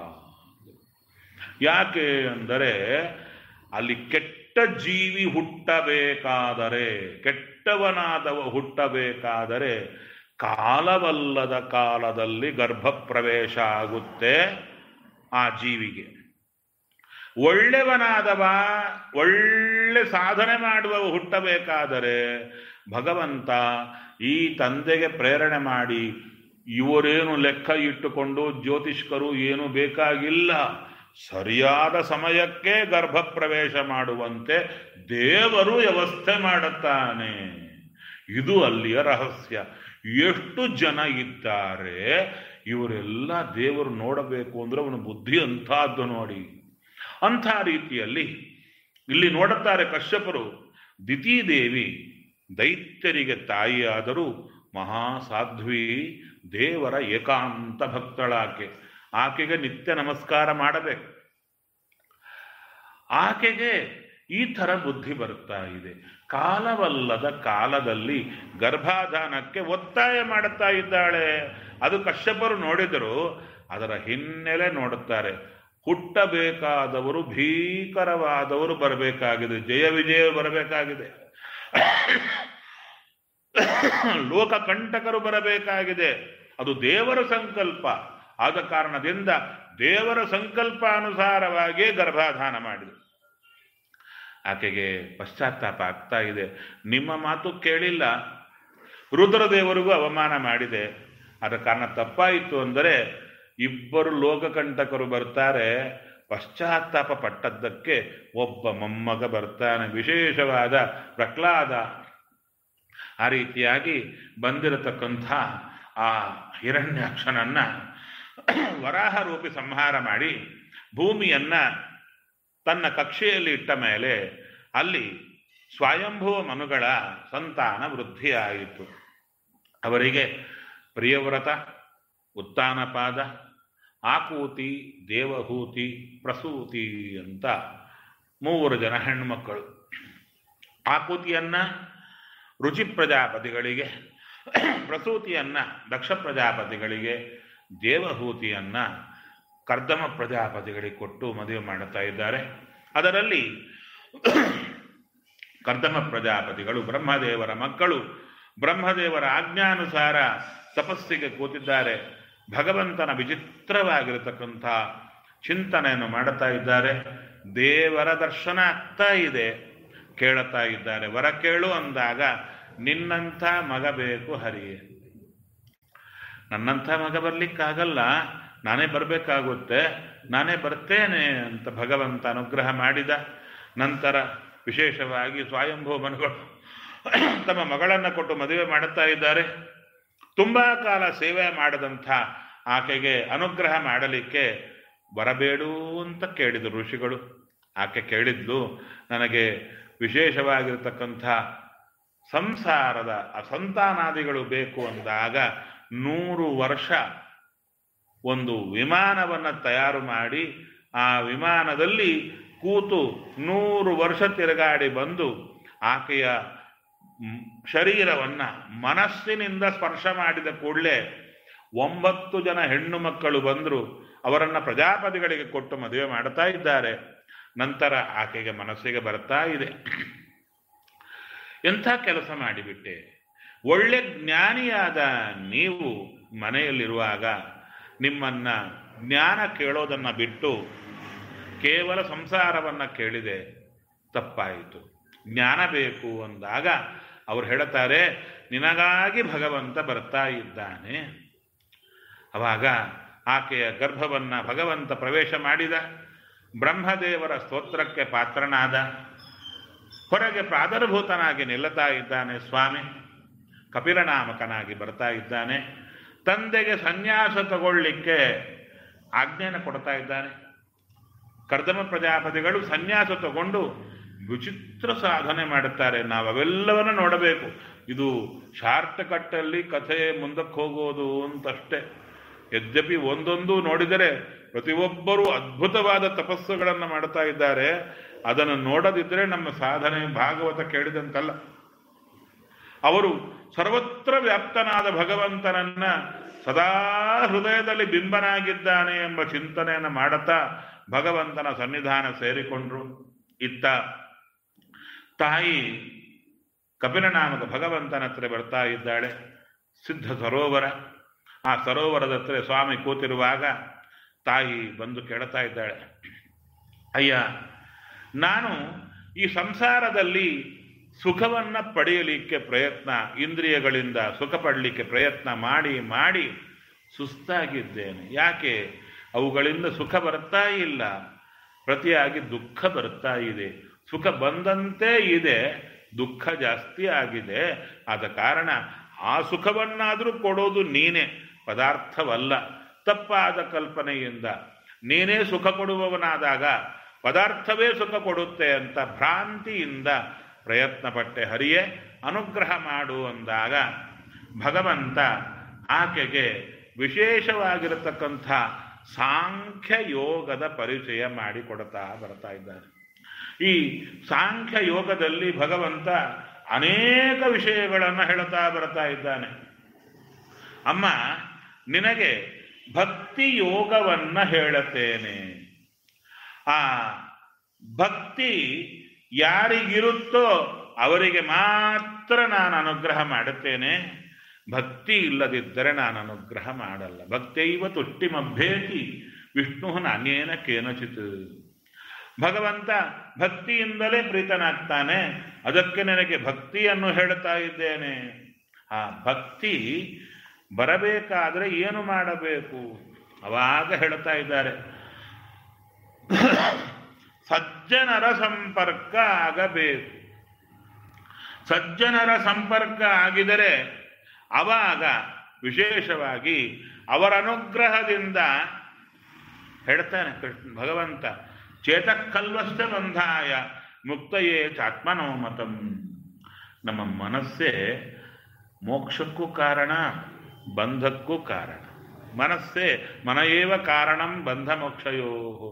ಯಾಕೆ ಅಂದರೆ ಅಲ್ಲಿ ಕೆಟ್ಟ ಜೀವಿ ಹುಟ್ಟಬೇಕಾದರೆ ಕೆಟ್ಟವನಾದವ ಹುಟ್ಟಬೇಕಾದರೆ ಕಾಲವಲ್ಲದ ಕಾಲದಲ್ಲಿ ಗರ್ಭ ಪ್ರವೇಶ ಆಗುತ್ತೆ ಆ ಜೀವಿಗೆ ಒಳ್ಳೆಯವನಾದವ ಒಳ್ಳೆ ಸಾಧನೆ ಮಾಡುವವ ಹುಟ್ಟಬೇಕಾದರೆ ಭಗವಂತ ಈ ತಂದೆಗೆ ಪ್ರೇರಣೆ ಮಾಡಿ ಇವರೇನು ಲೆಕ್ಕ ಇಟ್ಟುಕೊಂಡು ಜ್ಯೋತಿಷ್ಕರು ಏನು ಬೇಕಾಗಿಲ್ಲ ಸರಿಯಾದ ಸಮಯಕ್ಕೆ ಗರ್ಭ ಪ್ರವೇಶ ಮಾಡುವಂತೆ ದೇವರು ವ್ಯವಸ್ಥೆ ಮಾಡುತ್ತಾನೆ ಇದು ಅಲ್ಲಿಯ ರಹಸ್ಯ ಎಷ್ಟು ಜನ ಇದ್ದಾರೆ ಇವರೆಲ್ಲ ದೇವರು ನೋಡಬೇಕು ಅಂದ್ರೆ ಅವನ ಬುದ್ಧಿ ಅಂಥದ್ದು ನೋಡಿ ಅಂಥ ರೀತಿಯಲ್ಲಿ ಇಲ್ಲಿ ನೋಡುತ್ತಾರೆ ಕಶ್ಯಪರು ದಿತಿದೇವಿ ದೈತ್ಯರಿಗೆ ತಾಯಿಯಾದರೂ ಮಹಾಸಾಧ್ವಿ ದೇವರ ಏಕಾಂತ ಭಕ್ತಳಾಕೆ ಆಕೆಗೆ ನಿತ್ಯ ನಮಸ್ಕಾರ ಮಾಡಬೇಕು ಆಕೆಗೆ ಈ ಥರ ಬುದ್ಧಿ ಬರುತ್ತಾ ಇದೆ ಕಾಲವಲ್ಲದ ಕಾಲದಲ್ಲಿ ಗರ್ಭಾಧಾನಕ್ಕೆ ಒತ್ತಾಯ ಮಾಡುತ್ತಾ ಇದ್ದಾಳೆ ಅದು ಕಶ್ಯಪರು ನೋಡಿದರು ಅದರ ಹಿನ್ನೆಲೆ ನೋಡುತ್ತಾರೆ ಹುಟ್ಟಬೇಕಾದವರು ಭೀಕರವಾದವರು ಬರಬೇಕಾಗಿದೆ ಜಯ ವಿಜಯ ಬರಬೇಕಾಗಿದೆ ಲೋಕ ಕಂಟಕರು ಬರಬೇಕಾಗಿದೆ ಅದು ದೇವರ ಸಂಕಲ್ಪ ಆದ ಕಾರಣದಿಂದ ದೇವರ ಸಂಕಲ್ಪಾನುಸಾರವಾಗಿಯೇ ಗರ್ಭಾಧಾನ ಮಾಡಿದೆ ಆಕೆಗೆ ಪಶ್ಚಾತ್ತಾಪ ಆಗ್ತಾ ಇದೆ ನಿಮ್ಮ ಮಾತು ಕೇಳಿಲ್ಲ ರುದ್ರದೇವರಿಗೂ ಅವಮಾನ ಮಾಡಿದೆ ಆದ ಕಾರಣ ತಪ್ಪಾಯಿತು ಅಂದರೆ ಇಬ್ಬರು ಲೋಕಕಂಟಕರು ಬರ್ತಾರೆ ಪಶ್ಚಾತ್ತಾಪ ಪಟ್ಟದ್ದಕ್ಕೆ ಒಬ್ಬ ಮೊಮ್ಮಗ ಬರ್ತಾನೆ ವಿಶೇಷವಾದ ಪ್ರಹ್ಲಾದ ಆ ರೀತಿಯಾಗಿ ಬಂದಿರತಕ್ಕಂಥ ಆ ಹಿರಣ್ಯಾಕ್ಷನನ್ನ ವರಾಹ ರೂಪಿ ಸಂಹಾರ ಮಾಡಿ ಭೂಮಿಯನ್ನ ತನ್ನ ಕಕ್ಷೆಯಲ್ಲಿ ಇಟ್ಟ ಮೇಲೆ ಅಲ್ಲಿ ಸ್ವಯಂಭುವ ಮನುಗಳ ಸಂತಾನ ವೃದ್ಧಿಯಾಯಿತು ಅವರಿಗೆ ಪ್ರಿಯವ್ರತ ಉತ್ತಾನಪಾದ ಆಕೂತಿ ದೇವಹೂತಿ ಪ್ರಸೂತಿ ಅಂತ ಮೂವರು ಜನ ಹೆಣ್ಮಕ್ಕಳು ಆಕೂತಿಯನ್ನ ರುಚಿ ಪ್ರಜಾಪತಿಗಳಿಗೆ ಪ್ರಸೂತಿಯನ್ನ ದಕ್ಷ ಪ್ರಜಾಪತಿಗಳಿಗೆ ದೇವಹೂತಿಯನ್ನ ಕರ್ದಮ ಪ್ರಜಾಪತಿಗಳಿಗೆ ಕೊಟ್ಟು ಮದುವೆ ಮಾಡುತ್ತಾ ಇದ್ದಾರೆ ಅದರಲ್ಲಿ ಕರ್ದಮ ಪ್ರಜಾಪತಿಗಳು ಬ್ರಹ್ಮದೇವರ ಮಕ್ಕಳು ಬ್ರಹ್ಮದೇವರ ಆಜ್ಞಾನುಸಾರ ತಪಸ್ಸಿಗೆ ಕೂತಿದ್ದಾರೆ ಭಗವಂತನ ವಿಚಿತ್ರವಾಗಿರತಕ್ಕಂಥ ಚಿಂತನೆಯನ್ನು ಮಾಡುತ್ತಾ ಇದ್ದಾರೆ ದೇವರ ದರ್ಶನ ಆಗ್ತಾ ಇದೆ ಕೇಳುತ್ತಾ ಇದ್ದಾರೆ ವರ ಕೇಳು ಅಂದಾಗ ನಿನ್ನಂಥ ಮಗ ಬೇಕು ಹರಿಯೇ ನನ್ನಂಥ ಮಗ ಬರ್ಲಿಕ್ಕಾಗಲ್ಲ ನಾನೇ ಬರಬೇಕಾಗುತ್ತೆ ನಾನೇ ಬರ್ತೇನೆ ಅಂತ ಭಗವಂತ ಅನುಗ್ರಹ ಮಾಡಿದ ನಂತರ ವಿಶೇಷವಾಗಿ ಸ್ವಯಂಭೂ ಮನುಗಳು ತಮ್ಮ ಮಗಳನ್ನು ಕೊಟ್ಟು ಮದುವೆ ಮಾಡುತ್ತಾ ಇದ್ದಾರೆ ತುಂಬಾ ಕಾಲ ಸೇವೆ ಮಾಡದಂಥ ಆಕೆಗೆ ಅನುಗ್ರಹ ಮಾಡಲಿಕ್ಕೆ ಬರಬೇಡು ಅಂತ ಕೇಳಿದರು ಋಷಿಗಳು ಆಕೆ ಕೇಳಿದ್ಲು ನನಗೆ ವಿಶೇಷವಾಗಿರ್ತಕ್ಕಂಥ ಸಂಸಾರದ ಅಸಂತಾನಾದಿಗಳು ಬೇಕು ಅಂದಾಗ ನೂರು ವರ್ಷ ಒಂದು ವಿಮಾನವನ್ನು ತಯಾರು ಮಾಡಿ ಆ ವಿಮಾನದಲ್ಲಿ ಕೂತು ನೂರು ವರ್ಷ ತಿರುಗಾಡಿ ಬಂದು ಆಕೆಯ ಮ್, ಶರೀರವನ್ನ ಮನಸ್ಸಿನಿಂದ ಸ್ಪರ್ಶ ಮಾಡಿದ ಕೂಡಲೇ ಒಂಬತ್ತು ಜನ ಹೆಣ್ಣು ಮಕ್ಕಳು ಬಂದರು ಅವರನ್ನ ಪ್ರಜಾಪತಿಗಳಿಗೆ ಕೊಟ್ಟು ಮದುವೆ ಮಾಡ್ತಾ ಇದ್ದಾರೆ ನಂತರ ಆಕೆಗೆ ಮನಸ್ಸಿಗೆ ಬರ್ತಾ ಇದೆ ಎಂಥ ಕೆಲಸ ಮಾಡಿಬಿಟ್ಟೆ ಒಳ್ಳೆ ಜ್ಞಾನಿಯಾದ ನೀವು ಮನೆಯಲ್ಲಿರುವಾಗ ನಿಮ್ಮನ್ನ ಜ್ಞಾನ ಕೇಳೋದನ್ನ ಬಿಟ್ಟು ಕೇವಲ ಸಂಸಾರವನ್ನ ಕೇಳಿದೆ ತಪ್ಪಾಯಿತು ಜ್ಞಾನ ಬೇಕು ಅಂದಾಗ ಅವ್ರು ಹೇಳುತ್ತಾರೆ ನಿನಗಾಗಿ ಭಗವಂತ ಬರ್ತಾ ಇದ್ದಾನೆ ಅವಾಗ ಆಕೆಯ ಗರ್ಭವನ್ನ ಭಗವಂತ ಪ್ರವೇಶ ಮಾಡಿದ ಬ್ರಹ್ಮದೇವರ ಸ್ತೋತ್ರಕ್ಕೆ ಪಾತ್ರನಾದ ಹೊರಗೆ ಪ್ರಾದರ್ಭೂತನಾಗಿ ನಿಲ್ಲುತ್ತಾ ಇದ್ದಾನೆ ಸ್ವಾಮಿ ಕಪಿಲನಾಮಕನಾಗಿ ಬರ್ತಾ ಇದ್ದಾನೆ ತಂದೆಗೆ ಸನ್ಯಾಸ ತಗೊಳ್ಳಿಕ್ಕೆ ಆಜ್ಞೆಯನ್ನು ಕೊಡ್ತಾ ಇದ್ದಾನೆ ಕರ್ದಮ ಪ್ರಜಾಪತಿಗಳು ಸನ್ಯಾಸ ತಗೊಂಡು ವಿಚಿತ್ರ ಸಾಧನೆ ಮಾಡುತ್ತಾರೆ ನಾವು ಅವೆಲ್ಲವನ್ನ ನೋಡಬೇಕು ಇದು ಶಾರ್ಟ್ ಕಟ್ಟಲ್ಲಿ ಕಥೆ ಮುಂದಕ್ಕೆ ಹೋಗೋದು ಅಂತಷ್ಟೇ ಯದ್ಯಪಿ ಒಂದೊಂದು ನೋಡಿದರೆ ಪ್ರತಿಯೊಬ್ಬರೂ ಅದ್ಭುತವಾದ ತಪಸ್ಸುಗಳನ್ನು ಮಾಡ್ತಾ ಇದ್ದಾರೆ ಅದನ್ನು ನೋಡದಿದ್ದರೆ ನಮ್ಮ ಸಾಧನೆ ಭಾಗವತ ಕೇಳಿದಂತಲ್ಲ ಅವರು ಸರ್ವತ್ರ ವ್ಯಾಪ್ತನಾದ ಭಗವಂತನನ್ನ ಸದಾ ಹೃದಯದಲ್ಲಿ ಬಿಂಬನಾಗಿದ್ದಾನೆ ಎಂಬ ಚಿಂತನೆಯನ್ನು ಮಾಡುತ್ತಾ ಭಗವಂತನ ಸನ್ನಿಧಾನ ಸೇರಿಕೊಂಡ್ರು ಇತ್ತ ತಾಯಿ ಕಪಿಲನಾಮಕ ಭಗವಂತನ ಹತ್ರ ಬರ್ತಾ ಇದ್ದಾಳೆ ಸಿದ್ಧ ಸರೋವರ ಆ ಸರೋವರದ ಹತ್ರ ಸ್ವಾಮಿ ಕೂತಿರುವಾಗ ತಾಯಿ ಬಂದು ಕೇಳ್ತಾ ಇದ್ದಾಳೆ ಅಯ್ಯ ನಾನು ಈ ಸಂಸಾರದಲ್ಲಿ ಸುಖವನ್ನ ಪಡೆಯಲಿಕ್ಕೆ ಪ್ರಯತ್ನ ಇಂದ್ರಿಯಗಳಿಂದ ಸುಖ ಪಡಲಿಕ್ಕೆ ಪ್ರಯತ್ನ ಮಾಡಿ ಮಾಡಿ ಸುಸ್ತಾಗಿದ್ದೇನೆ ಯಾಕೆ ಅವುಗಳಿಂದ ಸುಖ ಬರ್ತಾ ಇಲ್ಲ ಪ್ರತಿಯಾಗಿ ದುಃಖ ಬರ್ತಾ ಇದೆ ಸುಖ ಬಂದಂತೆ ಇದೆ ದುಃಖ ಜಾಸ್ತಿ ಆಗಿದೆ ಆದ ಕಾರಣ ಆ ಸುಖವನ್ನಾದರೂ ಕೊಡೋದು ನೀನೇ ಪದಾರ್ಥವಲ್ಲ ತಪ್ಪಾದ ಕಲ್ಪನೆಯಿಂದ ನೀನೇ ಸುಖ ಕೊಡುವವನಾದಾಗ ಪದಾರ್ಥವೇ ಸುಖ ಕೊಡುತ್ತೆ ಅಂತ ಭ್ರಾಂತಿಯಿಂದ ಪ್ರಯತ್ನ ಪಟ್ಟೆ ಹರಿಯೇ ಅನುಗ್ರಹ ಮಾಡು ಅಂದಾಗ ಭಗವಂತ ಆಕೆಗೆ ವಿಶೇಷವಾಗಿರತಕ್ಕಂಥ ಸಾಂಖ್ಯ ಯೋಗದ ಪರಿಚಯ ಮಾಡಿಕೊಡ್ತಾ ಬರ್ತಾ ಇದ್ದಾರೆ ಈ ಸಾಂಖ್ಯ ಯೋಗದಲ್ಲಿ ಭಗವಂತ ಅನೇಕ ವಿಷಯಗಳನ್ನು ಹೇಳ್ತಾ ಬರ್ತಾ ಇದ್ದಾನೆ ಅಮ್ಮ ನಿನಗೆ ಭಕ್ತಿ ಯೋಗವನ್ನ ಹೇಳುತ್ತೇನೆ ಆ ಭಕ್ತಿ ಯಾರಿಗಿರುತ್ತೋ ಅವರಿಗೆ ಮಾತ್ರ ನಾನು ಅನುಗ್ರಹ ಮಾಡುತ್ತೇನೆ ಭಕ್ತಿ ಇಲ್ಲದಿದ್ದರೆ ನಾನು ಅನುಗ್ರಹ ಮಾಡಲ್ಲ ಭಕ್ತೈವ ತುಷ್ಟಿಮಭ್ಯೇತಿ ವಿಷ್ಣು ನಾನೇನ ಕೇನಚಿತ್ ಭಗವಂತ ಭಕ್ತಿಯಿಂದಲೇ ಪ್ರೀತನಾಗ್ತಾನೆ ಅದಕ್ಕೆ ನನಗೆ ಭಕ್ತಿಯನ್ನು ಹೇಳ್ತಾ ಇದ್ದೇನೆ ಆ ಭಕ್ತಿ ಬರಬೇಕಾದ್ರೆ ಏನು ಮಾಡಬೇಕು ಅವಾಗ ಹೇಳ್ತಾ ಇದ್ದಾರೆ ಸಜ್ಜನರ ಸಂಪರ್ಕ ಆಗಬೇಕು ಸಜ್ಜನರ ಸಂಪರ್ಕ ಆಗಿದರೆ ಅವಾಗ ವಿಶೇಷವಾಗಿ ಅವರ ಅನುಗ್ರಹದಿಂದ ಹೇಳ್ತಾನೆ ಕೃಷ್ಣ ಭಗವಂತ ಚೇತಃಕಲ್ವಶ್ಚ ಬಂಧಾಯ ಮುಕ್ತಯೇ ಚಾತ್ಮನೋ ಮತಂ ನಮ್ಮ ಮನಸ್ಸೇ ಮೋಕ್ಷಕ್ಕೂ ಕಾರಣ ಬಂಧಕ್ಕೂ ಕಾರಣ ಮನಸ್ಸೇ ಮನಯೇವ ಕಾರಣಂ ಬಂಧ ಮೋಕ್ಷಯೋ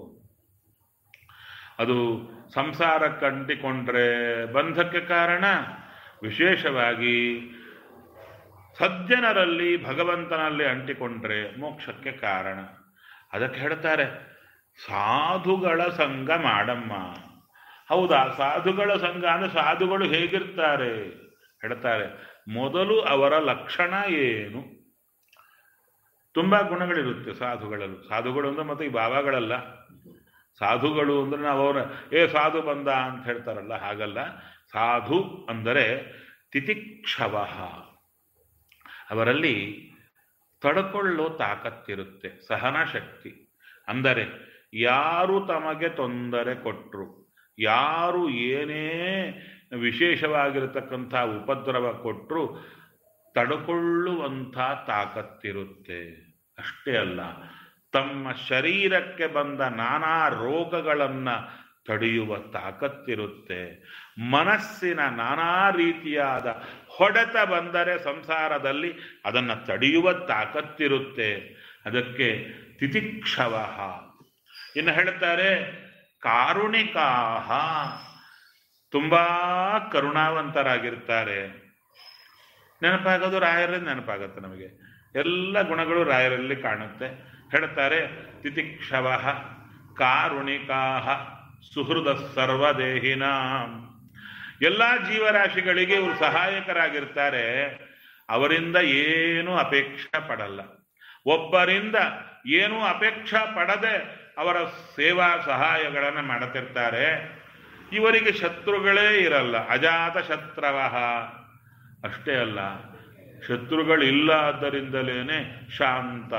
ಅದು ಸಂಸಾರಕ್ಕೆ ಅಂಟಿಕೊಂಡ್ರೆ ಬಂಧಕ್ಕೆ ಕಾರಣ ವಿಶೇಷವಾಗಿ ಸಜ್ಜನರಲ್ಲಿ ಭಗವಂತನಲ್ಲಿ ಅಂಟಿಕೊಂಡ್ರೆ ಮೋಕ್ಷಕ್ಕೆ ಕಾರಣ ಅದಕ್ಕೆ ಹೇಳ್ತಾರೆ ಸಾಧುಗಳ ಸಂಘ ಮಾಡಮ್ಮ ಹೌದಾ ಸಾಧುಗಳ ಸಂಘ ಅಂದ್ರೆ ಸಾಧುಗಳು ಹೇಗಿರ್ತಾರೆ ಹೇಳ್ತಾರೆ ಮೊದಲು ಅವರ ಲಕ್ಷಣ ಏನು ತುಂಬಾ ಗುಣಗಳಿರುತ್ತೆ ಸಾಧುಗಳಲ್ಲೂ ಸಾಧುಗಳು ಅಂದ್ರೆ ಮತ್ತೆ ಈ ಬಾಬಾಗಳಲ್ಲ ಸಾಧುಗಳು ಅಂದ್ರೆ ನಾವು ಅವರ ಏ ಸಾಧು ಬಂದ ಅಂತ ಹೇಳ್ತಾರಲ್ಲ ಹಾಗಲ್ಲ ಸಾಧು ಅಂದರೆ ತಿತಿಕ್ಷವ ಅವರಲ್ಲಿ ತಡ್ಕೊಳ್ಳೋ ತಾಕತ್ತಿರುತ್ತೆ ಸಹನ ಶಕ್ತಿ ಅಂದರೆ ಯಾರು ತಮಗೆ ತೊಂದರೆ ಕೊಟ್ಟರು ಯಾರು ಏನೇ ವಿಶೇಷವಾಗಿರತಕ್ಕಂಥ ಉಪದ್ರವ ಕೊಟ್ಟರು ತಡ್ಕೊಳ್ಳುವಂಥ ತಾಕತ್ತಿರುತ್ತೆ ಅಷ್ಟೇ ಅಲ್ಲ ತಮ್ಮ ಶರೀರಕ್ಕೆ ಬಂದ ನಾನಾ ರೋಗಗಳನ್ನ ತಡೆಯುವ ತಾಕತ್ತಿರುತ್ತೆ ಮನಸ್ಸಿನ ನಾನಾ ರೀತಿಯಾದ ಹೊಡೆತ ಬಂದರೆ ಸಂಸಾರದಲ್ಲಿ ಅದನ್ನು ತಡೆಯುವ ತಾಕತ್ತಿರುತ್ತೆ ಅದಕ್ಕೆ ತಿತಿಕ್ಷವ ಇನ್ನು ಹೇಳ್ತಾರೆ ಕಾರುಣಿಕಾಹ ತುಂಬಾ ಕರುಣಾವಂತರಾಗಿರ್ತಾರೆ ನೆನಪಾಗೋದು ರಾಯರಲ್ಲಿ ನೆನಪಾಗುತ್ತೆ ನಮಗೆ ಎಲ್ಲ ಗುಣಗಳು ರಾಯರಲ್ಲಿ ಕಾಣುತ್ತೆ ಹೇಳ್ತಾರೆ ತಿತಿಕ್ಷವ ಕಾರುಣಿಕಾಹ ಸುಹೃದ ಸರ್ವದೇಹಿನ ಎಲ್ಲ ಜೀವರಾಶಿಗಳಿಗೆ ಇವರು ಸಹಾಯಕರಾಗಿರ್ತಾರೆ ಅವರಿಂದ ಏನೂ ಅಪೇಕ್ಷೆ ಪಡಲ್ಲ ಒಬ್ಬರಿಂದ ಏನೂ ಅಪೇಕ್ಷೆ ಪಡದೆ ಅವರ ಸೇವಾ ಸಹಾಯಗಳನ್ನು ಮಾಡುತ್ತಿರ್ತಾರೆ ಇವರಿಗೆ ಶತ್ರುಗಳೇ ಇರಲ್ಲ ಅಜಾತ ಶತ್ರವಹ ಅಷ್ಟೇ ಅಲ್ಲ ಶತ್ರುಗಳಿಲ್ಲ ಆದ್ದರಿಂದಲೇನೆ ಶಾಂತ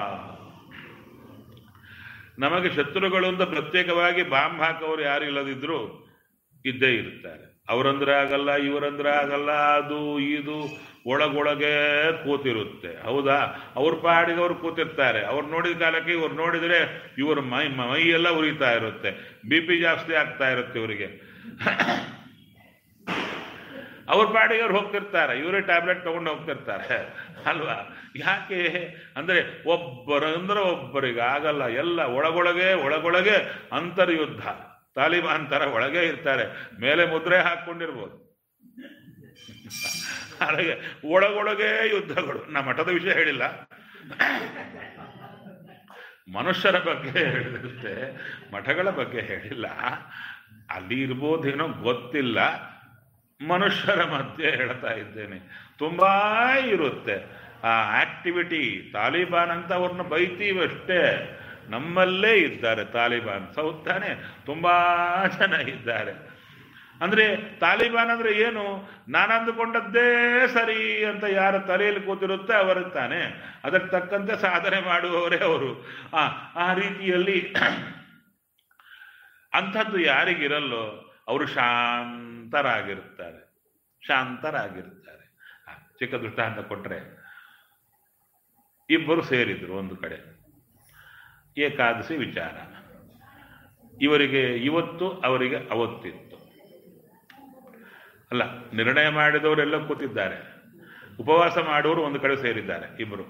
ನಮಗೆ ಶತ್ರುಗಳು ಅಂತ ಪ್ರತ್ಯೇಕವಾಗಿ ಬಾಂಬ್ ಹಾಕೋರು ಯಾರು ಇಲ್ಲದಿದ್ರು ಇದ್ದೇ ಇರ್ತಾರೆ ಅವರಂದ್ರೆ ಆಗಲ್ಲ ಇವರಂದ್ರೆ ಆಗಲ್ಲ ಅದು ಇದು ಒಳಗೊಳಗೆ ಕೂತಿರುತ್ತೆ ಹೌದಾ ಅವ್ರ ಪಾಡಿಗೆ ಅವ್ರು ಕೂತಿರ್ತಾರೆ ಅವ್ರು ನೋಡಿದ ಕಾಲಕ್ಕೆ ಇವ್ರು ನೋಡಿದ್ರೆ ಇವ್ರ ಮೈ ಮೈ ಎಲ್ಲ ಉರಿತಾ ಇರುತ್ತೆ ಬಿ ಪಿ ಜಾಸ್ತಿ ಆಗ್ತಾ ಇರುತ್ತೆ ಇವರಿಗೆ ಅವ್ರ ಪಾಡಿಗೆ ಅವ್ರು ಹೋಗ್ತಿರ್ತಾರೆ ಇವರೇ ಟ್ಯಾಬ್ಲೆಟ್ ತಗೊಂಡು ಹೋಗ್ತಿರ್ತಾರೆ ಅಲ್ವಾ ಯಾಕೆ ಅಂದ್ರೆ ಒಬ್ಬರಂದ್ರೆ ಒಬ್ಬರಿಗೆ ಆಗಲ್ಲ ಎಲ್ಲ ಒಳಗೊಳಗೆ ಒಳಗೊಳಗೆ ಅಂತರ್ಯುದ್ಧ ತಾಲಿಬಾನ್ ತರ ಒಳಗೆ ಇರ್ತಾರೆ ಮೇಲೆ ಮುದ್ರೆ ಹಾಕೊಂಡಿರ್ಬೋದು ಹಾಗೆ ಒಳಗೊಳಗೆ ಯುದ್ಧಗಳು ನಾ ಮಠದ ವಿಷಯ ಹೇಳಿಲ್ಲ ಮನುಷ್ಯರ ಬಗ್ಗೆ ಹೇಳಿರುತ್ತೆ ಮಠಗಳ ಬಗ್ಗೆ ಹೇಳಿಲ್ಲ ಅಲ್ಲಿ ಇರ್ಬೋದೇನೋ ಗೊತ್ತಿಲ್ಲ ಮನುಷ್ಯರ ಮಧ್ಯೆ ಹೇಳ್ತಾ ಇದ್ದೇನೆ ತುಂಬಾ ಇರುತ್ತೆ ಆ ಆಕ್ಟಿವಿಟಿ ತಾಲಿಬಾನ್ ಅಂತ ಅವ್ರನ್ನ ಬೈತೀವಷ್ಟೇ ನಮ್ಮಲ್ಲೇ ಇದ್ದಾರೆ ತಾಲಿಬಾನ್ ಸೌತ್ ತಾನೆ ತುಂಬಾ ಜನ ಇದ್ದಾರೆ ಅಂದ್ರೆ ತಾಲಿಬಾನ್ ಅಂದ್ರೆ ಏನು ನಾನು ಅಂದುಕೊಂಡದ್ದೇ ಸರಿ ಅಂತ ಯಾರ ತಲೆಯಲ್ಲಿ ಕೂತಿರುತ್ತೆ ಅವರು ತಾನೆ ಅದಕ್ಕೆ ತಕ್ಕಂತೆ ಸಾಧನೆ ಮಾಡುವವರೇ ಅವರು ಆ ಆ ರೀತಿಯಲ್ಲಿ ಅಂಥದ್ದು ಯಾರಿಗಿರಲ್ಲೋ ಅವರು ಶಾಂತರಾಗಿರ್ತಾರೆ ಶಾಂತರಾಗಿರ್ತಾರೆ ಆ, ಚಿಕ್ಕ ದೃಷ್ಟಾಂತ ಕೊಟ್ರೆ ಇಬ್ಬರು ಸೇರಿದ್ರು ಒಂದು ಕಡೆ ಏಕಾದಶಿ ವಿಚಾರ ಇವರಿಗೆ ಇವತ್ತು ಅವರಿಗೆ ಅವತ್ತಿತ್ತು ಅಲ್ಲ ನಿರ್ಣಯ ಮಾಡಿದವರೆಲ್ಲ ಕೂತಿದ್ದಾರೆ ಉಪವಾಸ ಮಾಡುವವರು ಒಂದು ಕಡೆ ಸೇರಿದ್ದಾರೆ ಇಬ್ಬರು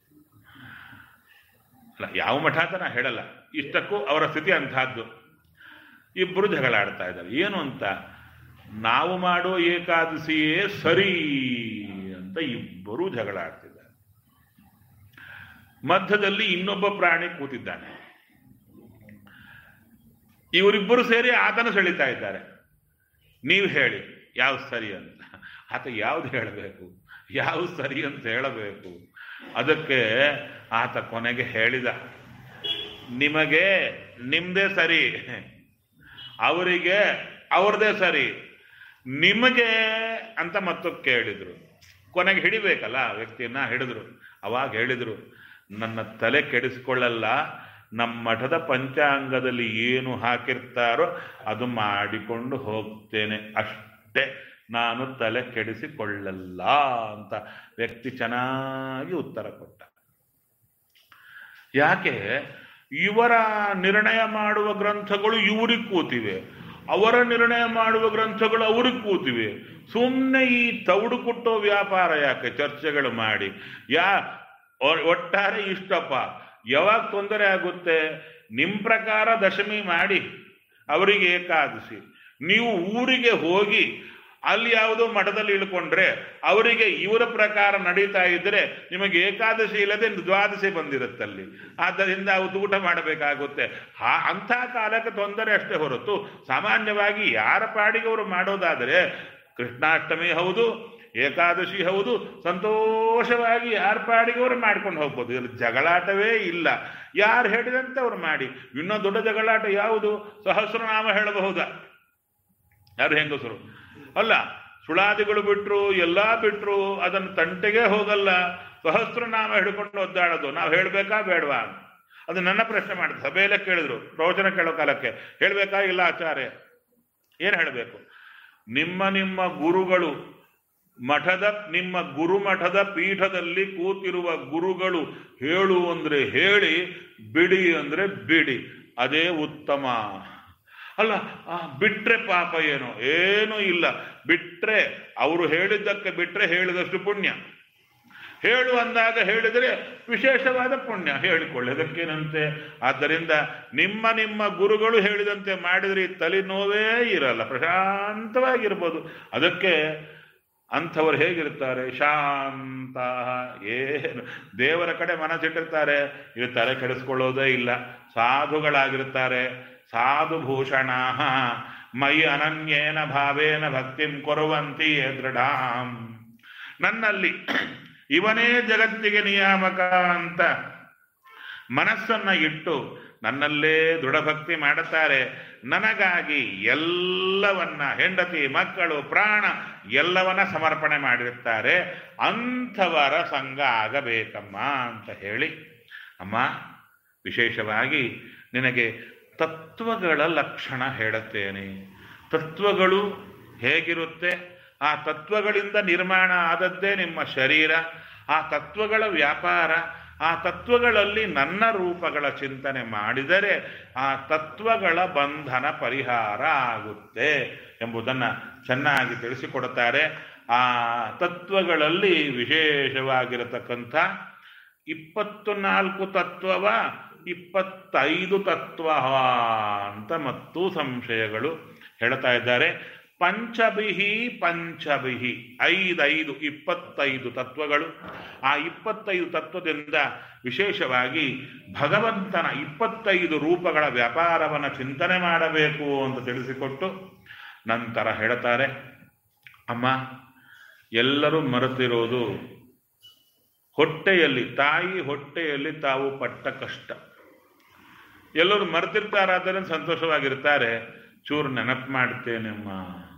ಅಲ್ಲ ಯಾವ ಮಠ ಅಂತ ನಾ ಹೇಳಲ್ಲ ಇಷ್ಟಕ್ಕೂ ಅವರ ಸ್ಥಿತಿ ಅಂತಹದ್ದು ಇಬ್ಬರು ಜಗಳಾಡ್ತಾ ಇದ್ದಾರೆ ಏನು ಅಂತ ನಾವು ಮಾಡೋ ಏಕಾದಶಿಯೇ ಸರಿ ಅಂತ ಇಬ್ಬರು ಜಗಳಾಡ್ತಿದ್ದಾರೆ ಮಧ್ಯದಲ್ಲಿ ಇನ್ನೊಬ್ಬ ಪ್ರಾಣಿ ಕೂತಿದ್ದಾನೆ ಇವರಿಬ್ಬರು ಸೇರಿ ಆತನ ಸೆಳಿತಾ ಇದ್ದಾರೆ ನೀವು ಹೇಳಿ ಯಾವ್ದು ಸರಿ ಅಂತ ಆತ ಯಾವ್ದು ಹೇಳಬೇಕು ಯಾವ್ದು ಸರಿ ಅಂತ ಹೇಳಬೇಕು ಅದಕ್ಕೆ ಆತ ಕೊನೆಗೆ ಹೇಳಿದ ನಿಮಗೆ ನಿಮ್ದೇ ಸರಿ ಅವರಿಗೆ ಅವ್ರದೇ ಸರಿ ನಿಮಗೆ ಅಂತ ಮತ್ತು ಕೇಳಿದ್ರು ಕೊನೆಗೆ ಹಿಡಿಬೇಕಲ್ಲ ಆ ವ್ಯಕ್ತಿಯನ್ನ ಹಿಡಿದ್ರು ಅವಾಗ ಹೇಳಿದ್ರು ನನ್ನ ತಲೆ ಕೆಡಿಸಿಕೊಳ್ಳಲ್ಲ ನಮ್ಮ ಮಠದ ಪಂಚಾಂಗದಲ್ಲಿ ಏನು ಹಾಕಿರ್ತಾರೋ ಅದು ಮಾಡಿಕೊಂಡು ಹೋಗ್ತೇನೆ ಅಷ್ಟೇ ನಾನು ತಲೆ ಕೆಡಿಸಿಕೊಳ್ಳಲ್ಲ ಅಂತ ವ್ಯಕ್ತಿ ಚೆನ್ನಾಗಿ ಉತ್ತರ ಕೊಟ್ಟ ಯಾಕೆ ಇವರ ನಿರ್ಣಯ ಮಾಡುವ ಗ್ರಂಥಗಳು ಇವ್ರಿಗೆ ಕೂತಿವೆ ಅವರ ನಿರ್ಣಯ ಮಾಡುವ ಗ್ರಂಥಗಳು ಅವ್ರಿಗೆ ಕೂತಿವೆ ಸುಮ್ಮನೆ ಈ ತೌಡು ಕುಟ್ಟೋ ವ್ಯಾಪಾರ ಯಾಕೆ ಚರ್ಚೆಗಳು ಮಾಡಿ ಯಾ ಒ- ಒಟ್ಟಾರೆ ಇಷ್ಟಪ್ಪ ಯಾವಾಗ ತೊಂದರೆ ಆಗುತ್ತೆ ನಿಮ್ಮ ಪ್ರಕಾರ ದಶಮಿ ಮಾಡಿ ಅವರಿಗೆ ಏಕಾದಶಿ ನೀವು ಊರಿಗೆ ಹೋಗಿ ಅಲ್ಲಿ ಯಾವುದೋ ಮಠದಲ್ಲಿ ಇಳ್ಕೊಂಡ್ರೆ ಅವರಿಗೆ ಇವರ ಪ್ರಕಾರ ನಡೀತಾ ಇದ್ರೆ ನಿಮಗೆ ಏಕಾದಶಿ ಇಲ್ಲದೆ ದ್ವಾದಶಿ ಬಂದಿರುತ್ತಲ್ಲಿ ಆದ್ದರಿಂದ ಅವತ್ತು ಊಟ ಮಾಡಬೇಕಾಗುತ್ತೆ ಆ ಅಂಥ ಕಾಲಕ್ಕೆ ತೊಂದರೆ ಅಷ್ಟೇ ಹೊರತು ಸಾಮಾನ್ಯವಾಗಿ ಯಾರ ಪಾಡಿಗೆ ಅವರು ಮಾಡೋದಾದರೆ ಕೃಷ್ಣಾಷ್ಟಮಿ ಹೌದು ಏಕಾದಶಿ ಹೌದು ಸಂತೋಷವಾಗಿ ಯಾರ ಪಾಡಿಗೆ ಅವರು ಮಾಡ್ಕೊಂಡು ಹೋಗ್ಬೋದು ಇಲ್ಲಿ ಜಗಳಾಟವೇ ಇಲ್ಲ ಯಾರು ಹೇಳಿದಂತೆ ಅವ್ರು ಮಾಡಿ ಇನ್ನೂ ದೊಡ್ಡ ಜಗಳಾಟ ಯಾವುದು ಸಹಸ್ರನಾಮ ಹೇಳಬಹುದಾ ಯಾರು ಹೆಂಗಸರು ಅಲ್ಲ ಸುಳಾದಿಗಳು ಬಿಟ್ರು ಎಲ್ಲ ಬಿಟ್ರು ಅದನ್ನು ತಂಟೆಗೆ ಹೋಗಲ್ಲ ಸಹಸ್ರನಾಮ ಹಿಡ್ಕೊಂಡು ಒದ್ದಾಡೋದು ನಾವು ಹೇಳ್ಬೇಕಾ ಬೇಡವಾ ಅದು ನನ್ನ ಪ್ರಶ್ನೆ ಮಾಡಿದ್ರು ಸಭೆಯಲ್ಲೇ ಕೇಳಿದ್ರು ಪ್ರವಚನ ಕೇಳೋ ಕಾಲಕ್ಕೆ ಹೇಳ್ಬೇಕಾ ಇಲ್ಲ ಆಚಾರ್ಯ ಏನು ಹೇಳಬೇಕು ನಿಮ್ಮ ನಿಮ್ಮ ಗುರುಗಳು ಮಠದ ನಿಮ್ಮ ಗುರುಮಠದ ಪೀಠದಲ್ಲಿ ಕೂತಿರುವ ಗುರುಗಳು ಹೇಳು ಅಂದ್ರೆ ಹೇಳಿ ಬಿಡಿ ಅಂದ್ರೆ ಬಿಡಿ ಅದೇ ಉತ್ತಮ ಅಲ್ಲ ಆ, ಬಿಟ್ರೆ ಪಾಪ ಏನು ಏನೂ ಇಲ್ಲ ಬಿಟ್ರೆ ಅವರು ಹೇಳಿದ್ದಕ್ಕೆ ಬಿಟ್ರೆ ಹೇಳಿದಷ್ಟು ಪುಣ್ಯ ಹೇಳು ಅಂದಾಗ ಹೇಳಿದರೆ ವಿಶೇಷವಾದ ಪುಣ್ಯ ಹೇಳಿಕೊಳ್ಳೋದಕ್ಕೇನಂತೆ ಆದ್ದರಿಂದ ನಿಮ್ಮ ನಿಮ್ಮ ಗುರುಗಳು ಹೇಳಿದಂತೆ ಮಾಡಿದರೆ ಈ ತಲೆನೋವೇ ಇರಲ್ಲ ಪ್ರಶಾಂತವಾಗಿರ್ಬೋದು ಅದಕ್ಕೆ ಅಂಥವ್ರು ಹೇಗಿರ್ತಾರೆ ಶಾಂತ ಏನು ದೇವರ ಕಡೆ ಮನಸ್ಸಿಟ್ಟಿರ್ತಾರೆ ಇದು ತಲೆ ಕೆಡಿಸ್ಕೊಳ್ಳೋದೇ ಇಲ್ಲ ಸಾಧುಗಳಾಗಿರ್ತಾರೆ ಸಾಧುಭೂಷಣ ಮೈ ಅನನ್ಯೇನ ಭಾವೇನ ಭಕ್ತಿಂ ಕೊರುವಂತಿ ದೃಢಾಂ ನನ್ನಲ್ಲಿ ಇವನೇ ಜಗತ್ತಿಗೆ ನಿಯಾಮಕ ಅಂತ ಮನಸ್ಸನ್ನ ಇಟ್ಟು ನನ್ನಲ್ಲೇ ದೃಢಭಕ್ತಿ ಮಾಡುತ್ತಾರೆ ನನಗಾಗಿ ಎಲ್ಲವನ್ನ ಹೆಂಡತಿ ಮಕ್ಕಳು ಪ್ರಾಣ ಎಲ್ಲವನ್ನ ಸಮರ್ಪಣೆ ಮಾಡಿರುತ್ತಾರೆ ಅಂಥವರ ಸಂಘ ಆಗಬೇಕಮ್ಮ ಅಂತ ಹೇಳಿ ಅಮ್ಮ ವಿಶೇಷವಾಗಿ ನಿನಗೆ ತತ್ವಗಳ ಲಕ್ಷಣ ಹೇಳುತ್ತೇನೆ ತತ್ವಗಳು ಹೇಗಿರುತ್ತೆ ಆ ತತ್ವಗಳಿಂದ ನಿರ್ಮಾಣ ಆದದ್ದೇ ನಿಮ್ಮ ಶರೀರ ಆ ತತ್ವಗಳ ವ್ಯಾಪಾರ ಆ ತತ್ವಗಳಲ್ಲಿ ನನ್ನ ರೂಪಗಳ ಚಿಂತನೆ ಮಾಡಿದರೆ ಆ ತತ್ವಗಳ ಬಂಧನ ಪರಿಹಾರ ಆಗುತ್ತೆ ಎಂಬುದನ್ನು ಚೆನ್ನಾಗಿ ತಿಳಿಸಿಕೊಡುತ್ತಾರೆ ಆ ತತ್ವಗಳಲ್ಲಿ ವಿಶೇಷವಾಗಿರತಕ್ಕಂಥ ಇಪ್ಪತ್ತು ನಾಲ್ಕು ತತ್ವವ ಇಪ್ಪತ್ತೈದು ತತ್ವ ಅಂತ ಮತ್ತು ಸಂಶಯಗಳು ಹೇಳ್ತಾ ಇದ್ದಾರೆ ಪಂಚಬಿಹಿ ಪಂಚಬಿಹಿ ಐದೈದು ಇಪ್ಪತ್ತೈದು ತತ್ವಗಳು ಆ ಇಪ್ಪತ್ತೈದು ತತ್ವದಿಂದ ವಿಶೇಷವಾಗಿ ಭಗವಂತನ ಇಪ್ಪತ್ತೈದು ರೂಪಗಳ ವ್ಯಾಪಾರವನ್ನು ಚಿಂತನೆ ಮಾಡಬೇಕು ಅಂತ ತಿಳಿಸಿಕೊಟ್ಟು ನಂತರ ಹೇಳ್ತಾರೆ ಅಮ್ಮ ಎಲ್ಲರೂ ಮರೆತಿರೋದು ಹೊಟ್ಟೆಯಲ್ಲಿ ತಾಯಿ ಹೊಟ್ಟೆಯಲ್ಲಿ ತಾವು ಪಟ್ಟ ಕಷ್ಟ ಎಲ್ಲರೂ ಮರೆತಿರ್ತಾರಾದ್ದರಿಂದ ಸಂತೋಷವಾಗಿರ್ತಾರೆ ಚೂರು ನೆನಪು ಮಾಡ್ತೇನೆಮ್ಮ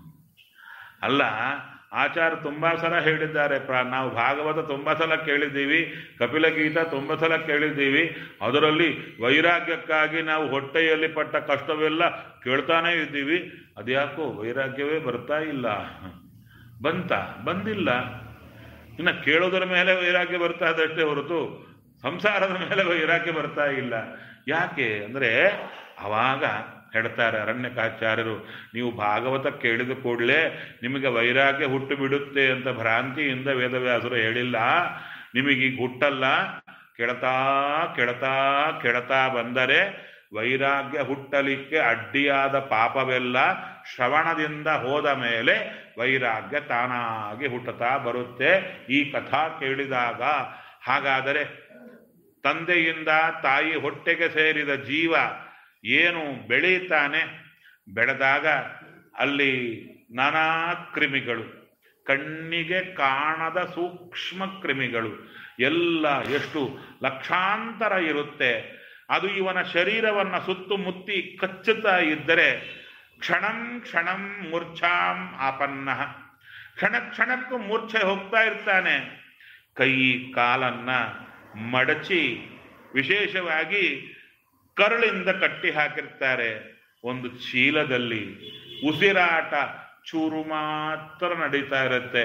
ಅಲ್ಲ ಆಚಾರ ತುಂಬಾ ಸಲ ಹೇಳಿದ್ದಾರೆ ಪ್ರ ನಾವು ಭಾಗವತ ತುಂಬಾ ಸಲ ಕೇಳಿದ್ದೀವಿ ಕಪಿಲ ಗೀತ ತುಂಬ ಸಲ ಕೇಳಿದ್ದೀವಿ ಅದರಲ್ಲಿ ವೈರಾಗ್ಯಕ್ಕಾಗಿ ನಾವು ಹೊಟ್ಟೆಯಲ್ಲಿ ಪಟ್ಟ ಕಷ್ಟವೆಲ್ಲ ಕೇಳ್ತಾನೇ ಇದ್ದೀವಿ ಅದ್ಯಾಕೋ ವೈರಾಗ್ಯವೇ ಬರ್ತಾ ಇಲ್ಲ ಬಂತ ಬಂದಿಲ್ಲ ಇನ್ನು ಕೇಳೋದರ ಮೇಲೆ ವೈರಾಗ್ಯ ಬರ್ತಾ ಇದಷ್ಟೇ ಹೊರತು ಸಂಸಾರದ ಮೇಲೆ ವೈರಾಗ್ಯ ಬರ್ತಾ ಇಲ್ಲ ಯಾಕೆ ಅಂದರೆ ಅವಾಗ ಹೇಳ್ತಾರೆ ಅರಣ್ಯಕಾಚಾರ್ಯರು ನೀವು ಭಾಗವತ ಕೇಳಿದ ಕೂಡಲೇ ನಿಮಗೆ ವೈರಾಗ್ಯ ಹುಟ್ಟು ಬಿಡುತ್ತೆ ಅಂತ ಭ್ರಾಂತಿಯಿಂದ ವೇದವ್ಯಾಸರು ಹೇಳಿಲ್ಲ ನಿಮಗೀಗ ಹುಟ್ಟಲ್ಲ ಕೆಳತಾ ಕೆಳತಾ ಕೆಳತಾ ಬಂದರೆ ವೈರಾಗ್ಯ ಹುಟ್ಟಲಿಕ್ಕೆ ಅಡ್ಡಿಯಾದ ಪಾಪವೆಲ್ಲ ಶ್ರವಣದಿಂದ ಹೋದ ಮೇಲೆ ವೈರಾಗ್ಯ ತಾನಾಗಿ ಹುಟ್ಟುತ್ತಾ ಬರುತ್ತೆ ಈ ಕಥಾ ಕೇಳಿದಾಗ ಹಾಗಾದರೆ ತಂದೆಯಿಂದ ತಾಯಿ ಹೊಟ್ಟೆಗೆ ಸೇರಿದ ಜೀವ ಏನು ಬೆಳೆಯುತ್ತಾನೆ ಬೆಳೆದಾಗ ಅಲ್ಲಿ ನಾನಾ ಕ್ರಿಮಿಗಳು ಕಣ್ಣಿಗೆ ಕಾಣದ ಸೂಕ್ಷ್ಮ ಕ್ರಿಮಿಗಳು ಎಲ್ಲ ಎಷ್ಟು ಲಕ್ಷಾಂತರ ಇರುತ್ತೆ ಅದು ಇವನ ಶರೀರವನ್ನು ಸುತ್ತುಮುತ್ತಿ ಕಚ್ಚುತ್ತಾ ಇದ್ದರೆ ಕ್ಷಣಂ ಕ್ಷಣಂ ಮೂರ್ಛಾಂ ಆಪನ್ನ ಕ್ಷಣ ಕ್ಷಣಕ್ಕೂ ಮೂರ್ಛೆ ಹೋಗ್ತಾ ಇರ್ತಾನೆ ಕೈ ಕಾಲನ್ನ ಮಡಚಿ ವಿಶೇಷವಾಗಿ ಕರಳಿಂದ ಕಟ್ಟಿ ಹಾಕಿರ್ತಾರೆ ಒಂದು ಚೀಲದಲ್ಲಿ ಉಸಿರಾಟ ಚೂರು ಮಾತ್ರ ನಡೀತಾ ಇರುತ್ತೆ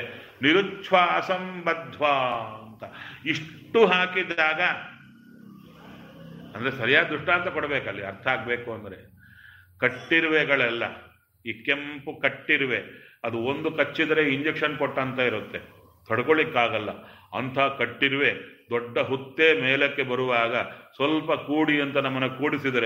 ನಿರುಚ್ಛ್ವಾಸಂ ಬದ್ಧ್ವಾ ಅಂತ ಇಷ್ಟು ಹಾಕಿದಾಗ ಅಂದ್ರೆ ಸರಿಯಾದ ದೃಷ್ಟಾಂತ ಕೊಡಬೇಕಲ್ಲಿ ಅರ್ಥ ಆಗ್ಬೇಕು ಅಂದ್ರೆ ಕಟ್ಟಿರುವೆಗಳೆಲ್ಲ ಈ ಕೆಂಪು ಕಟ್ಟಿರುವೆ ಅದು ಒಂದು ಕಚ್ಚಿದರೆ ಇಂಜೆಕ್ಷನ್ ಕೊಟ್ಟಂತ ಇರುತ್ತೆ ತಡ್ಕೊಳಿಕ್ಕಾಗಲ್ಲ ಅಂಥ ಕಟ್ಟಿರುವೆ ದೊಡ್ಡ ಹುತ್ತೆ ಮೇಲಕ್ಕೆ ಬರುವಾಗ ಸ್ವಲ್ಪ ಕೂಡಿ ಅಂತ ನಮ್ಮನ್ನ ಕೂಡಿಸಿದರೆ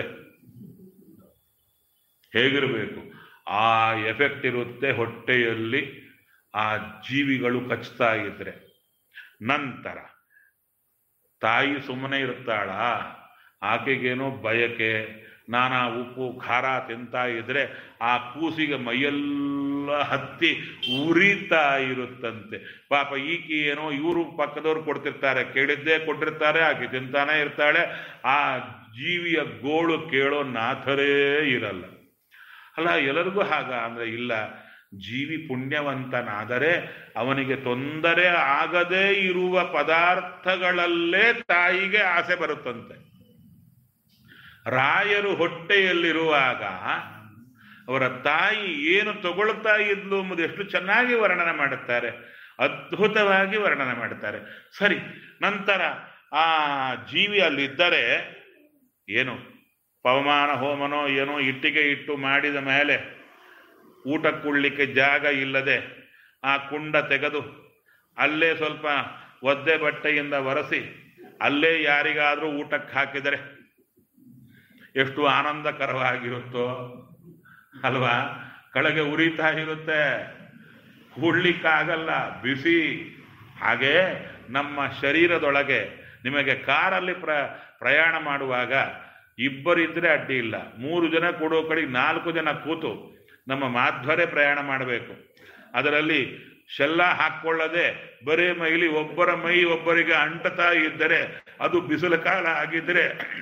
ಹೇಗಿರಬೇಕು ಆ ಎಫೆಕ್ಟ್ ಇರುತ್ತೆ ಹೊಟ್ಟೆಯಲ್ಲಿ ಆ ಜೀವಿಗಳು ಕಚ್ತಾ ಇದ್ರೆ ನಂತರ ತಾಯಿ ಸುಮ್ಮನೆ ಇರ್ತಾಳ ಆಕೆಗೇನೋ ಬಯಕೆ ನಾನಾ ಉಪ್ಪು ಖಾರ ತಿಂತಾ ಇದ್ರೆ ಆ ಕೂಸಿಗೆ ಮೈಯೆಲ್ಲ ಹತ್ತಿ ಉರಿತಾ ಇರುತ್ತಂತೆ ಪಾಪ ಈಕೆ ಏನೋ ಇವರು ಪಕ್ಕದವ್ರು ಕೊಡ್ತಿರ್ತಾರೆ ಕೇಳಿದ್ದೇ ಕೊಟ್ಟಿರ್ತಾರೆ ಆಕೆ ತಿಂತಾನೆ ಇರ್ತಾಳೆ ಆ ಜೀವಿಯ ಗೋಳು ಕೇಳೋ ನಾಥರೇ ಇರಲ್ಲ ಅಲ್ಲ ಎಲ್ಲರಿಗೂ ಹಾಗ ಅಂದ್ರೆ ಇಲ್ಲ ಜೀವಿ ಪುಣ್ಯವಂತನಾದರೆ ಅವನಿಗೆ ತೊಂದರೆ ಆಗದೇ ಇರುವ ಪದಾರ್ಥಗಳಲ್ಲೇ ತಾಯಿಗೆ ಆಸೆ ಬರುತ್ತಂತೆ ರಾಯರು ಹೊಟ್ಟೆಯಲ್ಲಿರುವಾಗ ಅವರ ತಾಯಿ ಏನು ತಗೊಳ್ತಾ ಇದ್ಲು ಎಂಬುದು ಎಷ್ಟು ಚೆನ್ನಾಗಿ ವರ್ಣನೆ ಮಾಡುತ್ತಾರೆ ಅದ್ಭುತವಾಗಿ ವರ್ಣನೆ ಮಾಡುತ್ತಾರೆ ಸರಿ ನಂತರ ಆ ಜೀವಿ ಅಲ್ಲಿದ್ದರೆ ಏನು ಪವಮಾನ ಹೋಮನೋ ಏನೋ ಇಟ್ಟಿಗೆ ಇಟ್ಟು ಮಾಡಿದ ಮೇಲೆ ಊಟ ಕುಳ್ಳಿಕ್ಕೆ ಜಾಗ ಇಲ್ಲದೆ ಆ ಕುಂಡ ತೆಗೆದು ಅಲ್ಲೇ ಸ್ವಲ್ಪ ಒದ್ದೆ ಬಟ್ಟೆಯಿಂದ ಒರೆಸಿ ಅಲ್ಲೇ ಯಾರಿಗಾದ್ರೂ ಊಟಕ್ಕೆ ಹಾಕಿದರೆ ಎಷ್ಟು ಆನಂದಕರವಾಗಿರುತ್ತೋ ಅಲ್ವಾ ಕೆಳಗೆ ಉರಿತಾ ಇರುತ್ತೆ ಹುಡ್ಲಿಕ್ಕಾಗಲ್ಲ ಬಿಸಿ ಹಾಗೆ ನಮ್ಮ ಶರೀರದೊಳಗೆ ನಿಮಗೆ ಕಾರಲ್ಲಿ ಪ್ರ ಪ್ರಯಾಣ ಮಾಡುವಾಗ ಇಬ್ಬರಿದ್ರೆ ಅಡ್ಡಿ ಇಲ್ಲ ಮೂರು ಜನ ಕೂಡೋ ಕಡೆಗೆ ನಾಲ್ಕು ಜನ ಕೂತು ನಮ್ಮ ಮಾಧ್ವರೇ ಪ್ರಯಾಣ ಮಾಡಬೇಕು ಅದರಲ್ಲಿ ಶೆಲ್ಲ ಹಾಕೊಳ್ಳದೆ ಬರೇ ಮೈಲಿ ಒಬ್ಬರ ಮೈ ಒಬ್ಬರಿಗೆ ಅಂಟತಾ ಇದ್ದರೆ ಅದು ಬಿಸಿಲು ಕಾಲ ಆಗಿದ್ರೆ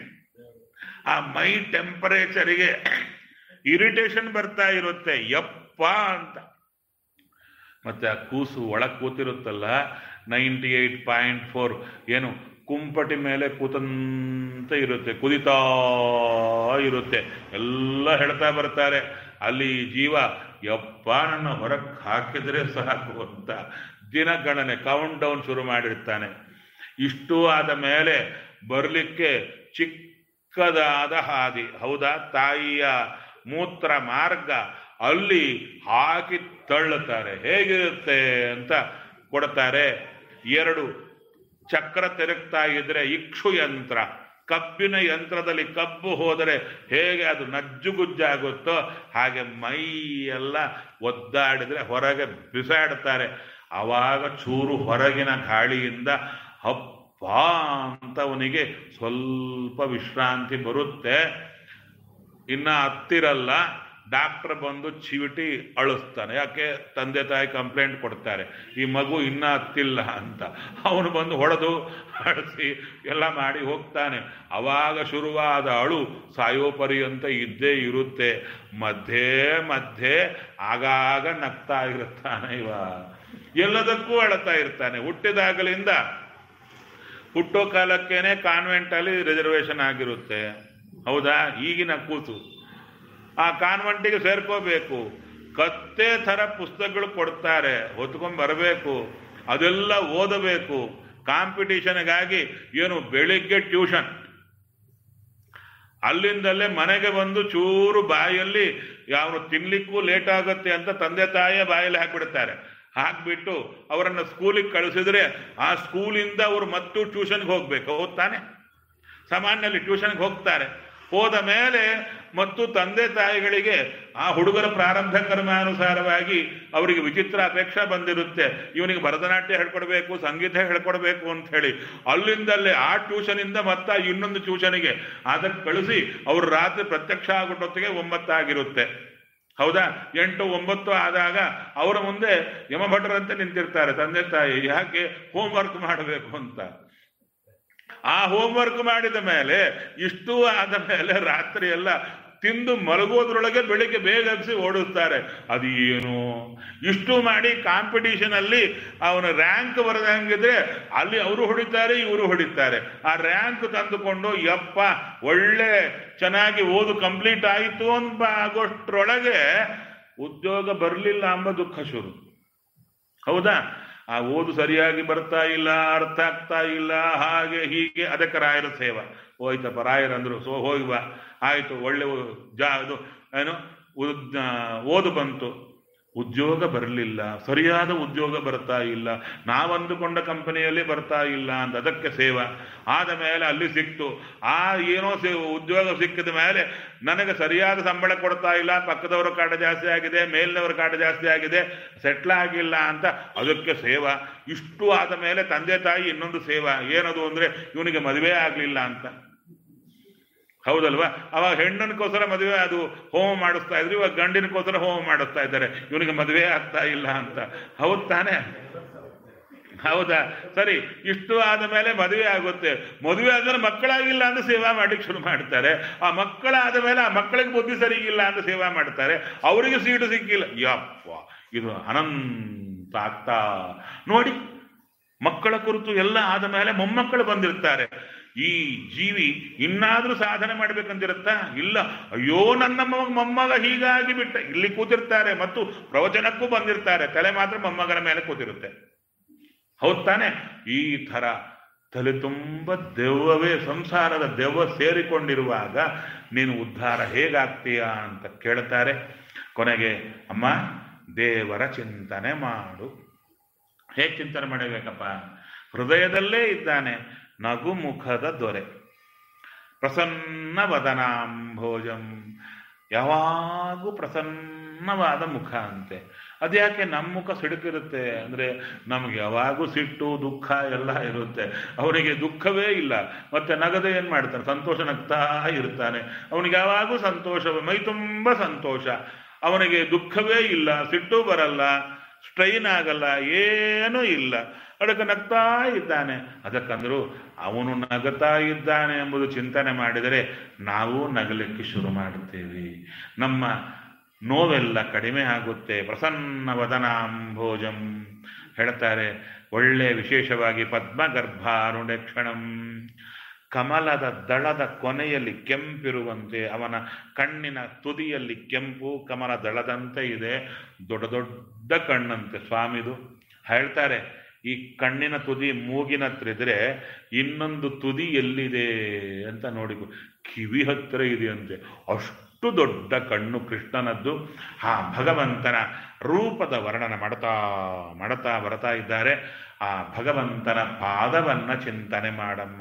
ಆ ಮೈ ಟೆಂಪರೇಚರಿಗೆ ಇರಿಟೇಷನ್ ಬರ್ತಾ ಇರುತ್ತೆ ಯಪ್ಪ ಅಂತ ಮತ್ತೆ ಆ ಕೂಸು ಒಳಗ್ ಕೂತಿರುತ್ತಲ್ಲ ನೈಂಟಿ ಏಟ್ ಪಾಯಿಂಟ್ ಫೋರ್ ಏನು ಕುಂಪಟಿ ಮೇಲೆ ಕೂತಂತ ಇರುತ್ತೆ ಕುದಿತಾ ಇರುತ್ತೆ ಎಲ್ಲ ಹೇಳ್ತಾ ಬರ್ತಾರೆ ಅಲ್ಲಿ ಜೀವ ಯಪ್ಪ ನನ್ನ ಹೊರಗೆ ಹಾಕಿದ್ರೆ ಸಾಕು ಅಂತ ದಿನಗಣನೆ ಕೌಂಟ್ ಡೌನ್ ಶುರು ಮಾಡಿರ್ತಾನೆ ಇಷ್ಟು ಆದ ಮೇಲೆ ಬರಲಿಕ್ಕೆ ಚಿಕ್ಕದಾದ ಹಾದಿ ಹೌದಾ ತಾಯಿಯ ಮೂತ್ರ ಮಾರ್ಗ ಅಲ್ಲಿ ಹಾಕಿ ತಳ್ಳುತ್ತಾರೆ ಹೇಗಿರುತ್ತೆ ಅಂತ ಕೊಡ್ತಾರೆ ಎರಡು ಚಕ್ರ ತಿರುಗ್ತಾ ಇದ್ರೆ ಇಕ್ಷು ಯಂತ್ರ ಕಬ್ಬಿನ ಯಂತ್ರದಲ್ಲಿ ಕಬ್ಬು ಹೋದರೆ ಹೇಗೆ ಅದು ನಜ್ಜುಗುಜ್ಜಾಗುತ್ತೋ ಹಾಗೆ ಮೈ ಎಲ್ಲ ಒದ್ದಾಡಿದ್ರೆ ಹೊರಗೆ ಬಿಸಾಡ್ತಾರೆ ಆವಾಗ ಚೂರು ಹೊರಗಿನ ಗಾಳಿಯಿಂದ ಹಪ್ಪ ಅಂತ ಅವನಿಗೆ ಸ್ವಲ್ಪ ವಿಶ್ರಾಂತಿ ಬರುತ್ತೆ ಇನ್ನ ಹತ್ತಿರಲ್ಲ ಡಾಕ್ಟರ್ ಬಂದು ಚಿವಿಟಿ ಅಳಿಸ್ತಾನೆ ಯಾಕೆ ತಂದೆ ತಾಯಿ ಕಂಪ್ಲೇಂಟ್ ಕೊಡ್ತಾರೆ ಈ ಮಗು ಇನ್ನ ಹತ್ತಿಲ್ಲ ಅಂತ ಅವನು ಬಂದು ಹೊಡೆದು ಅಳಿಸಿ ಎಲ್ಲ ಮಾಡಿ ಹೋಗ್ತಾನೆ ಅವಾಗ ಶುರುವಾದ ಅಳು ಸಾಯೋ ಪರ್ಯಂತ ಇದ್ದೇ ಇರುತ್ತೆ ಮಧ್ಯೆ ಮಧ್ಯೆ ಆಗಾಗ ನಗ್ತಾ ಇರುತ್ತಾನೆ ಇವ ಎಲ್ಲದಕ್ಕೂ ಅಳತಾ ಇರ್ತಾನೆ ಹುಟ್ಟಿದಾಗಲಿಂದ ಹುಟ್ಟೋ ಕಾಲಕ್ಕೇನೆ ಕಾನ್ವೆಂಟ್ ಅಲ್ಲಿ ರಿಸರ್ವೇಶನ್ ಆಗಿರುತ್ತೆ ಹೌದಾ ಈಗಿನ ಕೂಸು ಆ ಕಾನ್ವೆಂಟಿಗೆ ಸೇರ್ಕೋಬೇಕು ಕತ್ತೆ ಥರ ಪುಸ್ತಕಗಳು ಕೊಡ್ತಾರೆ ಹೊತ್ಕೊಂಡ್ ಬರಬೇಕು ಅದೆಲ್ಲ ಓದಬೇಕು ಕಾಂಪಿಟಿಷನ್ಗಾಗಿ ಏನು ಬೆಳಿಗ್ಗೆ ಟ್ಯೂಷನ್ ಅಲ್ಲಿಂದಲೇ ಮನೆಗೆ ಬಂದು ಚೂರು ಬಾಯಲ್ಲಿ ಯಾವ ತಿನ್ಲಿಕ್ಕೂ ಲೇಟ್ ಆಗುತ್ತೆ ಅಂತ ತಂದೆ ತಾಯಿಯ ಬಾಯಲ್ಲಿ ಹಾಕ್ಬಿಡ್ತಾರೆ ಹಾಕ್ಬಿಟ್ಟು ಅವರನ್ನ ಸ್ಕೂಲಿಗೆ ಕಳಿಸಿದ್ರೆ ಆ ಸ್ಕೂಲಿಂದ ಅವರು ಮತ್ತು ಟ್ಯೂಷನ್ಗೆ ಹೋಗ್ಬೇಕು ಹೌದ್ ತಾನೆ ಸಾಮಾನ್ಯದಲ್ಲಿ ಟ್ಯೂಷನ್ಗೆ ಹೋಗ್ತಾರೆ ಹೋದ ಮೇಲೆ ಮತ್ತು ತಂದೆ ತಾಯಿಗಳಿಗೆ ಆ ಹುಡುಗರ ಪ್ರಾರಂಭ ಕರ್ಮಾನುಸಾರವಾಗಿ ಅವರಿಗೆ ವಿಚಿತ್ರ ಅಪೇಕ್ಷೆ ಬಂದಿರುತ್ತೆ ಇವನಿಗೆ ಭರತನಾಟ್ಯ ಹೇಳ್ಕೊಡ್ಬೇಕು ಸಂಗೀತ ಹೇಳ್ಕೊಡ್ಬೇಕು ಅಂತ ಹೇಳಿ ಅಲ್ಲಿಂದಲೇ ಆ ಟ್ಯೂಷನಿಂದ ಮತ್ತ ಇನ್ನೊಂದು ಟ್ಯೂಷನಿಗೆ ಅದಕ್ಕೆ ಕಳಿಸಿ ಅವ್ರು ರಾತ್ರಿ ಪ್ರತ್ಯಕ್ಷ ಆಗುಟ್ಟೊತ್ತಿಗೆ ಒಂಬತ್ತಾಗಿರುತ್ತೆ ಹೌದಾ ಎಂಟು ಒಂಬತ್ತು ಆದಾಗ ಅವರ ಮುಂದೆ ಯಮಭಟರಂತೆ ನಿಂತಿರ್ತಾರೆ ತಂದೆ ತಾಯಿ ಯಾಕೆ ಹೋಮ್ವರ್ಕ್ ಮಾಡಬೇಕು ಅಂತ ಆ ಹೋಮ್ವರ್ಕ್ ಮಾಡಿದ ಮೇಲೆ ಇಷ್ಟು ಆದ ಮೇಲೆ ರಾತ್ರಿ ಎಲ್ಲ ತಿಂದು ಮಲಗೋದ್ರೊಳಗೆ ಬೆಳಿಗ್ಗೆ ಬೇಗ ಹಬ್ಸಿ ಓಡಿಸ್ತಾರೆ ಅದು ಏನು ಇಷ್ಟು ಮಾಡಿ ಕಾಂಪಿಟಿಷನ್ ಅಲ್ಲಿ ಅವನ ರ್ಯಾಂಕ್ ಬರದಂಗಿದ್ರೆ ಅಲ್ಲಿ ಅವರು ಹೊಡಿತಾರೆ ಇವರು ಹೊಡಿತಾರೆ ಆ ರ್ಯಾಂಕ್ ತಂದುಕೊಂಡು ಯಪ್ಪ ಒಳ್ಳೆ ಚೆನ್ನಾಗಿ ಓದು ಕಂಪ್ಲೀಟ್ ಆಯಿತು ಅಂತ ಆಗೋಷ್ಟ್ರೊಳಗೆ ಉದ್ಯೋಗ ಬರಲಿಲ್ಲ ಎಂಬ ದುಃಖ ಶುರು ಹೌದಾ ಆ ಓದು ಸರಿಯಾಗಿ ಬರ್ತಾ ಇಲ್ಲ ಅರ್ಥ ಆಗ್ತಾ ಇಲ್ಲ ಹಾಗೆ ಹೀಗೆ ಅದಕ್ಕೆ ರಾಯರ ಸೇವ ಹೋಯ್ತಪ್ಪ ರಾಯರಂದ್ರು ಸೊ ಹೋಗಿ ಬಾ ಆಯ್ತು ಒಳ್ಳೆ ಜಾ ಇದು ಏನು ಉದ್- ಆ, ಓದು ಬಂತು ಉದ್ಯೋಗ ಬರಲಿಲ್ಲ ಸರಿಯಾದ ಉದ್ಯೋಗ ಬರ್ತಾ ಇಲ್ಲ ನಾವಂದುಕೊಂಡ ಕಂಪನಿಯಲ್ಲಿ ಬರ್ತಾ ಇಲ್ಲ ಅಂತ ಅದಕ್ಕೆ ಸೇವಾ ಆದ ಮೇಲೆ ಅಲ್ಲಿ ಸಿಕ್ತು ಆ ಏನೋ ಸೇ ಉದ್ಯೋಗ ಸಿಕ್ಕಿದ ಮೇಲೆ ನನಗೆ ಸರಿಯಾದ ಸಂಬಳ ಕೊಡ್ತಾ ಇಲ್ಲ ಪಕ್ಕದವರ ಕಾಟ ಜಾಸ್ತಿ ಆಗಿದೆ ಮೇಲಿನವರ ಕಾಟ ಜಾಸ್ತಿ ಆಗಿದೆ ಸೆಟ್ಲ್ ಆಗಿಲ್ಲ ಅಂತ ಅದಕ್ಕೆ ಸೇವಾ ಇಷ್ಟು ಆದ ಮೇಲೆ ತಂದೆ ತಾಯಿ ಇನ್ನೊಂದು ಸೇವಾ ಏನದು ಅಂದ್ರೆ ಇವನಿಗೆ ಮದುವೆ ಆಗ್ಲಿಲ್ಲ ಅಂತ ಹೌದಲ್ವಾ ಅವಾಗ ಹೆಣ್ಣನಿಗೋಸ್ಕರ ಮದುವೆ ಅದು ಹೋಮ ಮಾಡಿಸ್ತಾ ಇದ್ರು ಇವಾಗ ಗಂಡಿನಗೋಸ್ಕರ ಹೋಮ ಮಾಡಿಸ್ತಾ ಇದ್ದಾರೆ ಇವನಿಗೆ ಮದುವೆ ಆಗ್ತಾ ಇಲ್ಲ ಅಂತ ಹೌದ್ ತಾನೇ ಹೌದಾ ಸರಿ ಇಷ್ಟು ಆದ ಮೇಲೆ ಮದುವೆ ಆಗುತ್ತೆ ಮದುವೆ ಆದ್ರೆ ಮಕ್ಕಳಾಗಿಲ್ಲ ಅಂತ ಸೇವಾ ಮಾಡ್ಲಿಕ್ಕೆ ಶುರು ಮಾಡ್ತಾರೆ ಆ ಮಕ್ಕಳಾದ ಮೇಲೆ ಆ ಮಕ್ಕಳಿಗೆ ಬುದ್ಧಿ ಸರಿ ಇಲ್ಲ ಅಂತ ಸೇವಾ ಮಾಡ್ತಾರೆ ಅವರಿಗೆ ಸೀಟು ಸಿಕ್ಕಿಲ್ಲ ಯಪ್ಪ ಇದು ಅನಂತ ಆಗ್ತಾ ನೋಡಿ ಮಕ್ಕಳ ಕುರಿತು ಎಲ್ಲ ಆದ ಮೇಲೆ ಮೊಮ್ಮಕ್ಕಳು ಬಂದಿರ್ತಾರೆ ಈ ಜೀವಿ ಇನ್ನಾದ್ರೂ ಸಾಧನೆ ಮಾಡ್ಬೇಕಂತಿರುತ್ತಾ ಇಲ್ಲ ಅಯ್ಯೋ ನನ್ನ ಮೊಮ್ಮ- ಮೊಮ್ಮಗ ಹೀಗಾಗಿ ಬಿಟ್ಟ ಇಲ್ಲಿ ಕೂತಿರ್ತಾರೆ ಮತ್ತು ಪ್ರವಚನಕ್ಕೂ ಬಂದಿರ್ತಾರೆ ತಲೆ ಮಾತ್ರ ಮೊಮ್ಮಗನ ಮೇಲೆ ಕೂತಿರುತ್ತೆ ಹೌದ್ ತಾನೆ ಈ ಥರ ತಲೆ ತುಂಬ ದೆವ್ವವೇ ಸಂಸಾರದ ದೆವ್ವ ಸೇರಿಕೊಂಡಿರುವಾಗ ನೀನು ಉದ್ಧಾರ ಹೇಗಾಗ್ತೀಯಾ ಅಂತ ಕೇಳ್ತಾರೆ ಕೊನೆಗೆ ಅಮ್ಮ ದೇವರ ಚಿಂತನೆ ಮಾಡು ಹೇಗೆ ಚಿಂತನೆ ಮಾಡಬೇಕಪ್ಪ ಹೃದಯದಲ್ಲೇ ಇದ್ದಾನೆ ನಗುಮುಖದ ದೊರೆ ಪ್ರಸನ್ನ ವದನಾಂಭೋಜಂ ಯಾವಾಗೂ ಪ್ರಸನ್ನವಾದ ಮುಖ ಅಂತೆ ಅದ್ಯಾಕೆ ನಮ್ಮ ಮುಖ ಸಿಡುಕಿರುತ್ತೆ ಅಂದ್ರೆ ನಮ್ಗೆ ಯಾವಾಗೂ ಸಿಟ್ಟು ದುಃಖ ಎಲ್ಲ ಇರುತ್ತೆ ಅವನಿಗೆ ದುಃಖವೇ ಇಲ್ಲ ಮತ್ತೆ ನಗದೆ ಏನ್ ಮಾಡ್ತಾನೆ ಸಂತೋಷ ನಗ್ತಾ ಇರ್ತಾನೆ ಅವನಿಗೆ ಯಾವಾಗೂ ಸಂತೋಷ ಮೈ ತುಂಬ ಸಂತೋಷ ಅವನಿಗೆ ದುಃಖವೇ ಇಲ್ಲ ಸಿಟ್ಟು ಬರಲ್ಲ ಸ್ಟ್ರೈನ್ ಆಗಲ್ಲ ಏನೂ ಇಲ್ಲ ಅದಕ್ಕೆ ನಗ್ತಾ ಇದ್ದಾನೆ ಅದಕ್ಕಂದ್ರು ಅವನು ನಗತಾ ಇದ್ದಾನೆ ಎಂಬುದು ಚಿಂತನೆ ಮಾಡಿದರೆ ನಾವು ನಗಲಿಕ್ಕೆ ಶುರು ಮಾಡುತ್ತೇವೆ ನಮ್ಮ ನೋವೆಲ್ಲ ಕಡಿಮೆ ಆಗುತ್ತೆ ಪ್ರಸನ್ನ ವದನಾಂಭೋಜಂ ಹೇಳ್ತಾರೆ ಒಳ್ಳೆ ವಿಶೇಷವಾಗಿ ಪದ್ಮಗರ್ಭಾರುಣಕ್ಷಣಂ ಕಮಲದ ದಳದ ಕೊನೆಯಲ್ಲಿ ಕೆಂಪಿರುವಂತೆ ಅವನ ಕಣ್ಣಿನ ತುದಿಯಲ್ಲಿ ಕೆಂಪು ಕಮಲ ದಳದಂತೆ ಇದೆ ದೊಡ್ಡ ದೊಡ್ಡ ಕಣ್ಣಂತೆ ಸ್ವಾಮಿದು ಹೇಳ್ತಾರೆ ಈ ಕಣ್ಣಿನ ತುದಿ ಮೂಗಿನ ಹತ್ರ ಇದ್ರೆ ಇನ್ನೊಂದು ತುದಿ ಎಲ್ಲಿದೆ ಅಂತ ನೋಡಿ ಕಿವಿ ಹತ್ತಿರ ಇದೆಯಂತೆ ಅಷ್ಟು ದೊಡ್ಡ ಕಣ್ಣು ಕೃಷ್ಣನದ್ದು ಆ ಭಗವಂತನ ರೂಪದ ವರ್ಣನ ಮಾಡ್ತಾ ಮಾಡ್ತಾ ಬರ್ತಾ ಇದ್ದಾರೆ ಆ ಭಗವಂತನ ಪಾದವನ್ನ ಚಿಂತನೆ ಮಾಡಮ್ಮ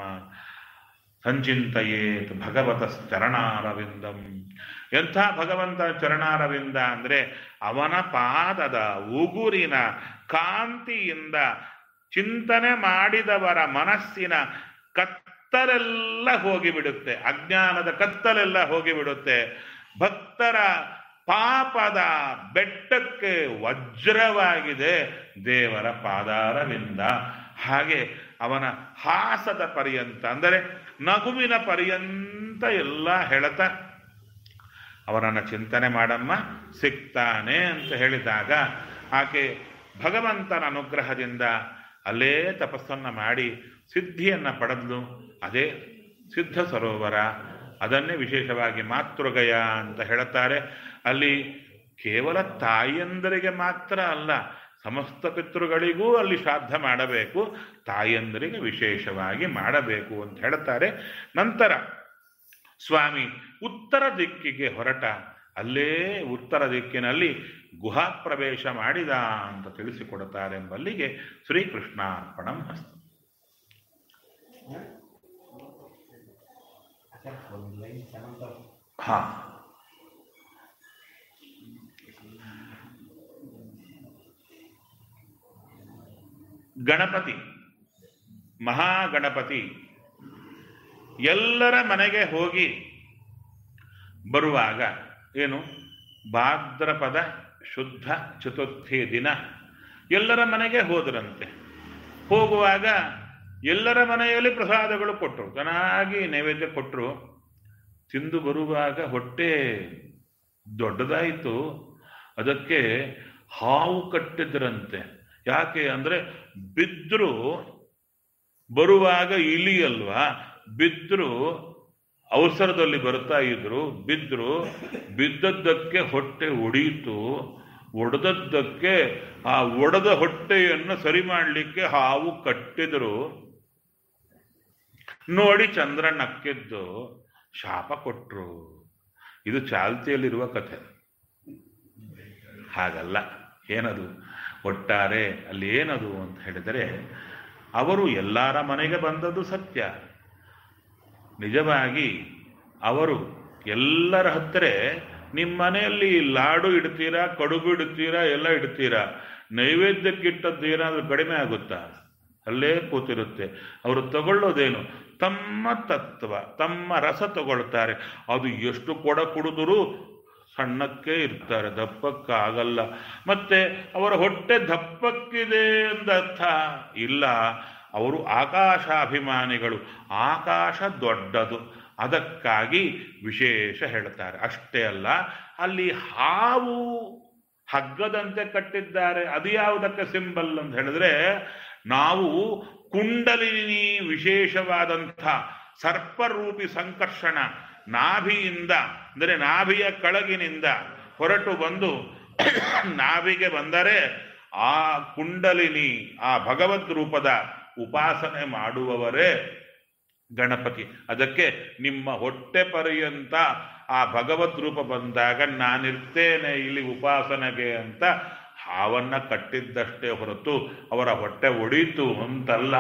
ಸಂಚಿಂತೆಯೇತ್ ಭಗವತ ಚರಣಾರವಿಂದಂ ಎಂಥ ಭಗವಂತನ ಚರಣಾರವಿಂದ ಅಂದ್ರೆ ಅವನ ಪಾದದ ಉಗುರಿನ ಕಾಂತಿಯಿಂದ ಚಿಂತನೆ ಮಾಡಿದವರ ಮನಸ್ಸಿನ ಕತ್ತಲೆಲ್ಲ ಹೋಗಿಬಿಡುತ್ತೆ ಅಜ್ಞಾನದ ಕತ್ತಲೆಲ್ಲ ಹೋಗಿಬಿಡುತ್ತೆ ಭಕ್ತರ ಪಾಪದ ಬೆಟ್ಟಕ್ಕೆ ವಜ್ರವಾಗಿದೆ ದೇವರ ಪಾದಾರವಿಂದ ಹಾಗೆ ಅವನ ಹಾಸದ ಪರ್ಯಂತ ಅಂದರೆ ನಗುವಿನ ಪರ್ಯಂತ ಎಲ್ಲ ಹೆಳತ ಅವನನ್ನು ಚಿಂತನೆ ಮಾಡಮ್ಮ ಸಿಗ್ತಾನೆ ಅಂತ ಹೇಳಿದಾಗ ಆಕೆ ಭಗವಂತನ ಅನುಗ್ರಹದಿಂದ ಅಲ್ಲೇ ತಪಸ್ಸನ್ನ ಮಾಡಿ ಸಿದ್ಧಿಯನ್ನ ಪಡೆದ್ಲು ಅದೇ ಸಿದ್ಧ ಸರೋವರ ಅದನ್ನೇ ವಿಶೇಷವಾಗಿ ಮಾತೃಗಯ ಅಂತ ಹೇಳುತ್ತಾರೆ ಅಲ್ಲಿ ಕೇವಲ ತಾಯಿಯಂದರಿಗೆ ಮಾತ್ರ ಅಲ್ಲ ಸಮಸ್ತ ಪಿತೃಗಳಿಗೂ ಅಲ್ಲಿ ಶ್ರಾದ್ದ ಮಾಡಬೇಕು ತಾಯಿಯಂದರಿಗೆ ವಿಶೇಷವಾಗಿ ಮಾಡಬೇಕು ಅಂತ ಹೇಳ್ತಾರೆ ನಂತರ ಸ್ವಾಮಿ ಉತ್ತರ ದಿಕ್ಕಿಗೆ ಹೊರಟ ಅಲ್ಲೇ ಉತ್ತರ ದಿಕ್ಕಿನಲ್ಲಿ ಗುಹಾ ಪ್ರವೇಶ ಮಾಡಿದ ಅಂತ ತಿಳಿಸಿಕೊಡುತ್ತಾರೆ ಎಂಬಲ್ಲಿಗೆ ಶ್ರೀಕೃಷ್ಣಾರ್ಪಣಂ ಅಸ್ತು ಒಂದು ಲೈನ್ ಸೆವೆಂತ್ ಹಾ ಗಣಪತಿ ಮಹಾಗಣಪತಿ ಎಲ್ಲರ ಮನೆಗೆ ಹೋಗಿ ಬರುವಾಗ ಏನು ಭಾದ್ರಪದ ಶುದ್ಧ ಚತುರ್ಥಿ ದಿನ ಎಲ್ಲರ ಮನೆಗೆ ಹೋದರಂತೆ ಹೋಗುವಾಗ ಎಲ್ಲರ ಮನೆಯಲ್ಲಿ ಪ್ರಸಾದಗಳು ಕೊಟ್ಟರು ಚೆನ್ನಾಗಿ ನೈವೇದ್ಯ ಕೊಟ್ಟರು ತಿಂದು ಬರುವಾಗ ಹೊಟ್ಟೆ ದೊಡ್ಡದಾಯಿತು ಅದಕ್ಕೆ ಹಾವು ಕಟ್ಟಿದ್ರಂತೆ ಯಾಕೆ ಅಂದ್ರೆ ಬಿದ್ರು ಬರುವಾಗ ಇಲಿ ಅಲ್ವಾ ಬಿದ್ರು ಅವಸರದಲ್ಲಿ ಬರ್ತಾ ಇದ್ರು ಬಿದ್ರು ಬಿದ್ದದ್ದಕ್ಕೆ ಹೊಟ್ಟೆ ಒಡೀತು ಒಡೆದದ್ದಕ್ಕೆ ಆ ಒಡೆದ ಹೊಟ್ಟೆಯನ್ನು ಸರಿ ಮಾಡಲಿಕ್ಕೆ ಹಾವು ಕಟ್ಟಿದ್ರು ನೋಡಿ ಚಂದ್ರ ನಕ್ಕಿದ್ದು ಶಾಪ ಕೊಟ್ರು ಇದು ಚಾಲ್ತಿಯಲ್ಲಿರುವ ಕಥೆ ಹಾಗಲ್ಲ ಏನದು ಒಟ್ಟಾರೆ ಅಲ್ಲಿ ಏನದು ಅಂತ ಹೇಳಿದರೆ ಅವರು ಎಲ್ಲರ ಮನೆಗೆ ಬಂದದ್ದು ಸತ್ಯ ನಿಜವಾಗಿ ಅವರು ಎಲ್ಲರ ಹತ್ತಿರ ನಿಮ್ಮ ಮನೆಯಲ್ಲಿ ಲಾಡು ಇಡ್ತೀರಾ ಕಡುಬು ಇಡ್ತೀರಾ ಎಲ್ಲ ಇಡ್ತೀರಾ ನೈವೇದ್ಯಕ್ಕಿಟ್ಟದ್ದು ಏನಾದರೂ ಕಡಿಮೆ ಆಗುತ್ತಾ ಅಲ್ಲೇ ಕೂತಿರುತ್ತೆ ಅವರು ತಗೊಳ್ಳೋದೇನು ತಮ್ಮ ತತ್ವ ತಮ್ಮ ರಸ ತಗೊಳ್ತಾರೆ ಅದು ಎಷ್ಟು ಕೊಡ ಕುಡಿದರೂ ಸಣ್ಣಕ್ಕೆ ಇರ್ತಾರೆ ದಪ್ಪಕ್ಕಾಗಲ್ಲ ಮತ್ತೆ ಅವರ ಹೊಟ್ಟೆ ದಪ್ಪಕ್ಕಿದೆ ಅಂದರ್ಥ ಇಲ್ಲ ಅವರು ಆಕಾಶಾಭಿಮಾನಿಗಳು ಆಕಾಶ ದೊಡ್ಡದು ಅದಕ್ಕಾಗಿ ವಿಶೇಷ ಹೇಳ್ತಾರೆ ಅಷ್ಟೇ ಅಲ್ಲ ಅಲ್ಲಿ ಹಾವು ಹಗ್ಗದಂತೆ ಕಟ್ಟಿದ್ದಾರೆ ಅದು ಯಾವುದಕ್ಕೆ ಸಿಂಬಲ್ ಅಂತ ಹೇಳಿದ್ರೆ ನಾವು ಕುಂಡಲಿನಿ ವಿಶೇಷವಾದಂಥ ಸರ್ಪರೂಪಿ ಸಂಕರ್ಷಣ ನಾಭಿಯಿಂದ ಅಂದರೆ ನಾಭಿಯ ಕೆಳಗಿನಿಂದ ಹೊರಟು ಬಂದು ನಾಭಿಗೆ ಬಂದರೆ ಆ ಕುಂಡಲಿನಿ ಆ ಭಗವದ್ ರೂಪದ ಉಪಾಸನೆ ಮಾಡುವವರೇ ಗಣಪತಿ ಅದಕ್ಕೆ ನಿಮ್ಮ ಹೊಟ್ಟೆ ಪರ್ಯಂತ ಆ ಭಗವದ್ ರೂಪ ಬಂದಾಗ ನಾನಿರ್ತೇನೆ ಇಲ್ಲಿ ಉಪಾಸನೆಗೆ ಅಂತ ಹಾವನ್ನ ಕಟ್ಟಿದ್ದಷ್ಟೇ ಹೊರತು ಅವರ ಹೊಟ್ಟೆ ಒಡೀತು ಅಂತಲ್ಲ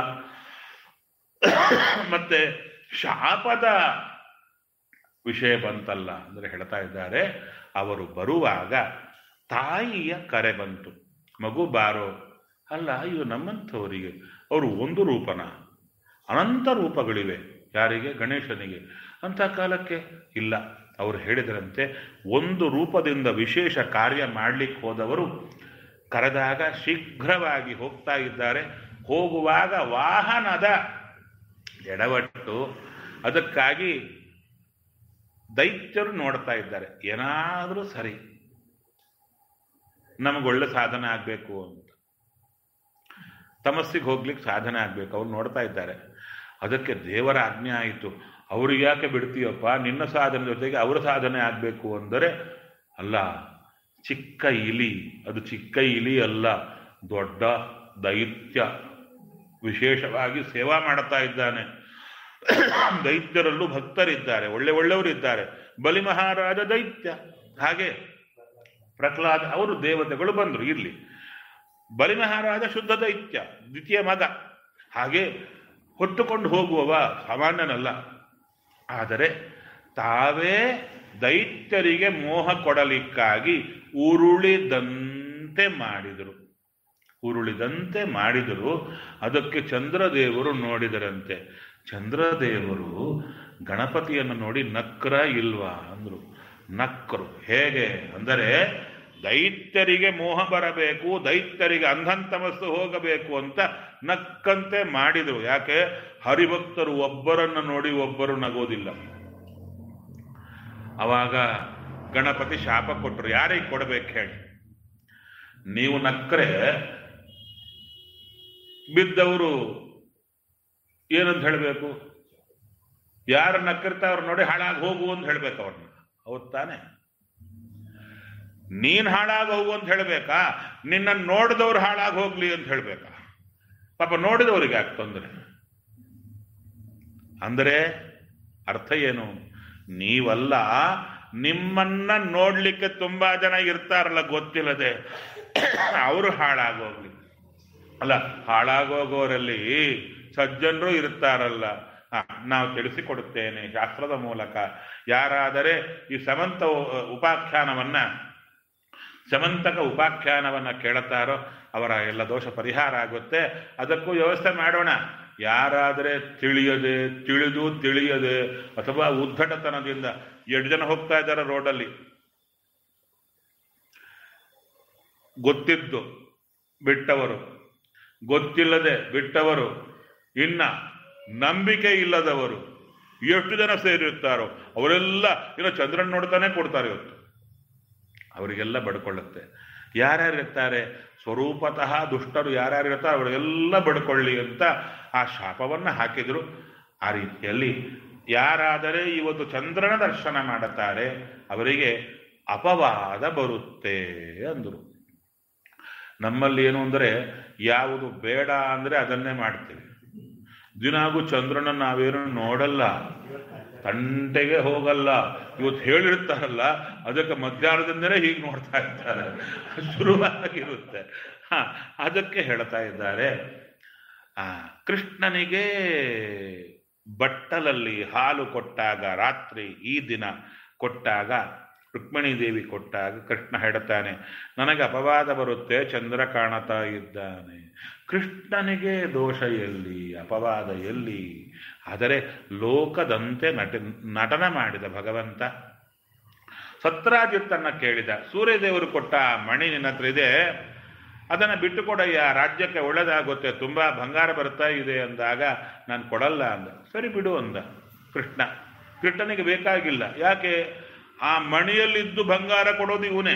ಮತ್ತೆ ಶಾಪದ ವಿಷಯ ಬಂತಲ್ಲ ಅಂದರೆ ಹೇಳ್ತಾ ಇದ್ದಾರೆ ಅವರು ಬರುವಾಗ ತಾಯಿಯ ಕರೆ ಬಂತು ಮಗು ಬಾರೋ ಅಲ್ಲ ಇದು ನಮ್ಮಂಥವರಿಗೆ ಅವರು ಒಂದು ರೂಪನ ಅನಂತ ರೂಪಗಳಿವೆ ಯಾರಿಗೆ ಗಣೇಶನಿಗೆ ಅಂಥ ಕಾಲಕ್ಕೆ ಇಲ್ಲ ಅವರು ಹೇಳಿದರಂತೆ ಒಂದು ರೂಪದಿಂದ ವಿಶೇಷ ಕಾರ್ಯ ಮಾಡಲಿಕ್ಕೆ ಹೋದವರು ಕರೆದಾಗ ಶೀಘ್ರವಾಗಿ ಹೋಗ್ತಾ ಇದ್ದಾರೆ ಹೋಗುವಾಗ ವಾಹನದ ಎಡವಟ್ಟು ಅದಕ್ಕಾಗಿ ದೈತ್ಯರು ನೋಡ್ತಾ ಇದ್ದಾರೆ ಏನಾದರೂ ಸರಿ ನಮಗೊಳ್ಳೆ ಸಾಧನೆ ಆಗಬೇಕು ಅಂತ ತಮಸ್ಸಿಗೆ ಹೋಗ್ಲಿಕ್ಕೆ ಸಾಧನೆ ಆಗಬೇಕು ಅವ್ರು ನೋಡ್ತಾ ಇದ್ದಾರೆ ಅದಕ್ಕೆ ದೇವರ ಆಜ್ಞೆ ಆಯಿತು ಅವ್ರಿಗೆ ಯಾಕೆ ಬಿಡ್ತೀಯಪ್ಪ ನಿನ್ನ ಸಾಧನೆ ಜೊತೆಗೆ ಅವರ ಸಾಧನೆ ಆಗಬೇಕು ಅಂದರೆ ಅಲ್ಲ ಚಿಕ್ಕ ಇಲಿ ಅದು ಚಿಕ್ಕ ಇಲಿ ಅಲ್ಲ ದೊಡ್ಡ ದೈತ್ಯ ವಿಶೇಷವಾಗಿ ಸೇವಾ ಮಾಡ್ತಾ ಇದ್ದಾನೆ ದೈತ್ಯರಲ್ಲೂ ಭಕ್ತರಿದ್ದಾರೆ ಒಳ್ಳೆ ಒಳ್ಳೆಯವರಿದ್ದಾರೆ ಬಲಿ ಮಹಾರಾಜ ದೈತ್ಯ ಹಾಗೆ ಪ್ರಹ್ಲಾದ ಅವರು ದೇವತೆಗಳು ಬಂದರು ಇರ್ಲಿ ಬಲಿ ಮಹಾರಾಜ ಶುದ್ಧ ದೈತ್ಯ ದ್ವಿತೀಯ ಮಗ ಹಾಗೆ ಹೊತ್ತುಕೊಂಡು ಹೋಗುವವ ಸಾಮಾನ್ಯನಲ್ಲ ಆದರೆ ತಾವೇ ದೈತ್ಯರಿಗೆ ಮೋಹ ಕೊಡಲಿಕ್ಕಾಗಿ ಉರುಳಿದಂತೆ ಮಾಡಿದರು ಉರುಳಿದಂತೆ ಮಾಡಿದರು ಅದಕ್ಕೆ ಚಂದ್ರದೇವರು ನೋಡಿದರಂತೆ ಚಂದ್ರದೇವರು ಗಣಪತಿಯನ್ನು ನೋಡಿ ನಕ್ರ ಇಲ್ವಾ ಅಂದ್ರು ನಕ್ಕರು ಹೇಗೆ ಅಂದರೆ ದೈತ್ಯರಿಗೆ ಮೋಹ ಬರಬೇಕು ದೈತ್ಯರಿಗೆ ಅಂಧಂತಮಸ್ಸು ಹೋಗಬೇಕು ಅಂತ ನಕ್ಕಂತೆ ಮಾಡಿದರು ಯಾಕೆ ಹರಿಭಕ್ತರು ಒಬ್ಬರನ್ನು ನೋಡಿ ಒಬ್ಬರು ನಗೋದಿಲ್ಲ ಅವಾಗ ಗಣಪತಿ ಶಾಪ ಕೊಟ್ಟರು ಯಾರಿಗೆ ಕೊಡಬೇಕು ಹೇಳಿ ನೀವು ನಕ್ಕರೆ ಬಿದ್ದವರು ಏನಂತ ಹೇಳಬೇಕು ಯಾರು ನಕ್ಕಿರ್ತಾವ್ರ ನೋಡಿ ಹಾಳಾಗಿ ಹೋಗು ಅಂತ ಹೇಳ್ಬೇಕು ಅವ್ರನ್ನ ಹೌದ್ ತಾನೆ ನೀನ್ ಹಾಳಾಗಿ ಹೋಗು ಅಂತ ಹೇಳ್ಬೇಕಾ ನಿನ್ನ ನೋಡಿದವ್ರು ಹಾಳಾಗಿ ಹೋಗ್ಲಿ ಅಂತ ಹೇಳ್ಬೇಕಾ ಪಾಪ ನೋಡಿದವರಿಗೆ ಯಾಕೆ ತೊಂದರೆ ಅಂದರೆ ಅರ್ಥ ಏನು ನೀವಲ್ಲ ನಿಮ್ಮನ್ನ ನೋಡ್ಲಿಕ್ಕೆ ತುಂಬಾ ಜನ ಇರ್ತಾರಲ್ಲ ಗೊತ್ತಿಲ್ಲದೆ ಅವರು ಹಾಳಾಗೋಗ್ಲಿ ಅಲ್ಲ ಹಾಳಾಗೋಗೋರಲ್ಲಿ ಸಜ್ಜನರು ಇರ್ತಾರಲ್ಲ ಹ, ನಾವು ತಿಳಿಸಿಕೊಡುತ್ತೇನೆ ಶಾಸ್ತ್ರದ ಮೂಲಕ ಯಾರಾದರೆ ಈ ಸಮಂತ ಉ- ಉಪಾಖ್ಯಾನವನ್ನ ಸಮಂತಕ ಉಪಾಖ್ಯಾನವನ್ನ ಕೇಳುತ್ತಾರೋ ಅವರ ಎಲ್ಲ ದೋಷ ಪರಿಹಾರ ಆಗುತ್ತೆ ಅದಕ್ಕೂ ವ್ಯವಸ್ಥೆ ಮಾಡೋಣ ಯಾರಾದರೆ ತಿಳಿಯದೆ ತಿಳಿದು ತಿಳಿಯದೆ ಅಥವಾ ಉದ್ಧಟತನದಿಂದ ಎಷ್ಟು ಜನ ಹೋಗ್ತಾ ಇದ್ದಾರೆ ರೋಡಲ್ಲಿ ಗೊತ್ತಿದ್ದು ಬಿಟ್ಟವರು ಗೊತ್ತಿಲ್ಲದೆ ಬಿಟ್ಟವರು ಇನ್ನ ನಂಬಿಕೆ ಇಲ್ಲದವರು ಎಷ್ಟು ಜನ ಸೇರಿರ್ತಾರೋ ಅವರೆಲ್ಲ ಇನ್ನು ಚಂದ್ರನ್ ನೋಡ್ತಾನೆ ಕೊಡ್ತಾರೆ ಇವತ್ತು ಅವರಿಗೆಲ್ಲ ಬಡ್ಕೊಳ್ಳುತ್ತೆ ಯಾರ್ಯಾರು ಇರ್ತಾರೆ ಸ್ವರೂಪತಃ ದುಷ್ಟರು ಯಾರ್ಯಾರು ಇರ್ತಾರೆ ಅವರಿಗೆಲ್ಲ ಬಡ್ಕೊಳ್ಳಿ ಅಂತ ಆ ಶಾಪವನ್ನು ಹಾಕಿದ್ರು ಆ ರೀತಿಯಲ್ಲಿ ಯಾರಾದರೆ ಇವತ್ತು ಚಂದ್ರನ ದರ್ಶನ ಮಾಡುತ್ತಾರೆ ಅವರಿಗೆ ಅಪವಾದ ಬರುತ್ತೆ ಅಂದರು ನಮ್ಮಲ್ಲಿ ಏನು ಅಂದರೆ ಯಾವುದು ಬೇಡ ಅಂದರೆ ಅದನ್ನೇ ಮಾಡ್ತೀವಿ ದಿನಾಗೂ ಚಂದ್ರನ ನಾವೇನು ನೋಡಲ್ಲ ತಂಟೆಗೆ ಹೋಗಲ್ಲ ಇವತ್ತು ಹೇಳಿರ್ತಾರಲ್ಲ ಅದಕ್ಕೆ ಮಧ್ಯಾಹ್ನದಿಂದಲೇ ಹೀಗೆ ನೋಡ್ತಾ ಇರ್ತಾರೆ ಶುರುವಾಗಿರುತ್ತೆ ಹ ಅದಕ್ಕೆ ಹೇಳ್ತಾ ಇದ್ದಾರೆ ಆ ಕೃಷ್ಣನಿಗೆ ಬಟ್ಟಲಲ್ಲಿ ಹಾಲು ಕೊಟ್ಟಾಗ ರಾತ್ರಿ ಈ ದಿನ ಕೊಟ್ಟಾಗ ರುಕ್ಮಿಣಿ ದೇವಿ ಕೊಟ್ಟಾಗ ಕೃಷ್ಣ ಹೇಳ್ತಾನೆ ನನಗೆ ಅಪವಾದ ಬರುತ್ತೆ ಚಂದ್ರ ಕಾಣತಾ ಇದ್ದಾನೆ ಕೃಷ್ಣನಿಗೆ ದೋಷ ಎಲ್ಲಿ ಅಪವಾದ ಎಲ್ಲಿ ಆದರೆ ಲೋಕದಂತೆ ನಟ ನಟನ ಮಾಡಿದ ಭಗವಂತ ಸತ್ರಾಜಿತ್ತನ್ನ ಕೇಳಿದ ಸೂರ್ಯದೇವರು ಕೊಟ್ಟ ಆ ಮಣಿ ನಿನ್ನ ಹತ್ರ ಇದೆ ಅದನ್ನು ಬಿಟ್ಟುಕೊಡಯ್ಯ ರಾಜ್ಯಕ್ಕೆ ಒಳ್ಳೇದಾಗುತ್ತೆ ತುಂಬಾ ಬಂಗಾರ ಬರ್ತಾ ಇದೆ ಅಂದಾಗ ನಾನು ಕೊಡಲ್ಲ ಅಂದ ಸರಿ ಬಿಡು ಅಂದ ಕೃಷ್ಣ ಕೃಷ್ಣನಿಗೆ ಬೇಕಾಗಿಲ್ಲ ಯಾಕೆ ಆ ಮಣಿಯಲ್ಲಿದ್ದು ಬಂಗಾರ ಕೊಡೋದು ಇವನೇ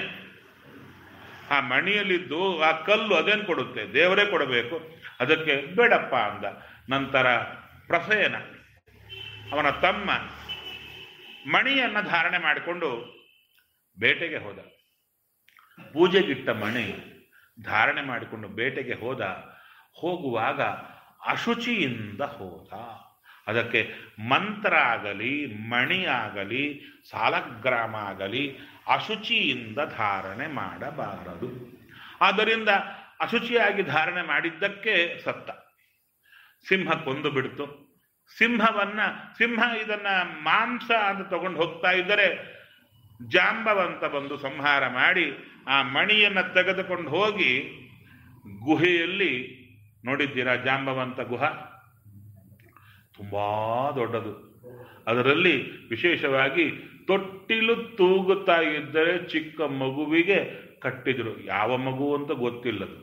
ಆ ಮಣಿಯಲ್ಲಿದ್ದು ಆ ಕಲ್ಲು ಅದೇನು ಕೊಡುತ್ತೆ ದೇವರೇ ಕೊಡಬೇಕು ಅದಕ್ಕೆ ಬೇಡಪ್ಪ ಅಂದ ನಂತರ ಪ್ರಸೇನ ಅವನ ತಮ್ಮ ಮಣಿಯನ್ನು ಧಾರಣೆ ಮಾಡಿಕೊಂಡು ಬೇಟೆಗೆ ಹೋದ ಪೂಜೆಗಿಟ್ಟ ಮಣಿ ಧಾರಣೆ ಮಾಡಿಕೊಂಡು ಬೇಟೆಗೆ ಹೋದ ಹೋಗುವಾಗ ಅಶುಚಿಯಿಂದ ಹೋದ ಅದಕ್ಕೆ ಮಂತ್ರ ಆಗಲಿ ಮಣಿ ಆಗಲಿ ಸಾಲಗ್ರಾಮ ಆಗಲಿ ಅಶುಚಿಯಿಂದ ಧಾರಣೆ ಮಾಡಬಾರದು ಆದ್ದರಿಂದ ಅಶುಚಿಯಾಗಿ ಧಾರಣೆ ಮಾಡಿದ್ದಕ್ಕೆ ಸತ್ತ ಸಿಂಹ ಕೊಂದು ಬಿಡ್ತು ಸಿಂಹವನ್ನ ಸಿಂಹ ಇದನ್ನ ಮಾಂಸ ಅಂತ ತಗೊಂಡು ಹೋಗ್ತಾ ಇದ್ದರೆ ಜಾಂಬವಂತ ಬಂದು ಸಂಹಾರ ಮಾಡಿ ಆ ಮಣಿಯನ್ನು ತೆಗೆದುಕೊಂಡು ಹೋಗಿ ಗುಹೆಯಲ್ಲಿ ನೋಡಿದ್ದೀರಾ ಜಾಂಬವಂತ ಗುಹ ತುಂಬಾ ದೊಡ್ಡದು ಅದರಲ್ಲಿ ವಿಶೇಷವಾಗಿ ತೊಟ್ಟಿಲು ತೂಗುತ್ತಾ ಇದ್ದರೆ ಚಿಕ್ಕ ಮಗುವಿಗೆ ಕಟ್ಟಿದ್ರು ಯಾವ ಮಗು ಅಂತ ಗೊತ್ತಿಲ್ಲದು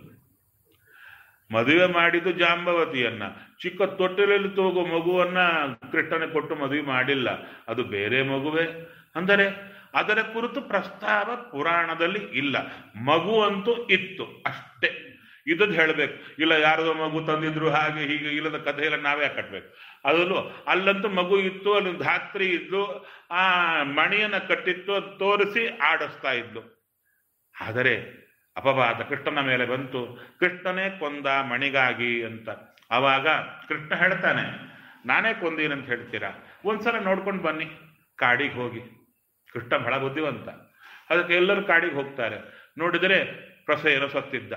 ಮದುವೆ ಮಾಡಿದ್ದು ಜಾಂಬವತಿಯನ್ನ ಚಿಕ್ಕ ತೊಟ್ಟಿಲಲ್ಲಿ ತೂಗೋ ಮಗುವನ್ನ ಕೃಷ್ಣನ ಕೊಟ್ಟು ಮದುವೆ ಮಾಡಿಲ್ಲ ಅದು ಬೇರೆ ಮಗುವೆ ಅಂದರೆ ಅದರ ಕುರಿತು ಪ್ರಸ್ತಾವ ಪುರಾಣದಲ್ಲಿ ಇಲ್ಲ ಮಗು ಅಂತೂ ಇತ್ತು ಅಷ್ಟೇ ಇದದ್ದು ಹೇಳಬೇಕು ಇಲ್ಲ ಯಾರದೋ ಮಗು ತಂದಿದ್ರು ಹಾಗೆ ಹೀಗೆ ಇಲ್ಲದ ಕಥೆ ಎಲ್ಲ ನಾವೇ ಕಟ್ಟಬೇಕು ಅದಲ್ಲೂ ಅಲ್ಲಂತೂ ಮಗು ಇತ್ತು ಅಲ್ಲಿ ಧಾತ್ರಿ ಇದ್ದು ಆ ಮಣಿಯನ್ನ ಕಟ್ಟಿತ್ತು ಅದು ತೋರಿಸಿ ಆಡಿಸ್ತಾ ಇದ್ದು ಆದರೆ ಅಪವಾದ ಕೃಷ್ಣನ ಮೇಲೆ ಬಂತು ಕೃಷ್ಣನೇ ಕೊಂದ ಮಣಿಗಾಗಿ ಅಂತ ಆವಾಗ ಕೃಷ್ಣ ಹೇಳ್ತಾನೆ ನಾನೇ ಕೊಂದೀನಂತ ಹೇಳ್ತೀರಾ ಒಂದ್ಸಲ ನೋಡ್ಕೊಂಡು ಬನ್ನಿ ಕಾಡಿಗೆ ಹೋಗಿ ಕೃಷ್ಣ ಬಹಳ ಬುದ್ಧಿವಂತ ಅದಕ್ಕೆ ಎಲ್ಲರೂ ಕಾಡಿಗೆ ಹೋಗ್ತಾರೆ ನೋಡಿದರೆ ಪ್ರಸೇನ ಸತ್ತಿದ್ದ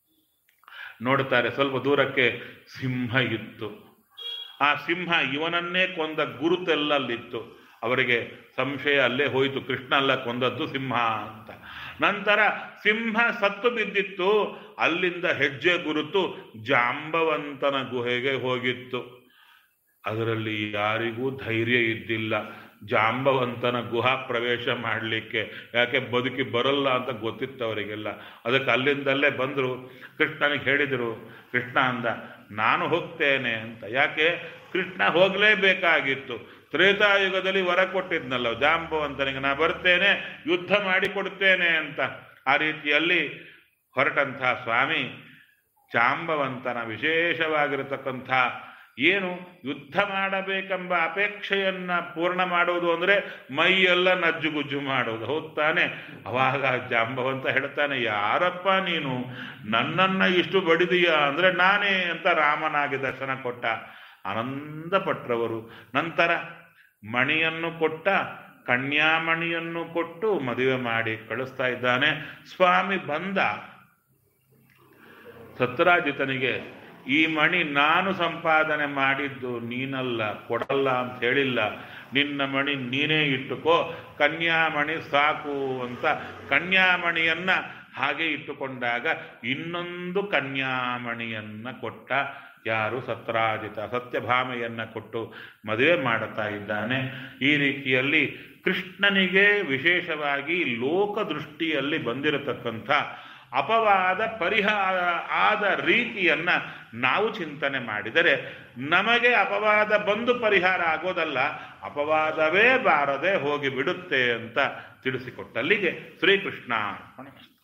ನೋಡ್ತಾರೆ ಸ್ವಲ್ಪ ದೂರಕ್ಕೆ ಸಿಂಹ ಇತ್ತು ಆ ಸಿಂಹ ಇವನನ್ನೇ ಕೊಂದ ಗುರುತೆಲ್ಲ ಅಲ್ಲಿತ್ತು ಅವರಿಗೆ ಸಂಶಯ ಅಲ್ಲೇ ಹೋಯಿತು ಕೃಷ್ಣ ಅಲ್ಲ ಕೊಂದದ್ದು ಸಿಂಹ ಅಂತ ನಂತರ ಸಿಂಹ ಸತ್ತು ಬಿದ್ದಿತ್ತು ಅಲ್ಲಿಂದ ಹೆಜ್ಜೆ ಗುರುತು ಜಾಂಬವಂತನ ಗುಹೆಗೆ ಹೋಗಿತ್ತು ಅದರಲ್ಲಿ ಯಾರಿಗೂ ಧೈರ್ಯ ಇದ್ದಿಲ್ಲ ಜಾಂಬವಂತನ ಗುಹಾ ಪ್ರವೇಶ ಮಾಡಲಿಕ್ಕೆ ಯಾಕೆ ಬದುಕಿ ಬರಲ್ಲ ಅಂತ ಗೊತ್ತಿತ್ತು ಅವರಿಗೆಲ್ಲ ಅದಕ್ಕೆ ಅಲ್ಲಿಂದಲ್ಲೇ ಬಂದರು ಕೃಷ್ಣನಿಗೆ ಹೇಳಿದರು ಕೃಷ್ಣ ಅಂದ ನಾನು ಹೋಗ್ತೇನೆ ಅಂತ ಯಾಕೆ ಕೃಷ್ಣ ಹೋಗಲೇಬೇಕಾಗಿತ್ತು ತ್ರೇತಾಯುಗದಲ್ಲಿ ವರ ಕೊಟ್ಟಿದ್ನಲ್ಲ ಜಾಂಬವಂತನಿಗೆ ನಾ ಬರ್ತೇನೆ ಯುದ್ಧ ಮಾಡಿ ಕೊಡ್ತೇನೆ ಅಂತ ಆ ರೀತಿಯಲ್ಲಿ ಹೊರಟಂಥ ಸ್ವಾಮಿ ಜಾಂಬವಂತನ ವಿಶೇಷವಾಗಿರತಕ್ಕಂಥ ಏನು ಯುದ್ಧ ಮಾಡಬೇಕೆಂಬ ಅಪೇಕ್ಷೆಯನ್ನ ಪೂರ್ಣ ಮಾಡುವುದು ಅಂದ್ರೆ ಮೈಯೆಲ್ಲ ನಜ್ಜುಗುಜ್ಜು ಮಾಡೋದು ಹೌದ್ ತಾನೆ ಅವಾಗ ಜಾಂಬವಂತ ಹೇಳ್ತಾನೆ ಯಾರಪ್ಪ ನೀನು ನನ್ನನ್ನ ಇಷ್ಟು ಬಡಿದೀಯ ಅಂದ್ರೆ ನಾನೇ ಅಂತ ರಾಮನಾಗಿ ದರ್ಶನ ಕೊಟ್ಟ ಆನಂದ ಪಟ್ರವರು ನಂತರ ಮಣಿಯನ್ನು ಕೊಟ್ಟ ಕನ್ಯಾಮಣಿಯನ್ನು ಕೊಟ್ಟು ಮದುವೆ ಮಾಡಿ ಕಳಿಸ್ತಾ ಇದ್ದಾನೆ ಸ್ವಾಮಿ ಬಂದ ಸತ್ರಾಜಿತನಿಗೆ ಈ ಮಣಿ ನಾನು ಸಂಪಾದನೆ ಮಾಡಿದ್ದು ನೀನಲ್ಲ ಕೊಡಲ್ಲ ಅಂತ ಹೇಳಿಲ್ಲ ನಿನ್ನ ಮಣಿ ನೀನೇ ಇಟ್ಟುಕೋ ಕನ್ಯಾಮಣಿ ಸಾಕು ಅಂತ ಕನ್ಯಾಮಣಿಯನ್ನ ಹಾಗೆ ಇಟ್ಟುಕೊಂಡಾಗ ಇನ್ನೊಂದು ಕನ್ಯಾಮಣಿಯನ್ನ ಕೊಟ್ಟ ಯಾರು ಸತ್ರಾಜಿತ ಸತ್ಯಭಾಮೆಯನ್ನ ಕೊಟ್ಟು ಮದುವೆ ಮಾಡುತ್ತಾ ಇದ್ದಾನೆ ಈ ರೀತಿಯಲ್ಲಿ ಕೃಷ್ಣನಿಗೆ ವಿಶೇಷವಾಗಿ ಲೋಕದೃಷ್ಟಿಯಲ್ಲಿ ಬಂದಿರತಕ್ಕಂಥ ಅಪವಾದ ಪರಿಹಾರ ಆದ ರೀತಿಯನ್ನ ನಾವು ಚಿಂತನೆ ಮಾಡಿದರೆ ನಮಗೆ ಅಪವಾದ ಬಂದು ಪರಿಹಾರ ಆಗೋದಲ್ಲ ಅಪವಾದವೇ ಬಾರದೆ ಹೋಗಿ ಬಿಡುತ್ತೆ ಅಂತ ತಿಳಿಸಿಕೊಟ್ಟಲ್ಲಿಗೆ ಶ್ರೀಕೃಷ್ಣ ಅರ್ಪಣೆ